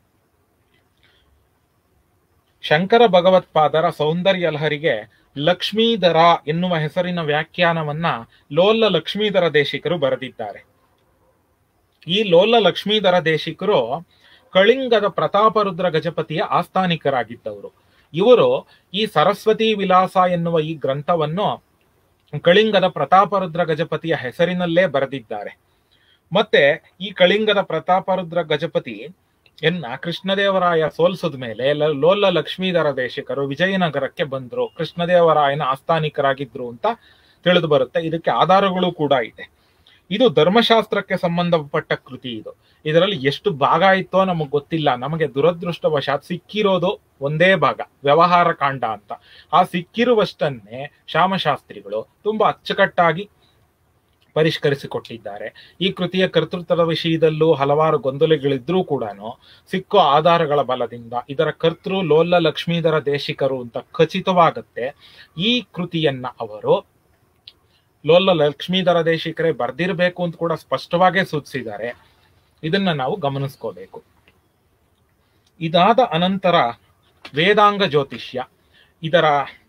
ಶಂಕರ ಭಗವತ್ಪಾದರ ಸೌಂದರ್ಯ ಲಹರಿಗೆ ಲಕ್ಷ್ಮೀಧರ ಎನ್ನುವ ಹೆಸರಿನ ವ್ಯಾಖ್ಯಾನವನ್ನ ಲೋಲ್ಲ ಲಕ್ಷ್ಮೀಧರ ದೇಶಿಕರು ಬರೆದಿದ್ದಾರೆ ಈ ಲೋಲ್ಲ ಲಕ್ಷ್ಮೀಧರ ದೇಶಿಕರು ಕಳಿಂಗದ ಪ್ರತಾಪರುದ್ರ ಗಜಪತಿಯ ಆಸ್ಥಾನಿಕರಾಗಿದ್ದವರು ಇವರು ಈ ಸರಸ್ವತಿ ವಿಲಾಸ ಎನ್ನುವ ಈ ಗ್ರಂಥವನ್ನು ಕಳಿಂಗದ ಪ್ರತಾಪರುದ್ರ ಗಜಪತಿಯ ಹೆಸರಿನಲ್ಲೇ ಬರೆದಿದ್ದಾರೆ ಮತ್ತೆ ಈ ಕಳಿಂಗದ ಪ್ರತಾಪರುದ್ರ ಗಜಪತಿ ಎನ್ನ ಕೃಷ್ಣದೇವರಾಯ ಸೋಲ್ಸದ ಮೇಲೆ ಲೋಲ್ಲ ಲಕ್ಷ್ಮೀಧರ ದೇಶಿಕರು ವಿಜಯನಗರಕ್ಕೆ ಬಂದ್ರು ಕೃಷ್ಣದೇವರಾಯನ ಆಸ್ಥಾನಿಕರಾಗಿದ್ರು ಅಂತ ತಿಳಿದು ಬರುತ್ತೆ ಇದಕ್ಕೆ ಆಧಾರಗಳು ಕೂಡ ಇದೆ ಇದು ಧರ್ಮಶಾಸ್ತ್ರಕ್ಕೆ ಸಂಬಂಧಪಟ್ಟ ಕೃತಿ ಇದು ಇದರಲ್ಲಿ ಎಷ್ಟು ಭಾಗ ಇತ್ತೋ ನಮಗ್ ಗೊತ್ತಿಲ್ಲ ನಮಗೆ ದುರದೃಷ್ಟವಶಾತ್ ಸಿಕ್ಕಿರೋದು ಒಂದೇ ಭಾಗ ವ್ಯವಹಾರ ಕಾಂಡ ಅಂತ ಆ ಸಿಕ್ಕಿರುವಷ್ಟನ್ನೇ ಶ್ಯಾಮಶಾಸ್ತ್ರಿಗಳು ತುಂಬಾ ಅಚ್ಚುಕಟ್ಟಾಗಿ ಪರಿಷ್ಕರಿಸಿಕೊಟ್ಟಿದ್ದಾರೆ ಈ ಕೃತಿಯ ಕರ್ತೃತ್ವದ ವಿಷಯದಲ್ಲೂ ಹಲವಾರು ಗೊಂದಲಗಳಿದ್ರೂ ಕೂಡ ಸಿಕ್ಕೋ ಆಧಾರಗಳ ಬಲದಿಂದ ಇದರ ಕರ್ತೃ ಲೋಲ್ಲ ಲಕ್ಷ್ಮೀಧರ ದೇಶಿಕರು ಅಂತ ಖಚಿತವಾಗುತ್ತೆ ಈ ಕೃತಿಯನ್ನ ಅವರು ಲೋಲ್ಲ ಲಕ್ಷ್ಮೀಧರ ದೇಶಿಕರೇ ಬರ್ದಿರ್ಬೇಕು ಅಂತ ಕೂಡ ಸ್ಪಷ್ಟವಾಗೇ ಸೂಚಿಸಿದ್ದಾರೆ ಇದನ್ನ ನಾವು ಗಮನಿಸ್ಕೋಬೇಕು ಇದಾದ ಅನಂತರ ವೇದಾಂಗ ಜ್ಯೋತಿಷ್ಯ ಇದರ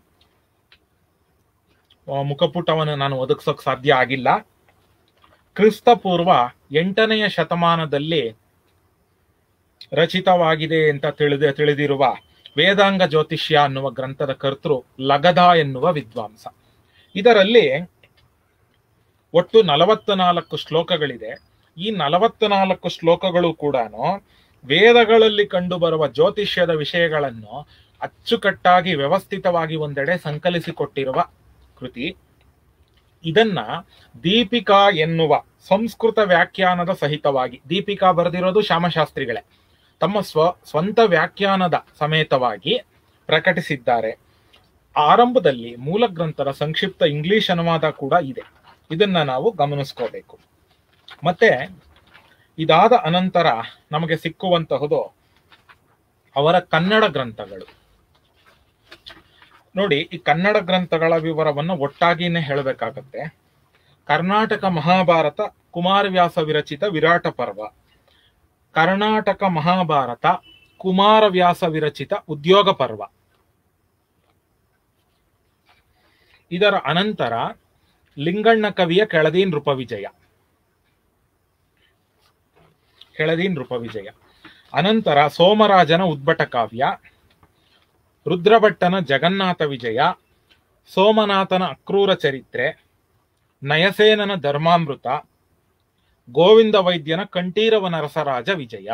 ಮುಖಪುಟವನ್ನು ನಾನು ಒದಗಿಸೋಕ್ ಸಾಧ್ಯ ಆಗಿಲ್ಲ ಕ್ರಿಸ್ತ ಪೂರ್ವ ಎಂಟನೆಯ ಶತಮಾನದಲ್ಲಿ ರಚಿತವಾಗಿದೆ ಅಂತ ತಿಳಿದ ತಿಳಿದಿರುವ ವೇದಾಂಗ ಜ್ಯೋತಿಷ್ಯ ಅನ್ನುವ ಗ್ರಂಥದ ಕರ್ತೃ ಲಗಧ ಎನ್ನುವ ವಿದ್ವಾಂಸ ಇದರಲ್ಲಿ ಒಟ್ಟು ನಲವತ್ತ ನಾಲ್ಕು ಶ್ಲೋಕಗಳಿದೆ ಈ ನಲವತ್ತ ನಾಲ್ಕು ಶ್ಲೋಕಗಳು ಕೂಡ ವೇದಗಳಲ್ಲಿ ಕಂಡುಬರುವ ಜ್ಯೋತಿಷ್ಯದ ವಿಷಯಗಳನ್ನು ಅಚ್ಚುಕಟ್ಟಾಗಿ ವ್ಯವಸ್ಥಿತವಾಗಿ ಒಂದೆಡೆ ಸಂಕಲಿಸಿಕೊಟ್ಟಿರುವ ಕೃತಿ ಇದನ್ನ ದೀಪಿಕಾ ಎನ್ನುವ ಸಂಸ್ಕೃತ ವ್ಯಾಖ್ಯಾನದ ಸಹಿತವಾಗಿ ದೀಪಿಕಾ ಬರೆದಿರೋದು ಶ್ಯಾಮಶಾಸ್ತ್ರಿಗಳೇ ತಮ್ಮ ಸ್ವ ಸ್ವಂತ ವ್ಯಾಖ್ಯಾನದ ಸಮೇತವಾಗಿ ಪ್ರಕಟಿಸಿದ್ದಾರೆ ಆರಂಭದಲ್ಲಿ ಮೂಲ ಗ್ರಂಥದ ಸಂಕ್ಷಿಪ್ತ ಇಂಗ್ಲಿಷ್ ಅನುವಾದ ಕೂಡ ಇದೆ ಇದನ್ನ ನಾವು ಗಮನಿಸ್ಕೋಬೇಕು ಮತ್ತೆ ಇದಾದ ಅನಂತರ ನಮಗೆ ಸಿಕ್ಕುವಂತಹುದು ಅವರ ಕನ್ನಡ ಗ್ರಂಥಗಳು ನೋಡಿ ಈ ಕನ್ನಡ ಗ್ರಂಥಗಳ ವಿವರವನ್ನು ಒಟ್ಟಾಗಿನೇ ಹೇಳಬೇಕಾಗತ್ತೆ ಕರ್ನಾಟಕ ಮಹಾಭಾರತ ಕುಮಾರವ್ಯಾಸ ವಿರಚಿತ ವಿರಾಟ ಪರ್ವ ಕರ್ನಾಟಕ ಮಹಾಭಾರತ ಕುಮಾರವ್ಯಾಸ ವಿರಚಿತ ಉದ್ಯೋಗ ಪರ್ವ ಇದರ ಅನಂತರ ಲಿಂಗಣ್ಣ ಕವಿಯ ಕೆಳದಿ ನೃಪವಿಜಯ ಕೆಳದಿ ನೃಪವಿಜಯ ಅನಂತರ ಸೋಮರಾಜನ ಉದ್ಭಟ ಕಾವ್ಯ ರುದ್ರಭಟ್ಟನ ಜಗನ್ನಾಥ ವಿಜಯ ಸೋಮನಾಥನ ಅಕ್ರೂರ ಚರಿತ್ರೆ ನಯಸೇನನ ಧರ್ಮಾಮೃತ ಗೋವಿಂದ ವೈದ್ಯನ ಕಂಠೀರವ ನರಸರಾಜ ವಿಜಯ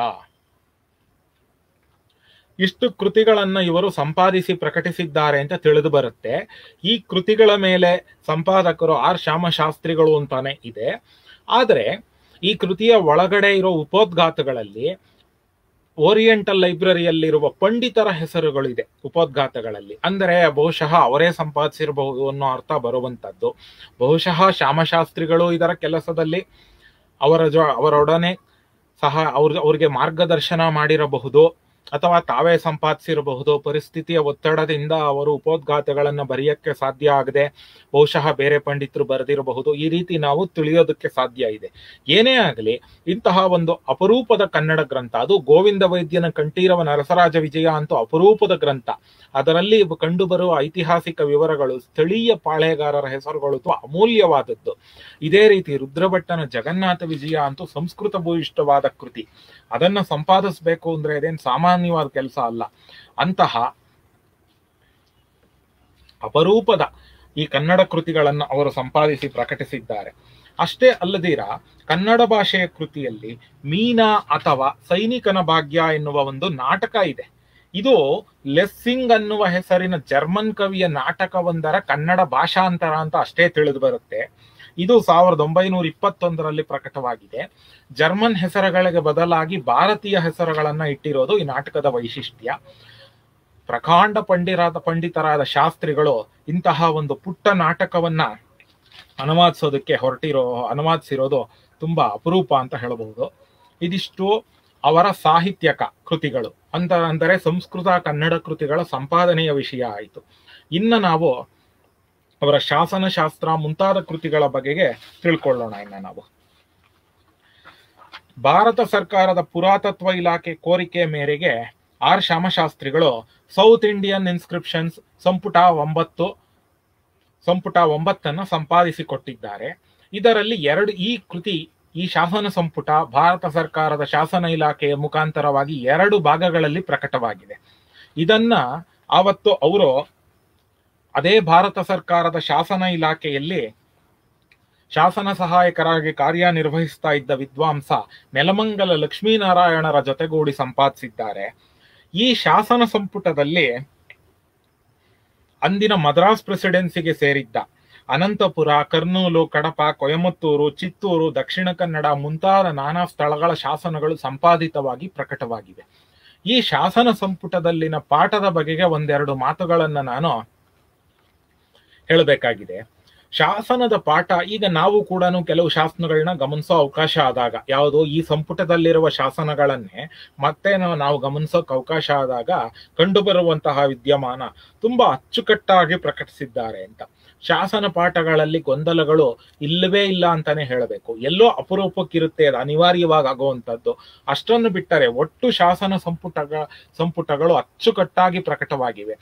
ಇಷ್ಟು ಕೃತಿಗಳನ್ನ ಇವರು ಸಂಪಾದಿಸಿ ಪ್ರಕಟಿಸಿದ್ದಾರೆ ಅಂತ ತಿಳಿದು ಬರುತ್ತೆ ಈ ಕೃತಿಗಳ ಮೇಲೆ ಸಂಪಾದಕರು ಆರ್ ಶ್ಯಾಮಶಾಸ್ತ್ರಿಗಳು ಅಂತಾನೆ ಇದೆ ಆದರೆ ಈ ಕೃತಿಯ ಒಳಗಡೆ ಇರೋ ಉಪೋದ್ಘಾತಗಳಲ್ಲಿ ಓರಿಯೆಂಟಲ್ ಲೈಬ್ರರಿಯಲ್ಲಿರುವ ಪಂಡಿತರ ಹೆಸರುಗಳಿದೆ ಉಪೋದ್ಘಾತಗಳಲ್ಲಿ ಅಂದರೆ ಬಹುಶಃ ಅವರೇ ಸಂಪಾದಿಸಿರಬಹುದು ಅನ್ನೋ ಅರ್ಥ ಬರುವಂತದ್ದು ಬಹುಶಃ ಶ್ಯಾಮಶಾಸ್ತ್ರಿಗಳು ಇದರ ಕೆಲಸದಲ್ಲಿ ಅವರ ಜೊ ಅವರೊಡನೆ ಸಹ ಅವ್ರ ಅವ್ರಿಗೆ ಮಾರ್ಗದರ್ಶನ ಮಾಡಿರಬಹುದು ಅಥವಾ ತಾವೇ ಸಂಪಾದಿಸಿರಬಹುದು ಪರಿಸ್ಥಿತಿಯ ಒತ್ತಡದಿಂದ ಅವರು ಉಪೋದ್ಘಾತಗಳನ್ನ ಬರೆಯಕ್ಕೆ ಸಾಧ್ಯ ಆಗದೆ ಬಹುಶಃ ಬೇರೆ ಪಂಡಿತರು ಬರೆದಿರಬಹುದು ಈ ರೀತಿ ನಾವು ತಿಳಿಯೋದಕ್ಕೆ ಸಾಧ್ಯ ಇದೆ ಏನೇ ಆಗಲಿ ಇಂತಹ ಒಂದು ಅಪರೂಪದ ಕನ್ನಡ ಗ್ರಂಥ ಅದು ಗೋವಿಂದ ವೈದ್ಯನ ಕಂಠೀರವ ನರಸರಾಜ ವಿಜಯ ಅಂತೂ ಅಪರೂಪದ ಗ್ರಂಥ ಅದರಲ್ಲಿ ಕಂಡುಬರುವ ಐತಿಹಾಸಿಕ ವಿವರಗಳು ಸ್ಥಳೀಯ ಪಾಳೆಗಾರರ ಹೆಸರುಗಳು ಅಮೂಲ್ಯವಾದದ್ದು ಇದೇ ರೀತಿ ರುದ್ರಭಟ್ಟನ ಜಗನ್ನಾಥ ವಿಜಯ ಅಂತೂ ಸಂಸ್ಕೃತ ಭೂಯಿಷ್ಠವಾದ ಕೃತಿ ಅದನ್ನ ಸಂಪಾದಿಸಬೇಕು ಅಂದ್ರೆ ಇದೇನು ಸಾಮಾನ್ಯವಾದ ಕೆಲಸ ಅಲ್ಲ ಅಂತಹ ಅಪರೂಪದ ಈ ಕನ್ನಡ ಕೃತಿಗಳನ್ನ ಅವರು ಸಂಪಾದಿಸಿ ಪ್ರಕಟಿಸಿದ್ದಾರೆ ಅಷ್ಟೇ ಅಲ್ಲದಿರ ಕನ್ನಡ ಭಾಷೆಯ ಕೃತಿಯಲ್ಲಿ ಮೀನಾ ಅಥವಾ ಸೈನಿಕನ ಭಾಗ್ಯ ಎನ್ನುವ ಒಂದು ನಾಟಕ ಇದೆ ಇದು ಲೆಸ್ಸಿಂಗ್ ಅನ್ನುವ ಹೆಸರಿನ ಜರ್ಮನ್ ಕವಿಯ ನಾಟಕವೊಂದರ ಕನ್ನಡ ಭಾಷಾಂತರ ಅಂತ ಅಷ್ಟೇ ತಿಳಿದು ಬರುತ್ತೆ ಇದು ಸಾವಿರದ ಒಂಬೈನೂರ ಇಪ್ಪತ್ತೊಂದರಲ್ಲಿ ಪ್ರಕಟವಾಗಿದೆ ಜರ್ಮನ್ ಹೆಸರುಗಳಿಗೆ ಬದಲಾಗಿ ಭಾರತೀಯ ಹೆಸರುಗಳನ್ನ ಇಟ್ಟಿರೋದು ಈ ನಾಟಕದ ವೈಶಿಷ್ಟ್ಯ ಪ್ರಕಾಂಡ ಪಂಡಿರಾದ ಪಂಡಿತರಾದ ಶಾಸ್ತ್ರಿಗಳು ಇಂತಹ ಒಂದು ಪುಟ್ಟ ನಾಟಕವನ್ನ ಅನುವಾದಿಸೋದಕ್ಕೆ ಹೊರಟಿರೋ ಅನುವಾದಿಸಿರೋದು ತುಂಬಾ ಅಪರೂಪ ಅಂತ ಹೇಳಬಹುದು ಇದಿಷ್ಟು ಅವರ ಸಾಹಿತ್ಯಕ ಕೃತಿಗಳು ಅಂತ ಅಂದರೆ ಸಂಸ್ಕೃತ ಕನ್ನಡ ಕೃತಿಗಳ ಸಂಪಾದನೆಯ ವಿಷಯ ಆಯಿತು ಇನ್ನು ನಾವು ಅವರ ಶಾಸನಶಾಸ್ತ್ರ ಮುಂತಾದ ಕೃತಿಗಳ ಬಗೆಗೆ ತಿಳ್ಕೊಳ್ಳೋಣ ಇನ್ನ ನಾವು ಭಾರತ ಸರ್ಕಾರದ ಪುರಾತತ್ವ ಇಲಾಖೆ ಕೋರಿಕೆ ಮೇರೆಗೆ ಆರ್ ಶ್ಯಾಮಶಾಸ್ತ್ರಿಗಳು ಸೌತ್ ಇಂಡಿಯನ್ ಇನ್ಸ್ಕ್ರಿಪ್ಷನ್ಸ್ ಸಂಪುಟ ಒಂಬತ್ತು ಸಂಪುಟ ಒಂಬತ್ತನ್ನು ಸಂಪಾದಿಸಿಕೊಟ್ಟಿದ್ದಾರೆ ಇದರಲ್ಲಿ ಎರಡು ಈ ಕೃತಿ ಈ ಶಾಸನ ಸಂಪುಟ ಭಾರತ ಸರ್ಕಾರದ ಶಾಸನ ಇಲಾಖೆಯ ಮುಖಾಂತರವಾಗಿ ಎರಡು ಭಾಗಗಳಲ್ಲಿ ಪ್ರಕಟವಾಗಿದೆ ಇದನ್ನ ಆವತ್ತು ಅವರು ಅದೇ ಭಾರತ ಸರ್ಕಾರದ ಶಾಸನ ಇಲಾಖೆಯಲ್ಲಿ ಶಾಸನ ಸಹಾಯಕರಾಗಿ ಕಾರ್ಯನಿರ್ವಹಿಸ್ತಾ ಇದ್ದ ವಿದ್ವಾಂಸ ನೆಲಮಂಗಲ ಲಕ್ಷ್ಮೀನಾರಾಯಣರ ಜೊತೆಗೂಡಿ ಸಂಪಾದಿಸಿದ್ದಾರೆ ಈ ಶಾಸನ ಸಂಪುಟದಲ್ಲಿ ಅಂದಿನ ಮದ್ರಾಸ್ ಪ್ರೆಸಿಡೆನ್ಸಿಗೆ ಸೇರಿದ್ದ ಅನಂತಪುರ ಕರ್ನೂಲು ಕಡಪ ಕೊಯಮತ್ತೂರು ಚಿತ್ತೂರು ದಕ್ಷಿಣ ಕನ್ನಡ ಮುಂತಾದ ನಾನಾ ಸ್ಥಳಗಳ ಶಾಸನಗಳು ಸಂಪಾದಿತವಾಗಿ ಪ್ರಕಟವಾಗಿವೆ ಈ ಶಾಸನ ಸಂಪುಟದಲ್ಲಿನ ಪಾಠದ ಬಗೆಗೆ ಒಂದೆರಡು ಮಾತುಗಳನ್ನ ನಾನು ಹೇಳಬೇಕಾಗಿದೆ ಶಾಸನದ ಪಾಠ ಈಗ ನಾವು ಕೂಡ ಕೆಲವು ಶಾಸನಗಳನ್ನ ಗಮನಿಸೋ ಅವಕಾಶ ಆದಾಗ ಯಾವುದು ಈ ಸಂಪುಟದಲ್ಲಿರುವ ಶಾಸನಗಳನ್ನೇ ಮತ್ತೆ ನಾವು ನಾವು ಗಮನಿಸೋಕೆ ಅವಕಾಶ ಆದಾಗ ಕಂಡುಬರುವಂತಹ ವಿದ್ಯಮಾನ ತುಂಬಾ ಅಚ್ಚುಕಟ್ಟಾಗಿ ಪ್ರಕಟಿಸಿದ್ದಾರೆ ಅಂತ ಶಾಸನ ಪಾಠಗಳಲ್ಲಿ ಗೊಂದಲಗಳು ಇಲ್ಲವೇ ಇಲ್ಲ ಅಂತಾನೆ ಹೇಳಬೇಕು ಎಲ್ಲೋ ಅಪರೂಪಕ್ಕಿರುತ್ತೆ ಅದು ಅನಿವಾರ್ಯವಾಗಿ ಆಗುವಂಥದ್ದು ಅಷ್ಟನ್ನು ಬಿಟ್ಟರೆ ಒಟ್ಟು ಶಾಸನ ಸಂಪುಟಗಳ ಸಂಪುಟಗಳು ಅಚ್ಚುಕಟ್ಟಾಗಿ ಪ್ರಕಟವಾಗಿವೆ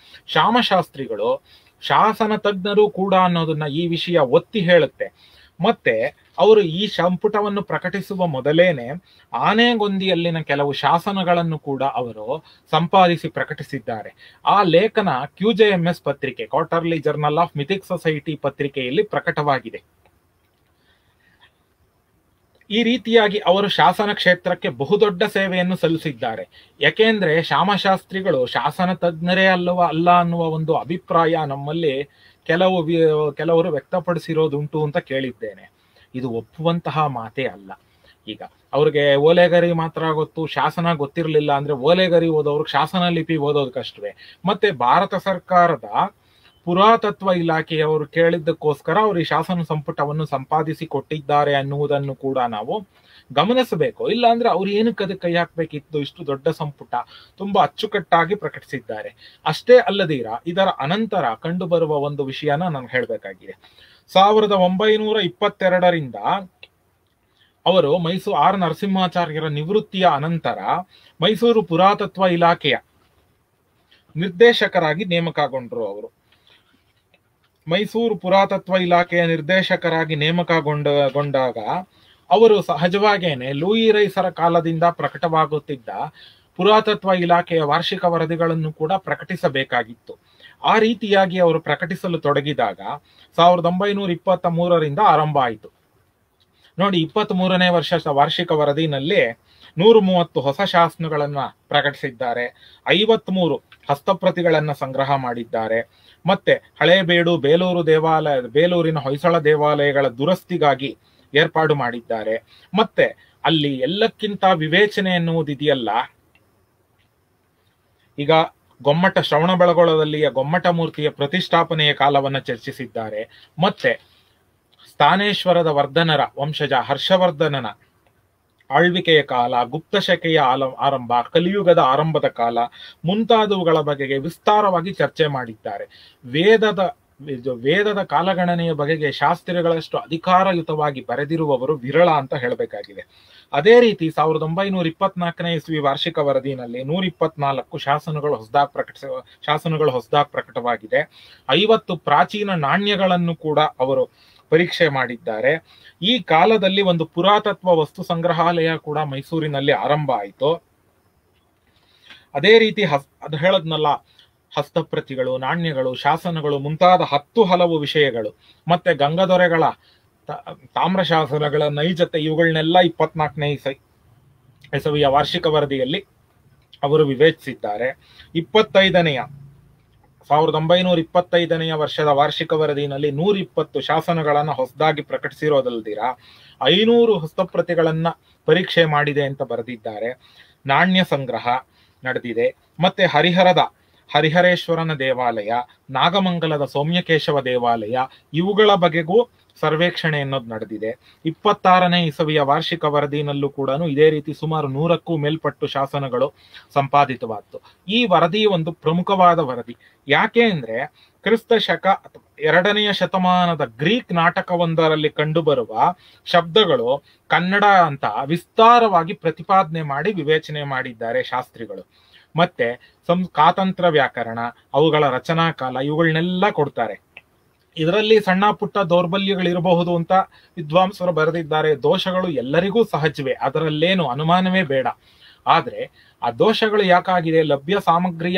ಶ್ಯಾಮಶಾಸ್ತ್ರಿಗಳು ಶಾಸನ ತಜ್ಞರು ಕೂಡ ಅನ್ನೋದನ್ನ ಈ ವಿಷಯ ಒತ್ತಿ ಹೇಳುತ್ತೆ ಮತ್ತೆ ಅವರು ಈ ಸಂಪುಟವನ್ನು ಪ್ರಕಟಿಸುವ ಮೊದಲೇನೆ ಆನೆಗೊಂದಿಯಲ್ಲಿನ ಕೆಲವು ಶಾಸನಗಳನ್ನು ಕೂಡ ಅವರು ಸಂಪಾದಿಸಿ ಪ್ರಕಟಿಸಿದ್ದಾರೆ ಆ ಲೇಖನ ಕ್ಯೂಜೆಎಂಎಸ್ ಪತ್ರಿಕೆ Quarterly Journal of Mythic Society ಪತ್ರಿಕೆಯಲ್ಲಿ ಪ್ರಕಟವಾಗಿದೆ ಈ ರೀತಿಯಾಗಿ ಅವರು ಶಾಸನ ಕ್ಷೇತ್ರಕ್ಕೆ ಬಹುದೊಡ್ಡ ಸೇವೆಯನ್ನು ಸಲ್ಲಿಸಿದ್ದಾರೆ ಯಾಕೆಂದ್ರೆ ಶ್ಯಾಮಶಾಸ್ತ್ರಿಗಳು ಶಾಸನ ತಜ್ಞರೇ ಅಲ್ಲವ ಅಲ್ಲ ಅನ್ನುವ ಒಂದು ಅಭಿಪ್ರಾಯ ನಮ್ಮಲ್ಲಿ ಕೆಲವು ವಿ- ಕೆಲವರು ವ್ಯಕ್ತಪಡಿಸಿರೋದುಂಟು ಅಂತ ಕೇಳಿದ್ದೇನೆ ಇದು ಒಪ್ಪುವಂತಹ ಮಾತೇ ಅಲ್ಲ ಈಗ ಅವ್ರಿಗೆ ಓಲೆಗರಿ ಮಾತ್ರ ಗೊತ್ತು ಶಾಸನ ಗೊತ್ತಿರಲಿಲ್ಲ ಅಂದ್ರೆ ಓಲೆಗರಿ ಓದೋರ್ಗೆ ಶಾಸನ ಲಿಪಿ ಓದೋದು ಕಷ್ಟವೇ ಮತ್ತೆ ಭಾರತ ಸರ್ಕಾರದ ಪುರಾತತ್ವ ಇಲಾಖೆಯವರು ಕೇಳಿದ್ದಕ್ಕೋಸ್ಕರ ಅವರು ಈ ಶಾಸನ ಸಂಪುಟವನ್ನು ಸಂಪಾದಿಸಿ ಕೊಟ್ಟಿದ್ದಾರೆ ಅನ್ನುವುದನ್ನು ಕೂಡ ನಾವು ಗಮನಿಸಬೇಕು ಇಲ್ಲ ಅಂದ್ರೆ ಅವ್ರು ಏನಕ್ಕೆ ಅದಕ್ಕೆ ಕೈ ಹಾಕ್ಬೇಕಿತ್ತು ಇಷ್ಟು ದೊಡ್ಡ ಸಂಪುಟ ತುಂಬಾ ಅಚ್ಚುಕಟ್ಟಾಗಿ ಪ್ರಕಟಿಸಿದ್ದಾರೆ ಅಷ್ಟೇ ಅಲ್ಲದೀರ ಇದರ ಅನಂತರ ಕಂಡು ಬರುವ ಒಂದು ವಿಷಯನ ನಾನು ಹೇಳಬೇಕಾಗಿದೆ ಸಾವಿರದ ಒಂಬೈನೂರ ಇಪ್ಪತ್ತೆರಡರಿಂದ ಅವರು ಮೈಸೂರು ಆರ್ ನರಸಿಂಹಾಚಾರ್ಯರ ನಿವೃತ್ತಿಯ ಅನಂತರ ಮೈಸೂರು ಪುರಾತತ್ವ ಇಲಾಖೆಯ ನಿರ್ದೇಶಕರಾಗಿ ನೇಮಕಗೊಂಡರು ಅವರು ಮೈಸೂರು ಪುರಾತತ್ವ ಇಲಾಖೆಯ ನಿರ್ದೇಶಕರಾಗಿ ನೇಮಕಗೊಂಡಗೊಂಡಾಗ ಅವರು ಸಹಜವಾಗೇನೆ ಲೂಯಿ ರೈಸರ ಕಾಲದಿಂದ ಪ್ರಕಟವಾಗುತ್ತಿದ್ದ ಪುರಾತತ್ವ ಇಲಾಖೆಯ ವಾರ್ಷಿಕ ವರದಿಗಳನ್ನು ಕೂಡ ಪ್ರಕಟಿಸಬೇಕಾಗಿತ್ತು ಆ ರೀತಿಯಾಗಿ ಅವರು ಪ್ರಕಟಿಸಲು ತೊಡಗಿದಾಗ ಸಾವಿರದ ಒಂಬೈನೂರ ಇಪ್ಪತ್ತ ಮೂರರಿಂದ ಆರಂಭ ಆಯಿತು ನೋಡಿ ಇಪ್ಪತ್ತ್ ಮೂರನೇ ವರ್ಷ ವಾರ್ಷಿಕ ವರದಿನಲ್ಲಿ ನೂರ ಮೂವತ್ತು ಹೊಸ ಶಾಸನಗಳನ್ನ ಪ್ರಕಟಿಸಿದ್ದಾರೆ ಐವತ್ ಮೂರು ಹಸ್ತಪ್ರತಿಗಳನ್ನ ಸಂಗ್ರಹ ಮಾಡಿದ್ದಾರೆ ಮತ್ತೆ ಹಳೇಬೇಡು ಬೇಲೂರು ದೇವಾಲಯ ಬೇಲೂರಿನ ಹೊಯ್ಸಳ ದೇವಾಲಯಗಳ ದುರಸ್ತಿಗಾಗಿ ಏರ್ಪಾಡು ಮಾಡಿದ್ದಾರೆ ಮತ್ತೆ ಅಲ್ಲಿ ಎಲ್ಲಕ್ಕಿಂತ ವಿವೇಚನೆ ಎನ್ನುವುದಿದೆಯಲ್ಲ ಈಗ ಗೊಮ್ಮಟ ಶ್ರವಣಬೆಳಗೊಳದಲ್ಲಿಯ ಗೊಮ್ಮಟ ಮೂರ್ತಿಯ ಪ್ರತಿಷ್ಠಾಪನೆಯ ಕಾಲವನ್ನ ಚರ್ಚಿಸಿದ್ದಾರೆ ಮತ್ತೆ ಸ್ಥಾನೇಶ್ವರದ ವರ್ಧನರ ವಂಶಜ ಹರ್ಷವರ್ಧನನ ಆಳ್ವಿಕೆಯ ಕಾಲ ಗುಪ್ತ ಶಕೆಯ ಆಲ ಆರಂಭ ಕಲಿಯುಗದ ಆರಂಭದ ಕಾಲ ಮುಂತಾದವುಗಳ ಬಗೆಗೆ ವಿಸ್ತಾರವಾಗಿ ಚರ್ಚೆ ಮಾಡಿದ್ದಾರೆ ವೇದದ ಇದು ವೇದದ ಕಾಲಗಣನೆಯ ಬಗೆಗೆ ಶಾಸ್ತ್ರಿಗಳಷ್ಟು ಅಧಿಕಾರಯುತವಾಗಿ ಬರೆದಿರುವವರು ವಿರಳ ಅಂತ ಹೇಳಬೇಕಾಗಿದೆ ಅದೇ ರೀತಿ ಸಾವಿರದ ಒಂಬೈನೂರ ಇಪ್ಪತ್ನಾಲ್ಕನೇ ಇಸ್ವಿ ವಾರ್ಷಿಕ ವರದಿನಲ್ಲಿ ನೂರ ಇಪ್ಪತ್ನಾಲ್ಕು ಶಾಸನಗಳು ಹೊಸದಾಗಿ ಪ್ರಕಟಿಸ ಶಾಸನಗಳು ಹೊಸದಾಗಿ ಪ್ರಕಟವಾಗಿದೆ ಐವತ್ತು ಪ್ರಾಚೀನ ನಾಣ್ಯಗಳನ್ನು ಕೂಡ ಅವರು ಪರೀಕ್ಷೆ ಮಾಡಿದ್ದಾರೆ ಈ ಕಾಲದಲ್ಲಿ ಒಂದು ಪುರಾತತ್ವ ವಸ್ತು ಸಂಗ್ರಹಾಲಯ ಕೂಡ ಮೈಸೂರಿನಲ್ಲಿ ಆರಂಭ ಆಯಿತು ಅದೇ ರೀತಿ ಹಸ್ ಅದು ಹೇಳದ್ನಲ್ಲ ಹಸ್ತಪ್ರತಿಗಳು ನಾಣ್ಯಗಳು ಶಾಸನಗಳು ಮುಂತಾದ ಹತ್ತು ಹಲವು ವಿಷಯಗಳು ಮತ್ತೆ ಗಂಗದೊರೆಗಳ ತ- ತಾಮ್ರ ಶಾಸನಗಳ ನೈಜತೆ ಇವುಗಳನ್ನೆಲ್ಲ ಇಪ್ಪತ್ನಾಲ್ಕನೇ ಇಸ ಇಸವಿಯ ವಾರ್ಷಿಕ ವರದಿಯಲ್ಲಿ ಅವರು ವಿವೇಚಿಸಿದ್ದಾರೆ ಇಪ್ಪತ್ತೈದನೆಯ ಸಾವಿರದ ಒಂಬೈನೂರ ಇಪ್ಪತ್ತೈದನೆಯ ವರ್ಷದ ವಾರ್ಷಿಕ ವರದಿನಲ್ಲಿ ನೂರ ಇಪ್ಪತ್ತು ಶಾಸನಗಳನ್ನ ಹೊಸದಾಗಿ ಪ್ರಕಟಿಸಿರೋದಲ್ದಿರ ಐನೂರು ಹಸ್ತಪ್ರತಿಗಳನ್ನ ಪರೀಕ್ಷೆ ಮಾಡಿದೆ ಅಂತ ಬರೆದಿದ್ದಾರೆ ನಾಣ್ಯ ಸಂಗ್ರಹ ನಡೆದಿದೆ ಮತ್ತೆ ಹರಿಹರದ ಹರಿಹರೇಶ್ವರನ ದೇವಾಲಯ ನಾಗಮಂಗಲದ ಸೌಮ್ಯಕೇಶವ ದೇವಾಲಯ ಇವುಗಳ ಬಗೆಗೂ ಸರ್ವೇಕ್ಷಣೆ ಅನ್ನೋದು ನಡೆದಿದೆ ಇಪ್ಪತ್ತಾರನೇ ಇಸವಿಯ ವಾರ್ಷಿಕ ವರದಿನಲ್ಲೂ ಕೂಡ ಇದೇ ರೀತಿ ಸುಮಾರು ನೂರಕ್ಕೂ ಮೇಲ್ಪಟ್ಟು ಶಾಸನಗಳು ಸಂಪಾದಿತವಾದ್ದು ಈ ವರದಿ ಒಂದು ಪ್ರಮುಖವಾದ ವರದಿ ಯಾಕೆ ಅಂದ್ರೆ ಕ್ರಿಸ್ತ ಶಕ ಅಥವಾ ಎರಡನೆಯ ಶತಮಾನದ ಗ್ರೀಕ್ ನಾಟಕವೊಂದರಲ್ಲಿ ಕಂಡುಬರುವ ಶಬ್ದಗಳು ಕನ್ನಡ ಅಂತ ವಿಸ್ತಾರವಾಗಿ ಪ್ರತಿಪಾದನೆ ಮಾಡಿ ವಿವೇಚನೆ ಮಾಡಿದ್ದಾರೆ ಶಾಸ್ತ್ರಿಗಳು ಮತ್ತೆ ಸಂ ಕಾತಂತ್ರ ವ್ಯಾಕರಣ ಅವುಗಳ ರಚನಾ ಕಾಲ ಇವುಗಳನ್ನೆಲ್ಲ ಕೊಡ್ತಾರೆ ಇದರಲ್ಲಿ ಸಣ್ಣ ಪುಟ್ಟ ದೌರ್ಬಲ್ಯಗಳಿರಬಹುದು ಅಂತ ವಿದ್ವಾಂಸರು ಬರೆದಿದ್ದಾರೆ ದೋಷಗಳು ಎಲ್ಲರಿಗೂ ಸಹಜವೇ ಅದರಲ್ಲೇನು ಅನುಮಾನವೇ ಬೇಡ ಆದ್ರೆ ಆ ದೋಷಗಳು ಯಾಕಾಗಿದೆ ಲಭ್ಯ ಸಾಮಗ್ರಿಯ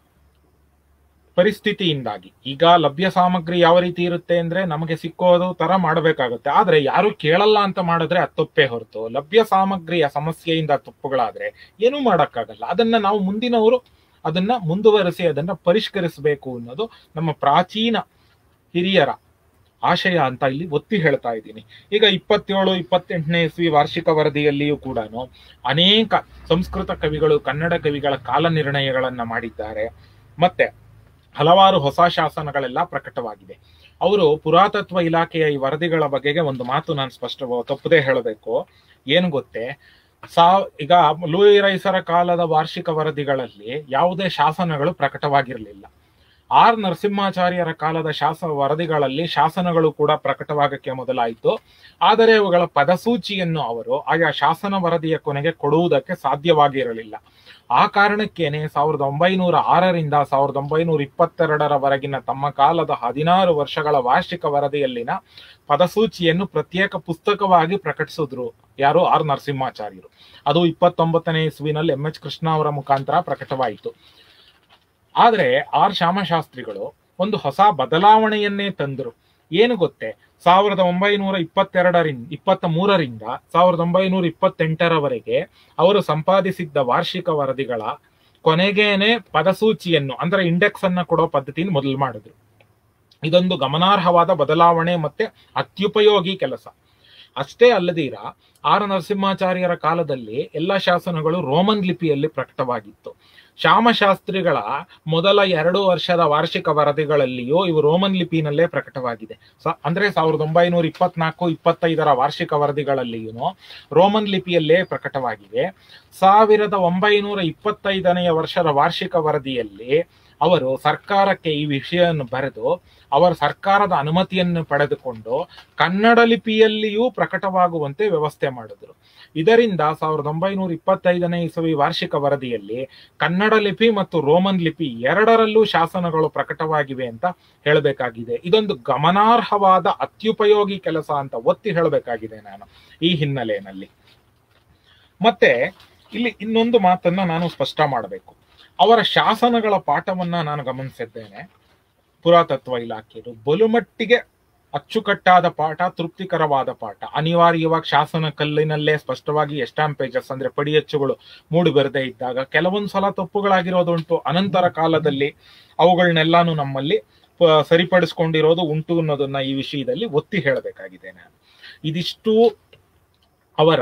ಪರಿಸ್ಥಿತಿಯಿಂದಾಗಿ ಈಗ ಲಭ್ಯ ಸಾಮಗ್ರಿ ಯಾವ ರೀತಿ ಇರುತ್ತೆ ಅಂದ್ರೆ ನಮಗೆ ಸಿಕ್ಕೋದು ತರ ಮಾಡಬೇಕಾಗುತ್ತೆ ಆದ್ರೆ ಯಾರು ಕೇಳಲ್ಲ ಅಂತ ಮಾಡಿದ್ರೆ ಅದು ತಪ್ಪೇ ಹೊರತು ಲಭ್ಯ ಸಾಮಗ್ರಿಯ ಸಮಸ್ಯೆಯಿಂದ ತಪ್ಪುಗಳಾದ್ರೆ ಏನೂ ಮಾಡಕ್ಕಾಗಲ್ಲ ಅದನ್ನ ನಾವು ಮುಂದಿನವರು ಅದನ್ನ ಮುಂದುವರಿಸಿ ಅದನ್ನ ಪರಿಷ್ಕರಿಸಬೇಕು ಅನ್ನೋದು ನಮ್ಮ ಪ್ರಾಚೀನ ಹಿರಿಯರ ಆಶಯ ಅಂತ ಇಲ್ಲಿ ಒತ್ತಿ ಹೇಳ್ತಾ ಇದ್ದೀನಿ ಈಗ ಇಪ್ಪತ್ತೇಳು ಇಪ್ಪತ್ತೆಂಟನೇ ಇಸ್ವಿ ವಾರ್ಷಿಕ ವರದಿಯಲ್ಲಿಯೂ ಕೂಡ ಅನೇಕ ಸಂಸ್ಕೃತ ಕವಿಗಳು ಕನ್ನಡ ಕವಿಗಳ ಕಾಲ ನಿರ್ಣಯಗಳನ್ನ ಮಾಡಿದ್ದಾರೆ ಮತ್ತೆ ಹಲವಾರು ಹೊಸ ಶಾಸನಗಳೆಲ್ಲ ಪ್ರಕಟವಾಗಿದೆ ಅವರು ಪುರಾತತ್ವ ಇಲಾಖೆಯ ಈ ವರದಿಗಳ ಬಗೆಗೆ ಒಂದು ಮಾತು ನಾನು ಸ್ಪಷ್ಟ ತಪ್ಪದೇ ಹೇಳಬೇಕು ಏನು ಗೊತ್ತೇ ಸಾವ್ ಈಗ ಲೂಯಿ ರೈಸರ ಕಾಲದ ವಾರ್ಷಿಕ ವರದಿಗಳಲ್ಲಿ ಯಾವುದೇ ಶಾಸನಗಳು ಪ್ರಕಟವಾಗಿರಲಿಲ್ಲ ಆರ್ ನರಸಿಂಹಾಚಾರ್ಯರ ಕಾಲದ ಶಾಸ ವರದಿಗಳಲ್ಲಿ ಶಾಸನಗಳು ಕೂಡ ಪ್ರಕಟವಾಗಕ್ಕೆ ಮೊದಲಾಯಿತು ಆದರೆ ಅವುಗಳ ಪದಸೂಚಿಯನ್ನು ಅವರು ಆಯಾ ಶಾಸನ ವರದಿಯ ಕೊನೆಗೆ ಕೊಡುವುದಕ್ಕೆ ಸಾಧ್ಯವಾಗಿರಲಿಲ್ಲ ಆ ಕಾರಣಕ್ಕೇನೆ ಸಾವಿರದ ಒಂಬೈನೂರ ಆರರಿಂದ ಸಾವಿರದ ಒಂಬೈನೂರ ಇಪ್ಪತ್ತೆರಡರವರೆಗಿನ ತಮ್ಮ ಕಾಲದ ಹದಿನಾರು ವರ್ಷಗಳ ವಾರ್ಷಿಕ ವರದಿಯಲ್ಲಿನ ಪದಸೂಚಿಯನ್ನು ಪ್ರತ್ಯೇಕ ಪುಸ್ತಕವಾಗಿ ಪ್ರಕಟಿಸಿದ್ರು ಯಾರು ಆರ್ ನರಸಿಂಹಾಚಾರ್ಯರು ಅದು ಇಪ್ಪತ್ತೊಂಬತ್ತನೇ ಇಸ್ವಿನಲ್ಲಿ ಎಂ ಎಚ್ ಕೃಷ್ಣ ಅವರ ಮುಖಾಂತರ ಪ್ರಕಟವಾಯಿತು ಆದ್ರೆ ಆರ್ ಶ್ಯಾಮಶಾಸ್ತ್ರಿಗಳು ಒಂದು ಹೊಸ ಬದಲಾವಣೆಯನ್ನೇ ತಂದರು ಏನು ಗೊತ್ತೇ ಸಾವಿರದ ಒಂಬೈನೂರ ಇಪ್ಪತ್ತೆರಡರಿಂದ ಇಪ್ಪತ್ತ ಮೂರರಿಂದ ಸಾವಿರದ ಒಂಬೈನೂರ ಇಪ್ಪತ್ತೆಂಟರವರೆಗೆ ಅವರು ಸಂಪಾದಿಸಿದ್ದ ವಾರ್ಷಿಕ ವರದಿಗಳ ಕೊನೆಗೇನೆ ಪದಸೂಚಿಯನ್ನು ಅಂದ್ರೆ ಇಂಡೆಕ್ಸ್ ಅನ್ನ ಕೊಡೋ ಪದ್ಧತಿನ ಮೊದಲು ಮಾಡಿದ್ರು ಇದೊಂದು ಗಮನಾರ್ಹವಾದ ಬದಲಾವಣೆ ಮತ್ತೆ ಅತ್ಯುಪಯೋಗಿ ಕೆಲಸ ಅಷ್ಟೇ ಅಲ್ಲದೀರ ಆರ್ ನರಸಿಂಹಾಚಾರ್ಯರ ಕಾಲದಲ್ಲಿ ಎಲ್ಲ ಶಾಸನಗಳು ರೋಮನ್ ಲಿಪಿಯಲ್ಲಿ ಪ್ರಕಟವಾಗಿತ್ತು ಶ್ಯಾಮಶಾಸ್ತ್ರಿಗಳ ಮೊದಲ ಎರಡು ವರ್ಷದ ವಾರ್ಷಿಕ ವರದಿಗಳಲ್ಲಿಯೂ ಇವು ರೋಮನ್ ಲಿಪಿನಲ್ಲೇ ಪ್ರಕಟವಾಗಿದೆ ಸ- ಅಂದ್ರೆ ಸಾವಿರದ ಒಂಬೈನೂರ ಇಪ್ಪತ್ನಾಲ್ಕು ಇಪ್ಪತ್ತೈದರ ವಾರ್ಷಿಕ ವರದಿಗಳಲ್ಲಿಯೂ ರೋಮನ್ ಲಿಪಿಯಲ್ಲೇ ಪ್ರಕಟವಾಗಿವೆ ಸಾವಿರದ ಒಂಬೈನೂರ ಇಪ್ಪತ್ತೈದನೆಯ ವರ್ಷದ ವಾರ್ಷಿಕ ವರದಿಯಲ್ಲಿ ಅವರು ಸರ್ಕಾರಕ್ಕೆ ಈ ವಿಷಯವನ್ನು ಬರೆದು ಅವರ ಸರ್ಕಾರದ ಅನುಮತಿಯನ್ನು ಪಡೆದುಕೊಂಡು ಕನ್ನಡ ಲಿಪಿಯಲ್ಲಿಯೂ ಪ್ರಕಟವಾಗುವಂತೆ ವ್ಯವಸ್ಥೆ ಮಾಡಿದ್ರು ಇದರಿಂದ ಸಾವಿರದ ಒಂಬೈನೂರ ಇಪ್ಪತ್ತೈದನೇ ಇಸವಿ ವಾರ್ಷಿಕ ವರದಿಯಲ್ಲಿ ಕನ್ನಡ ಲಿಪಿ ಮತ್ತು ರೋಮನ್ ಲಿಪಿ ಎರಡರಲ್ಲೂ ಶಾಸನಗಳು ಪ್ರಕಟವಾಗಿವೆ ಅಂತ ಹೇಳಬೇಕಾಗಿದೆ ಇದೊಂದು ಗಮನಾರ್ಹವಾದ ಅತ್ಯುಪಯೋಗಿ ಕೆಲಸ ಅಂತ ಒತ್ತಿ ಹೇಳಬೇಕಾಗಿದೆ ನಾನು ಈ ಹಿನ್ನೆಲೆಯಲ್ಲಿ ಮತ್ತೆ ಇಲ್ಲಿ ಇನ್ನೊಂದು ಮಾತನ್ನ ನಾನು ಸ್ಪಷ್ಟ ಮಾಡಬೇಕು ಅವರ ಶಾಸನಗಳ ಪಾಠವನ್ನ ನಾನು ಗಮನಿಸಿದ್ದೇನೆ ಪುರಾತತ್ವ ಇಲಾಖೆಯದು ಬಲುಮಟ್ಟಿಗೆ ಅಚ್ಚುಕಟ್ಟಾದ ಪಾಠ ತೃಪ್ತಿಕರವಾದ ಪಾಠ ಅನಿವಾರ್ಯವಾಗಿ ಶಾಸನ ಕಲ್ಲಿನಲ್ಲೇ ಸ್ಪಷ್ಟವಾಗಿ ಎಸ್ಟಾಂಪ್ ಪೇಜಸ್ ಅಂದ್ರೆ ಪಡಿಯಚ್ಚುಗಳು ಮೂಡಿ ಬರದೇ ಇದ್ದಾಗ ಕೆಲವೊಂದು ಸಲ ತಪ್ಪುಗಳಾಗಿರೋದುಂಟು ಅನಂತರ ಕಾಲದಲ್ಲಿ ಅವುಗಳನ್ನೆಲ್ಲಾನು ನಮ್ಮಲ್ಲಿ ಪ- ಸರಿಪಡಿಸ್ಕೊಂಡಿರೋದು ಉಂಟು ಅನ್ನೋದನ್ನ ಈ ವಿಷಯದಲ್ಲಿ ಒತ್ತಿ ಹೇಳಬೇಕಾಗಿದೆ ನಾನು ಇದಿಷ್ಟು ಅವರ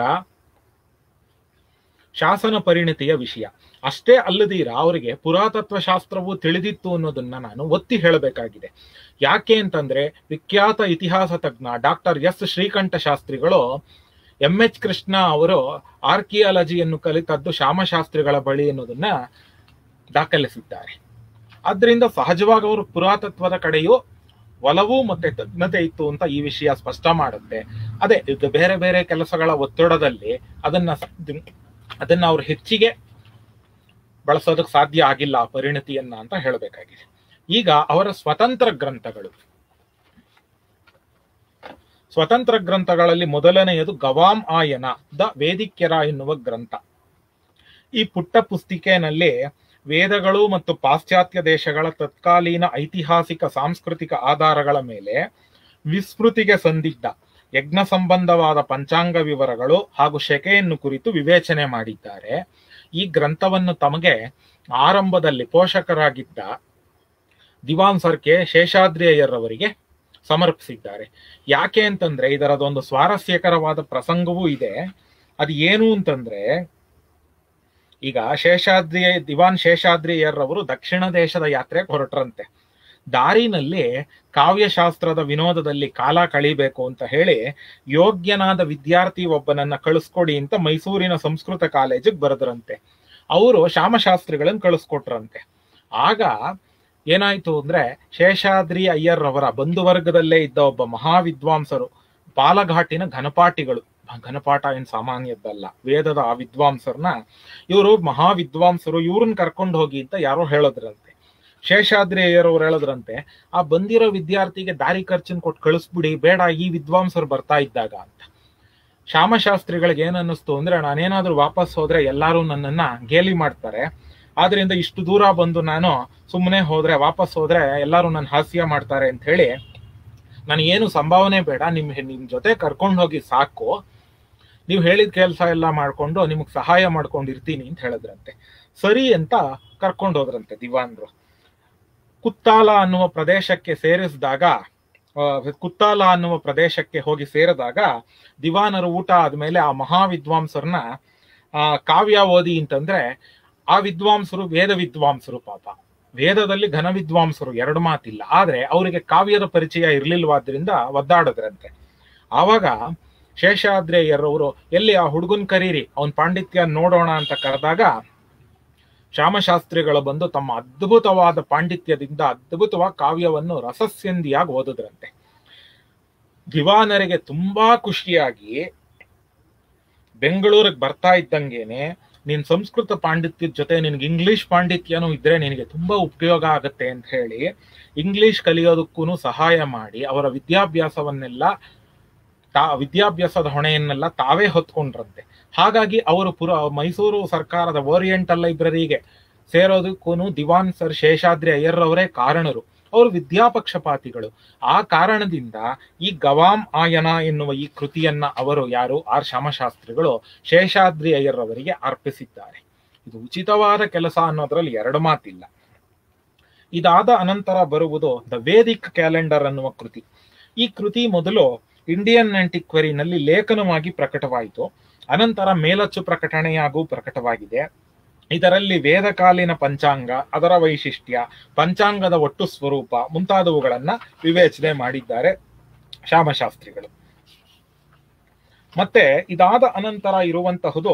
ಶಾಸನ ಪರಿಣತಿಯ ವಿಷಯ ಅಷ್ಟೇ ಅಲ್ಲದೀರ ಅವರಿಗೆ ಪುರಾತತ್ವ ಶಾಸ್ತ್ರವು ತಿಳಿದಿತ್ತು ಅನ್ನೋದನ್ನ ನಾನು ಒತ್ತಿ ಹೇಳಬೇಕಾಗಿದೆ ಯಾಕೆ ಅಂತಂದ್ರೆ ವಿಖ್ಯಾತ ಇತಿಹಾಸ ತಜ್ಞ ಡಾಕ್ಟರ್ ಎಸ್ ಶ್ರೀಕಂಠ ಶಾಸ್ತ್ರಿಗಳು ಎಂ ಎಚ್ ಕೃಷ್ಣ ಅವರು ಆರ್ಕಿಯಾಲಜಿಯನ್ನು ಕಲಿತದ್ದು ಶ್ಯಾಮಶಾಸ್ತ್ರಿಗಳ ಬಳಿ ಅನ್ನೋದನ್ನ ದಾಖಲಿಸಿದ್ದಾರೆ ಆದ್ರಿಂದ ಸಹಜವಾಗಿ ಅವರು ಪುರಾತತ್ವದ ಕಡೆಯೂ ಒಲವು ಮತ್ತೆ ತಜ್ಞತೆ ಇತ್ತು ಅಂತ ಈ ವಿಷಯ ಸ್ಪಷ್ಟ ಮಾಡುತ್ತೆ ಅದೇ ಇದು ಬೇರೆ ಬೇರೆ ಕೆಲಸಗಳ ಒತ್ತಡದಲ್ಲಿ ಅದನ್ನ ಸ- ಅದನ್ನ ಅವ್ರು ಹೆಚ್ಚಿಗೆ ಬಳಸೋದಕ್ಕೆ ಸಾಧ್ಯ ಆಗಿಲ್ಲ ಆ ಪರಿಣತಿಯನ್ನ ಅಂತ ಹೇಳಬೇಕಾಗಿದೆ ಈಗ ಅವರ ಸ್ವತಂತ್ರ ಗ್ರಂಥಗಳು ಸ್ವತಂತ್ರ ಗ್ರಂಥಗಳಲ್ಲಿ ಮೊದಲನೆಯದು ಗವಾಂ ಆಯನ ದ ವೇದಿಕ್ಯರ ಎನ್ನುವ ಗ್ರಂಥ ಈ ಪುಟ್ಟ ಪುಸ್ತಿಕೆನಲ್ಲಿ ವೇದಗಳು ಮತ್ತು ಪಾಶ್ಚಾತ್ಯ ದೇಶಗಳ ತತ್ಕಾಲೀನ ಐತಿಹಾಸಿಕ ಸಾಂಸ್ಕೃತಿಕ ಆಧಾರಗಳ ಮೇಲೆ ವಿಸ್ಮೃತಿಗೆ ಸಂದಿದ್ದ ಯಜ್ಞ ಸಂಬಂಧವಾದ ಪಂಚಾಂಗ ವಿವರಗಳು ಹಾಗೂ ಶೆಕೆಯನ್ನು ಕುರಿತು ವಿವೇಚನೆ ಮಾಡಿದ್ದಾರೆ ಈ ಗ್ರಂಥವನ್ನು ತಮಗೆ ಆರಂಭದಲ್ಲಿ ಪೋಷಕರಾಗಿದ್ದ ದಿವಾನ್ ಸರ್ಕೆ ಶೇಷಾದ್ರಿ ಅಯ್ಯರ್ರವರಿಗೆ ಸಮರ್ಪಿಸಿದ್ದಾರೆ ಯಾಕೆ ಅಂತಂದ್ರೆ ಇದರದೊಂದು ಸ್ವಾರಸ್ಯಕರವಾದ ಪ್ರಸಂಗವೂ ಇದೆ ಅದು ಏನು ಅಂತಂದ್ರೆ ಈಗ ಶೇಷಾದ್ರಿ ದಿವಾನ್ ಶೇಷಾದ್ರಿ ಅಯ್ಯರ್ರವರು ದಕ್ಷಿಣ ದೇಶದ ಯಾತ್ರೆಗೆ ಹೊರಟ್ರಂತೆ ದಾರಿನಲ್ಲಿ ಕಾವ್ಯಶಾಸ್ತ್ರದ ವಿನೋದದಲ್ಲಿ ಕಾಲ ಕಳಿಬೇಕು ಅಂತ ಹೇಳಿ ಯೋಗ್ಯನಾದ ವಿದ್ಯಾರ್ಥಿ ಒಬ್ಬನನ್ನ ಕಳಿಸ್ಕೊಡಿ ಅಂತ ಮೈಸೂರಿನ ಸಂಸ್ಕೃತ ಕಾಲೇಜಿಗೆ ಬರೆದ್ರಂತೆ ಅವರು ಶ್ಯಾಮಶಾಸ್ತ್ರಿಗಳನ್ನ ಕಳಿಸ್ಕೊಟ್ರಂತೆ ಆಗ ಏನಾಯ್ತು ಅಂದ್ರೆ ಶೇಷಾದ್ರಿ ಅಯ್ಯರ್ ಅವರ ಬಂಧುವರ್ಗದಲ್ಲೇ ಇದ್ದ ಒಬ್ಬ ಮಹಾವಿದ್ವಾಂಸರು ಪಾಲಘಾಟಿನ ಘನಪಾಟಿಗಳು ಘನಪಾಠ ಏನ್ ಸಾಮಾನ್ಯದ್ದಲ್ಲ ವೇದದ ಆ ವಿದ್ವಾಂಸರನ್ನ ಇವರು ಮಹಾವಿದ್ವಾಂಸರು ಇವ್ರನ್ನ ಕರ್ಕೊಂಡು ಹೋಗಿ ಅಂತ ಯಾರೋ ಹೇಳದ್ರಂತೆ ಶೇಷಾದ್ರಿ ಅಯ್ಯರ್ ಅವ್ರು ಹೇಳದ್ರಂತೆ ಆ ಬಂದಿರೋ ವಿದ್ಯಾರ್ಥಿಗೆ ದಾರಿ ಖರ್ಚನ್ ಕೊಟ್ಟು ಕಳಿಸ್ಬಿಡಿ ಬೇಡ ಈ ವಿದ್ವಾಂಸರು ಬರ್ತಾ ಇದ್ದಾಗ ಅಂತ ಶ್ಯಾಮಶಾಸ್ತ್ರಿಗಳಿಗೆ ಏನ್ ಅನ್ನಿಸ್ತು ಅಂದ್ರೆ ನಾನೇನಾದ್ರೂ ವಾಪಸ್ ಹೋದ್ರೆ ಎಲ್ಲಾರು ನನ್ನನ್ನ ಗೇಲಿ ಮಾಡ್ತಾರೆ ಆದ್ರಿಂದ ಇಷ್ಟು ದೂರ ಬಂದು ನಾನು ಸುಮ್ಮನೆ ಹೋದ್ರೆ ವಾಪಸ್ ಹೋದ್ರೆ ಎಲ್ಲಾರು ನನ್ನ ಹಾಸ್ಯ ಮಾಡ್ತಾರೆ ಅಂತ ಹೇಳಿ ನನಗೇನು ಸಂಭಾವನೆ ಬೇಡ ನಿಮ್ ನಿಮ್ ಜೊತೆ ಕರ್ಕೊಂಡು ಹೋಗಿ ಸಾಕು ನೀವು ಹೇಳಿದ ಕೆಲಸ ಎಲ್ಲ ಮಾಡ್ಕೊಂಡು ನಿಮಗ್ ಸಹಾಯ ಮಾಡ್ಕೊಂಡಿರ್ತೀನಿ ಅಂತ ಹೇಳಿದ್ರಂತೆ ಸರಿ ಅಂತ ಕರ್ಕೊಂಡು ಹೋದ್ರಂತೆ ದಿವಾನ್ರು ಕುತ್ತಾಲ ಅನ್ನುವ ಪ್ರದೇಶಕ್ಕೆ ಸೇರಿಸಿದಾಗ ಆ, ಕುತ್ತಾಲ ಅನ್ನುವ ಪ್ರದೇಶಕ್ಕೆ ಹೋಗಿ ಸೇರಿದಾಗ ದಿವಾನರು ಊಟ ಆದ್ಮೇಲೆ ಆ ಮಹಾವಿದ್ವಾಂಸರನ್ನ ಆ ಕಾವ್ಯ ಓದಿ ಅಂತಂದ್ರೆ ಆ ವಿದ್ವಾಂಸರು ವೇದ ವಿದ್ವಾಂಸರು ಪಾಪ ವೇದದಲ್ಲಿ ಘನ ವಿದ್ವಾಂಸರು ಎರಡು ಮಾತಿಲ್ಲ ಆದ್ರೆ ಅವರಿಗೆ ಕಾವ್ಯದ ಪರಿಚಯ ಇರ್ಲಿಲ್ವಾದ್ರಿಂದ ಒದ್ದಾಡದ್ರಂತೆ ಆವಾಗ ಶೇಷಾದ್ರೇಯರವರು ಎಲ್ಲಿ ಆ ಹುಡುಗನ್ ಕರೀರಿ ಅವನ್ ಪಾಂಡಿತ್ಯ ನೋಡೋಣ ಅಂತ ಕರೆದಾಗ ಶ್ಯಾಮಶಾಸ್ತ್ರಿಗಳು ಬಂದು ತಮ್ಮ ಅದ್ಭುತವಾದ ಪಾಂಡಿತ್ಯದಿಂದ ಅದ್ಭುತವಾದ ಕಾವ್ಯವನ್ನು ರಸಸ್ಯಂದಿಯಾಗಿ ಓದಿದ್ರಂತೆ ದಿವಾನರಿಗೆ ತುಂಬಾ ಖುಷಿಯಾಗಿ ಬೆಂಗಳೂರಿಗೆ ಬರ್ತಾ ಇದ್ದಂಗೆನೆ ನೀನ್ ಸಂಸ್ಕೃತ ಪಾಂಡಿತ್ಯದ ಜೊತೆ ನಿನ್ಗೆ ಇಂಗ್ಲಿಷ್ ಪಾಂಡಿತ್ಯನೂ ಇದ್ರೆ ನಿನಗೆ ತುಂಬಾ ಉಪಯೋಗ ಆಗತ್ತೆ ಅಂತ ಹೇಳಿ ಇಂಗ್ಲಿಷ್ ಕಲಿಯೋದಕ್ಕೂ ಸಹಾಯ ಮಾಡಿ ಅವರ ವಿದ್ಯಾಭ್ಯಾಸವನ್ನೆಲ್ಲ ತಾ ವಿದ್ಯಾಭ್ಯಾಸದ ಹೊಣೆಯನ್ನೆಲ್ಲ ತಾವೇ ಹೊತ್ಕೊಂಡ್ರಂತೆ ಹಾಗಾಗಿ ಅವರು ಪುರ ಮೈಸೂರು ಸರ್ಕಾರದ ಓರಿಯೆಂಟಲ್ ಲೈಬ್ರರಿಗೆ ಸೇರೋದಕ್ಕೂ ದಿವಾನ್ ಸರ್ ಶೇಷಾದ್ರಿ ಅಯ್ಯರ್ ಅವರೇ ಕಾರಣರು ಅವರು ವಿದ್ಯಾಪಕ್ಷಪಾತಿಗಳು ಆ ಕಾರಣದಿಂದ ಈ ಗವಾಂ ಆಯನ ಎನ್ನುವ ಈ ಕೃತಿಯನ್ನ ಅವರು ಯಾರು ಆರ್ ಶ್ಯಾಮಶಾಸ್ತ್ರಿಗಳು ಶೇಷಾದ್ರಿ ಅಯ್ಯರ್ ಅವರಿಗೆ ಅರ್ಪಿಸಿದ್ದಾರೆ ಇದು ಉಚಿತವಾದ ಕೆಲಸ ಅನ್ನೋದ್ರಲ್ಲಿ ಎರಡು ಮಾತಿಲ್ಲ ಇದಾದ ಅನಂತರ ಬರುವುದು ದ ವೇದಿಕ್ ಕ್ಯಾಲೆಂಡರ್ ಅನ್ನುವ ಕೃತಿ ಈ ಕೃತಿ ಮೊದಲು ಇಂಡಿಯನ್ ಆಂಟಿಕ್ವರಿನಲ್ಲಿ ಲೇಖನವಾಗಿ ಪ್ರಕಟವಾಯಿತು ಅನಂತರ ಮೇಲಚ್ಚು ಪ್ರಕಟಣೆಯಾಗೂ ಪ್ರಕಟವಾಗಿದೆ ಇದರಲ್ಲಿ ವೇದಕಾಲೀನ ಪಂಚಾಂಗ ಅದರ ವೈಶಿಷ್ಟ್ಯ ಪಂಚಾಂಗದ ಒಟ್ಟು ಸ್ವರೂಪ ಮುಂತಾದವುಗಳನ್ನ ವಿವೇಚನೆ ಮಾಡಿದ್ದಾರೆ ಶ್ಯಾಮಶಾಸ್ತ್ರಿಗಳು ಮತ್ತೆ ಇದಾದ ಅನಂತರ ಇರುವಂತಹುದು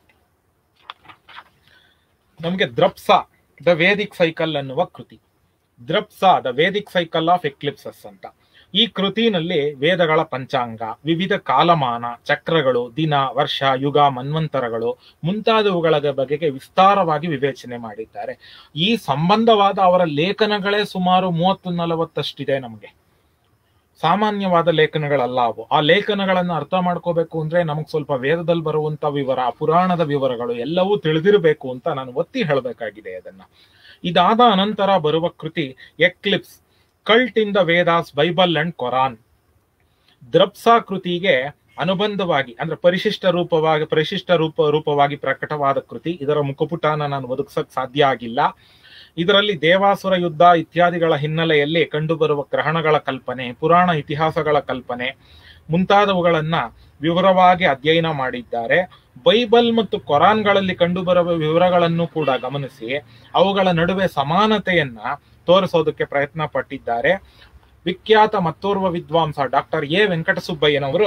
ನಮಗೆ ದ್ರಪ್ಸ ದ ವೇದಿಕ್ ಸೈಕಲ್ ಅನ್ನುವ ಕೃತಿ Drapsa the Vedic cycle of eclipses ಅಂತ ಈ ಕೃತಿನಲ್ಲಿ ವೇದಗಳ ಪಂಚಾಂಗ ವಿವಿಧ ಕಾಲಮಾನ ಚಕ್ರಗಳು ದಿನ ವರ್ಷ ಯುಗ ಮನ್ವಂತರಗಳು ಮುಂತಾದವುಗಳ ಬಗೆಗೆ ವಿಸ್ತಾರವಾಗಿ ವಿವೇಚನೆ ಮಾಡಿದ್ದಾರೆ ಈ ಸಂಬಂಧವಾದ ಅವರ ಲೇಖನಗಳೇ ಸುಮಾರು ಮೂವತ್ತು ನಲವತ್ತಷ್ಟಿದೆ ನಮಗೆ ಸಾಮಾನ್ಯವಾದ ಲೇಖನಗಳಲ್ಲ ಅವು ಆ ಲೇಖನಗಳನ್ನು ಅರ್ಥ ಮಾಡ್ಕೋಬೇಕು ಅಂದ್ರೆ ನಮಗ್ ಸ್ವಲ್ಪ ವೇದದಲ್ಲಿ ಬರುವಂತ ವಿವರ ಪುರಾಣದ ವಿವರಗಳು ಎಲ್ಲವೂ ತಿಳಿದಿರಬೇಕು ಅಂತ ನಾನು ಒತ್ತಿ ಹೇಳಬೇಕಾಗಿದೆ ಅದನ್ನ ಇದಾದ ಅನಂತರ ಬರುವ ಕೃತಿ eclipse cult in the Vedas Bible and Koran Drapsa ಕೃತಿಗೆ ಅನುಬಂಧವಾಗಿ ಅಂದ್ರೆ ಪರಿಶಿಷ್ಟ ರೂಪವಾಗಿ ಪರಿಶಿಷ್ಟ ರೂಪ ರೂಪವಾಗಿ ಪ್ರಕಟವಾದ ಕೃತಿ ಇದರ ಮುಖಪುಟನ ನಾನು ಒದಗಿಸಕ್ ಸಾಧ್ಯ ಆಗಿಲ್ಲ ಇದರಲ್ಲಿ ದೇವಾಸುರ ಯುದ್ಧ ಇತ್ಯಾದಿಗಳ ಹಿನ್ನೆಲೆಯಲ್ಲಿ ಕಂಡುಬರುವ ಗ್ರಹಣಗಳ ಕಲ್ಪನೆ ಪುರಾಣ ಇತಿಹಾಸಗಳ ಕಲ್ಪನೆ ಮುಂತಾದವುಗಳನ್ನ ವಿವರವಾಗಿ ಅಧ್ಯಯನ ಮಾಡಿದ್ದಾರೆ ಬೈಬಲ್ ಮತ್ತು ಕೊರಾನ್ಗಳಲ್ಲಿ ಕಂಡುಬರುವ ವಿವರಗಳನ್ನು ಕೂಡ ಗಮನಿಸಿ ಅವುಗಳ ನಡುವೆ ಸಮಾನತೆಯನ್ನ ತೋರಿಸೋದಕ್ಕೆ ಪ್ರಯತ್ನ ಪಟ್ಟಿದ್ದಾರೆ ವಿಖ್ಯಾತ ಮತ್ತೋರ್ವ ವಿದ್ವಾಂಸ ಡಾಕ್ಟರ್ ಎ ವೆಂಕಟಸುಬ್ಬಯ್ಯನವರು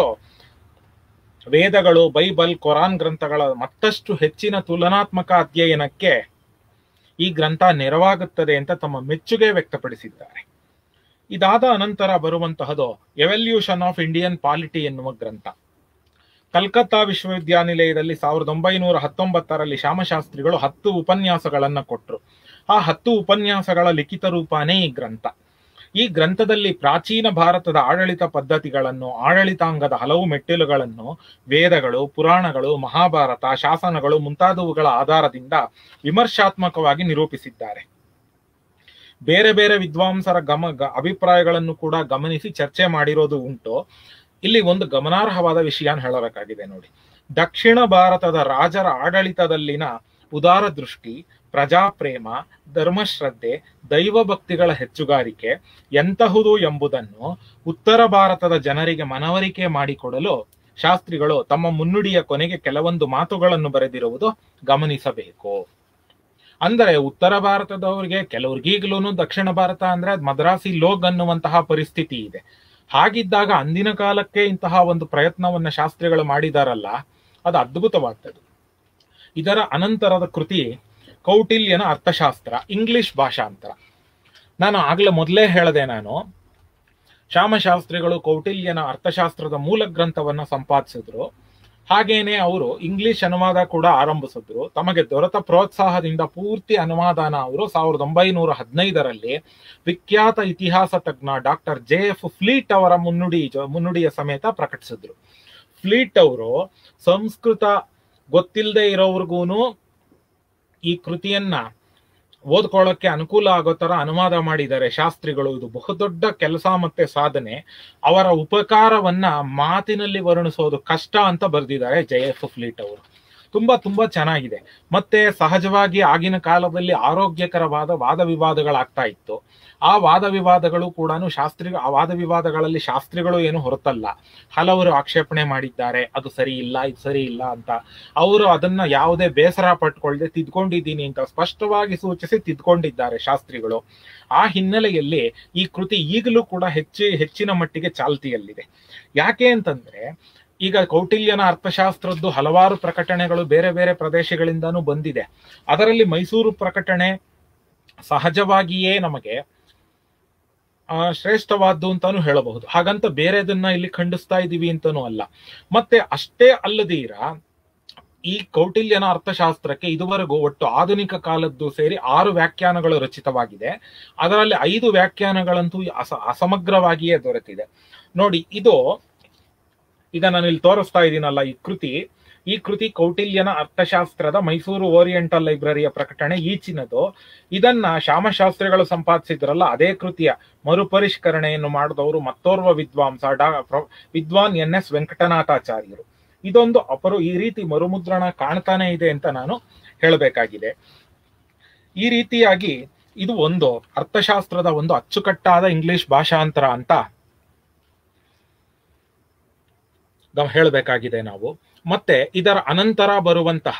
ವೇದಗಳು ಬೈಬಲ್ ಕೊರಾನ್ ಗ್ರಂಥಗಳ ಮತ್ತಷ್ಟು ಹೆಚ್ಚಿನ ತುಲನಾತ್ಮಕ ಅಧ್ಯಯನಕ್ಕೆ ಈ ಗ್ರಂಥ ನೆರವಾಗುತ್ತದೆ ಅಂತ ತಮ್ಮ ಮೆಚ್ಚುಗೆ ವ್ಯಕ್ತಪಡಿಸಿದ್ದಾರೆ ಇದಾದ ಅನಂತರ ಬರುವಂತಹದು ಎವಲ್ಯೂಷನ್ ಆಫ್ ಇಂಡಿಯನ್ ಪಾಲಿಟಿ ಎನ್ನುವ ಗ್ರಂಥ ಕಲ್ಕತ್ತಾ ವಿಶ್ವವಿದ್ಯಾನಿಲಯದಲ್ಲಿ ಸಾವಿರದ ಒಂಬೈನೂರ ಹತ್ತೊಂಬತ್ತರಲ್ಲಿ ಶ್ಯಾಮಶಾಸ್ತ್ರಿಗಳು ಹತ್ತು ಉಪನ್ಯಾಸಗಳನ್ನ ಕೊಟ್ಟರು ಆ ಹತ್ತು ಉಪನ್ಯಾಸಗಳ ಲಿಖಿತ ರೂಪಾನೇ ಈ ಗ್ರಂಥ ಈ ಗ್ರಂಥದಲ್ಲಿ ಪ್ರಾಚೀನ ಭಾರತದ ಆಡಳಿತ ಪದ್ಧತಿಗಳನ್ನು ಆಡಳಿತಾಂಗದ ಹಲವು ಮೆಟ್ಟಿಲುಗಳನ್ನು ವೇದಗಳು ಪುರಾಣಗಳು ಮಹಾಭಾರತ ಶಾಸನಗಳು ಮುಂತಾದವುಗಳ ಆಧಾರದಿಂದ ವಿಮರ್ಶಾತ್ಮಕವಾಗಿ ನಿರೂಪಿಸಿದ್ದಾರೆ ಬೇರೆ ಬೇರೆ ವಿದ್ವಾಂಸರ ಗಮ ಗ- ಅಭಿಪ್ರಾಯಗಳನ್ನು ಕೂಡ ಗಮನಿಸಿ ಚರ್ಚೆ ಮಾಡಿರೋದು ಉಂಟು ಇಲ್ಲಿ ಒಂದು ಗಮನಾರ್ಹವಾದ ವಿಷಯ ಹೇಳಬೇಕಾಗಿದೆ ನೋಡಿ ದಕ್ಷಿಣ ಭಾರತದ ರಾಜರ ಆಡಳಿತದಲ್ಲಿನ ಉದಾರ ದೃಷ್ಟಿ ಪ್ರಜಾಪ್ರೇಮ ಧರ್ಮಶ್ರದ್ಧೆ ದೈವ ಭಕ್ತಿಗಳ ಹೆಚ್ಚುಗಾರಿಕೆ ಎಂತಹುದು ಎಂಬುದನ್ನು ಉತ್ತರ ಭಾರತದ ಜನರಿಗೆ ಮನವರಿಕೆ ಮಾಡಿಕೊಡಲು ಶಾಸ್ತ್ರಿಗಳು ತಮ್ಮ ಮುನ್ನುಡಿಯ ಕೊನೆಗೆ ಕೆಲವೊಂದು ಮಾತುಗಳನ್ನು ಬರೆದಿರುವುದು ಗಮನಿಸಬೇಕು ಅಂದರೆ ಉತ್ತರ ಭಾರತದವರಿಗೆ ಕೆಲವ್ರಿಗೀಗಲೂ ದಕ್ಷಿಣ ಭಾರತ ಅಂದ್ರೆ ಅದ್ ಮದ್ರಾಸಿ ಲೋಗ್ ಅನ್ನುವಂತಹ ಪರಿಸ್ಥಿತಿ ಇದೆ ಹಾಗಿದ್ದಾಗ ಅಂದಿನ ಕಾಲಕ್ಕೆ ಇಂತಹ ಒಂದು ಪ್ರಯತ್ನವನ್ನ ಶಾಸ್ತ್ರಿಗಳು ಮಾಡಿದಾರಲ್ಲ ಅದು ಅದ್ಭುತವಾದದ್ದು ಇದರ ಅನಂತರದ ಕೃತಿ ಕೌಟಿಲ್ಯನ ಅರ್ಥಶಾಸ್ತ್ರ ಇಂಗ್ಲಿಷ್ ಭಾಷಾಂತರ ನಾನು ಆಗ್ಲೇ ಮೊದಲೇ ಹೇಳಿದೆ ನಾನು ಶ್ಯಾಮಶಾಸ್ತ್ರಿಗಳು ಕೌಟಿಲ್ಯನ ಅರ್ಥಶಾಸ್ತ್ರದ ಮೂಲ ಗ್ರಂಥವನ್ನ ಸಂಪಾದಿಸಿದ್ರು ಹಾಗೇನೆ ಅವರು ಇಂಗ್ಲಿಷ್ ಅನುವಾದ ಕೂಡ ಆರಂಭಿಸಿದ್ರು ತಮಗೆ ದೊರೆತ ಪ್ರೋತ್ಸಾಹದಿಂದ ಪೂರ್ತಿ ಅನುವಾದನ ಅವರು ಸಾವಿರದ ಒಂಬೈನೂರ ಹದಿನೈದರಲ್ಲಿ ವಿಖ್ಯಾತ ಇತಿಹಾಸ ತಜ್ಞ ಡಾಕ್ಟರ್ ಜೆ ಎಫ್ ಫ್ಲೀಟ್ ಅವರ ಮುನ್ನುಡಿ ಮುನ್ನುಡಿಯ ಸಮೇತ ಪ್ರಕಟಿಸಿದ್ರು ಫ್ಲೀಟ್ ಅವರು ಸಂಸ್ಕೃತ ಗೊತ್ತಿಲ್ಲದೆ ಇರೋವ್ರಿಗೂನು ಈ ಕೃತಿಯನ್ನ ಓದ್ಕೊಳ್ಳೋಕೆ ಅನುಕೂಲ ಆಗೋ ತರ ಅನುವಾದ ಮಾಡಿದ್ದಾರೆ ಶಾಸ್ತ್ರಿಗಳು ಇದು ಬಹುದೊಡ್ಡ ಕೆಲಸ ಮತ್ತೆ ಸಾಧನೆ ಅವರ ಉಪಕಾರವನ್ನ ಮಾತಿನಲ್ಲಿ ವರ್ಣಿಸೋದು ಕಷ್ಟ ಅಂತ ಬರೆದಿದ್ದಾರೆ ಜೆ ಎಫ್ ಫ್ಲೀಟ್ ಅವರು ತುಂಬಾ ತುಂಬಾ ಚೆನ್ನಾಗಿದೆ ಮತ್ತೆ ಸಹಜವಾಗಿ ಆಗಿನ ಕಾಲದಲ್ಲಿ ಆರೋಗ್ಯಕರವಾದ ವಾದ ವಿವಾದಗಳಾಗ್ತಾ ಇತ್ತು ಆ ವಾದ ವಿವಾದಗಳು ಕೂಡ ಶಾಸ್ತ್ರಿ ಆ ವಾದ ವಿವಾದಗಳಲ್ಲಿ ಶಾಸ್ತ್ರಿಗಳು ಏನು ಹೊರತಲ್ಲ ಹಲವರು ಆಕ್ಷೇಪಣೆ ಮಾಡಿದ್ದಾರೆ ಅದು ಸರಿ ಇಲ್ಲ ಇದು ಸರಿ ಇಲ್ಲ ಅಂತ ಅವರು ಅದನ್ನ ಯಾವುದೇ ಬೇಸರ ಪಟ್ಕೊಳ್ಳದೆ ತಿದ್ಕೊಂಡಿದ್ದೀನಿ ಅಂತ ಸ್ಪಷ್ಟವಾಗಿ ಸೂಚಿಸಿ ತಿದ್ಕೊಂಡಿದ್ದಾರೆ ಶಾಸ್ತ್ರಿಗಳು ಆ ಹಿನ್ನೆಲೆಯಲ್ಲಿ ಈ ಕೃತಿ ಈಗಲೂ ಕೂಡ ಹೆಚ್ಚು ಹೆಚ್ಚಿನ ಮಟ್ಟಿಗೆ ಚಾಲ್ತಿಯಲ್ಲಿದೆ ಯಾಕೆ ಅಂತಂದ್ರೆ ಈಗ ಕೌಟಿಲ್ಯನ ಅರ್ಥಶಾಸ್ತ್ರದ್ದು ಹಲವಾರು ಪ್ರಕಟಣೆಗಳು ಬೇರೆ ಬೇರೆ ಪ್ರದೇಶಗಳಿಂದಾನೂ ಬಂದಿದೆ ಅದರಲ್ಲಿ ಮೈಸೂರು ಪ್ರಕಟಣೆ ಸಹಜವಾಗಿಯೇ ನಮಗೆ ಆ, ಶ್ರೇಷ್ಠವಾದ್ದು ಅಂತಾನು ಹೇಳಬಹುದು ಹಾಗಂತ ಬೇರೆದನ್ನ ಇಲ್ಲಿ ಖಂಡಿಸ್ತಾ ಇದೀವಿ ಅಂತಾನೂ ಅಲ್ಲ ಮತ್ತೆ ಅಷ್ಟೇ ಅಲ್ಲದೀರ ಈ ಕೌಟಿಲ್ಯನ ಅರ್ಥಶಾಸ್ತ್ರಕ್ಕೆ ಇದುವರೆಗೂ ಒಟ್ಟು ಆಧುನಿಕ ಕಾಲದ್ದು ಸೇರಿ ಆರು ವ್ಯಾಖ್ಯಾನಗಳು ರಚಿತವಾಗಿದೆ ಅದರಲ್ಲಿ ಐದು ವ್ಯಾಖ್ಯಾನಗಳಂತೂ ಅಸ ಅಸಮಗ್ರವಾಗಿಯೇ ದೊರೆತಿದೆ ನೋಡಿ ಇದು ಈಗ ನಾನು ಇಲ್ಲಿ ತೋರಿಸ್ತಾ ಇದ್ದೀನಲ್ಲ ಈ ಕೃತಿ ಈ ಕೃತಿ ಕೌಟಿಲ್ಯನ ಅರ್ಥಶಾಸ್ತ್ರದ ಮೈಸೂರು ಓರಿಯೆಂಟಲ್ ಲೈಬ್ರರಿಯ ಪ್ರಕಟಣೆ ಈಚಿನದು ಇದನ್ನ ಶ್ಯಾಮಶಾಸ್ತ್ರಿಗಳು ಸಂಪಾದಿಸಿದ್ರಲ್ಲ ಅದೇ ಕೃತಿಯ ಮರುಪರಿಷ್ಕರಣೆಯನ್ನು ಮಾಡಿದವರು ಮತ್ತೋರ್ವ ವಿದ್ವಾಂಸ ಡಾ ಪ್ರ- ವಿದ್ವಾನ್ ಎನ್ ಎಸ್ ವೆಂಕಟನಾಥಾಚಾರ್ಯರು ಇದೊಂದು ಅಪರು ಈ ರೀತಿ ಮರುಮುದ್ರಣ ಕಾಣ್ತಾನೆ ಇದೆ ಅಂತ ನಾನು ಹೇಳಬೇಕಾಗಿದೆ ಈ ರೀತಿಯಾಗಿ ಇದು ಒಂದು ಅರ್ಥಶಾಸ್ತ್ರದ ಒಂದು ಅಚ್ಚುಕಟ್ಟಾದ ಇಂಗ್ಲಿಷ್ ಭಾಷಾಂತರ ಅಂತ ನಾವು ಹೇಳಬೇಕಾಗಿದೆ ನಾವು ಮತ್ತೆ ಇದರ ಅನಂತರ ಬರುವಂತಹ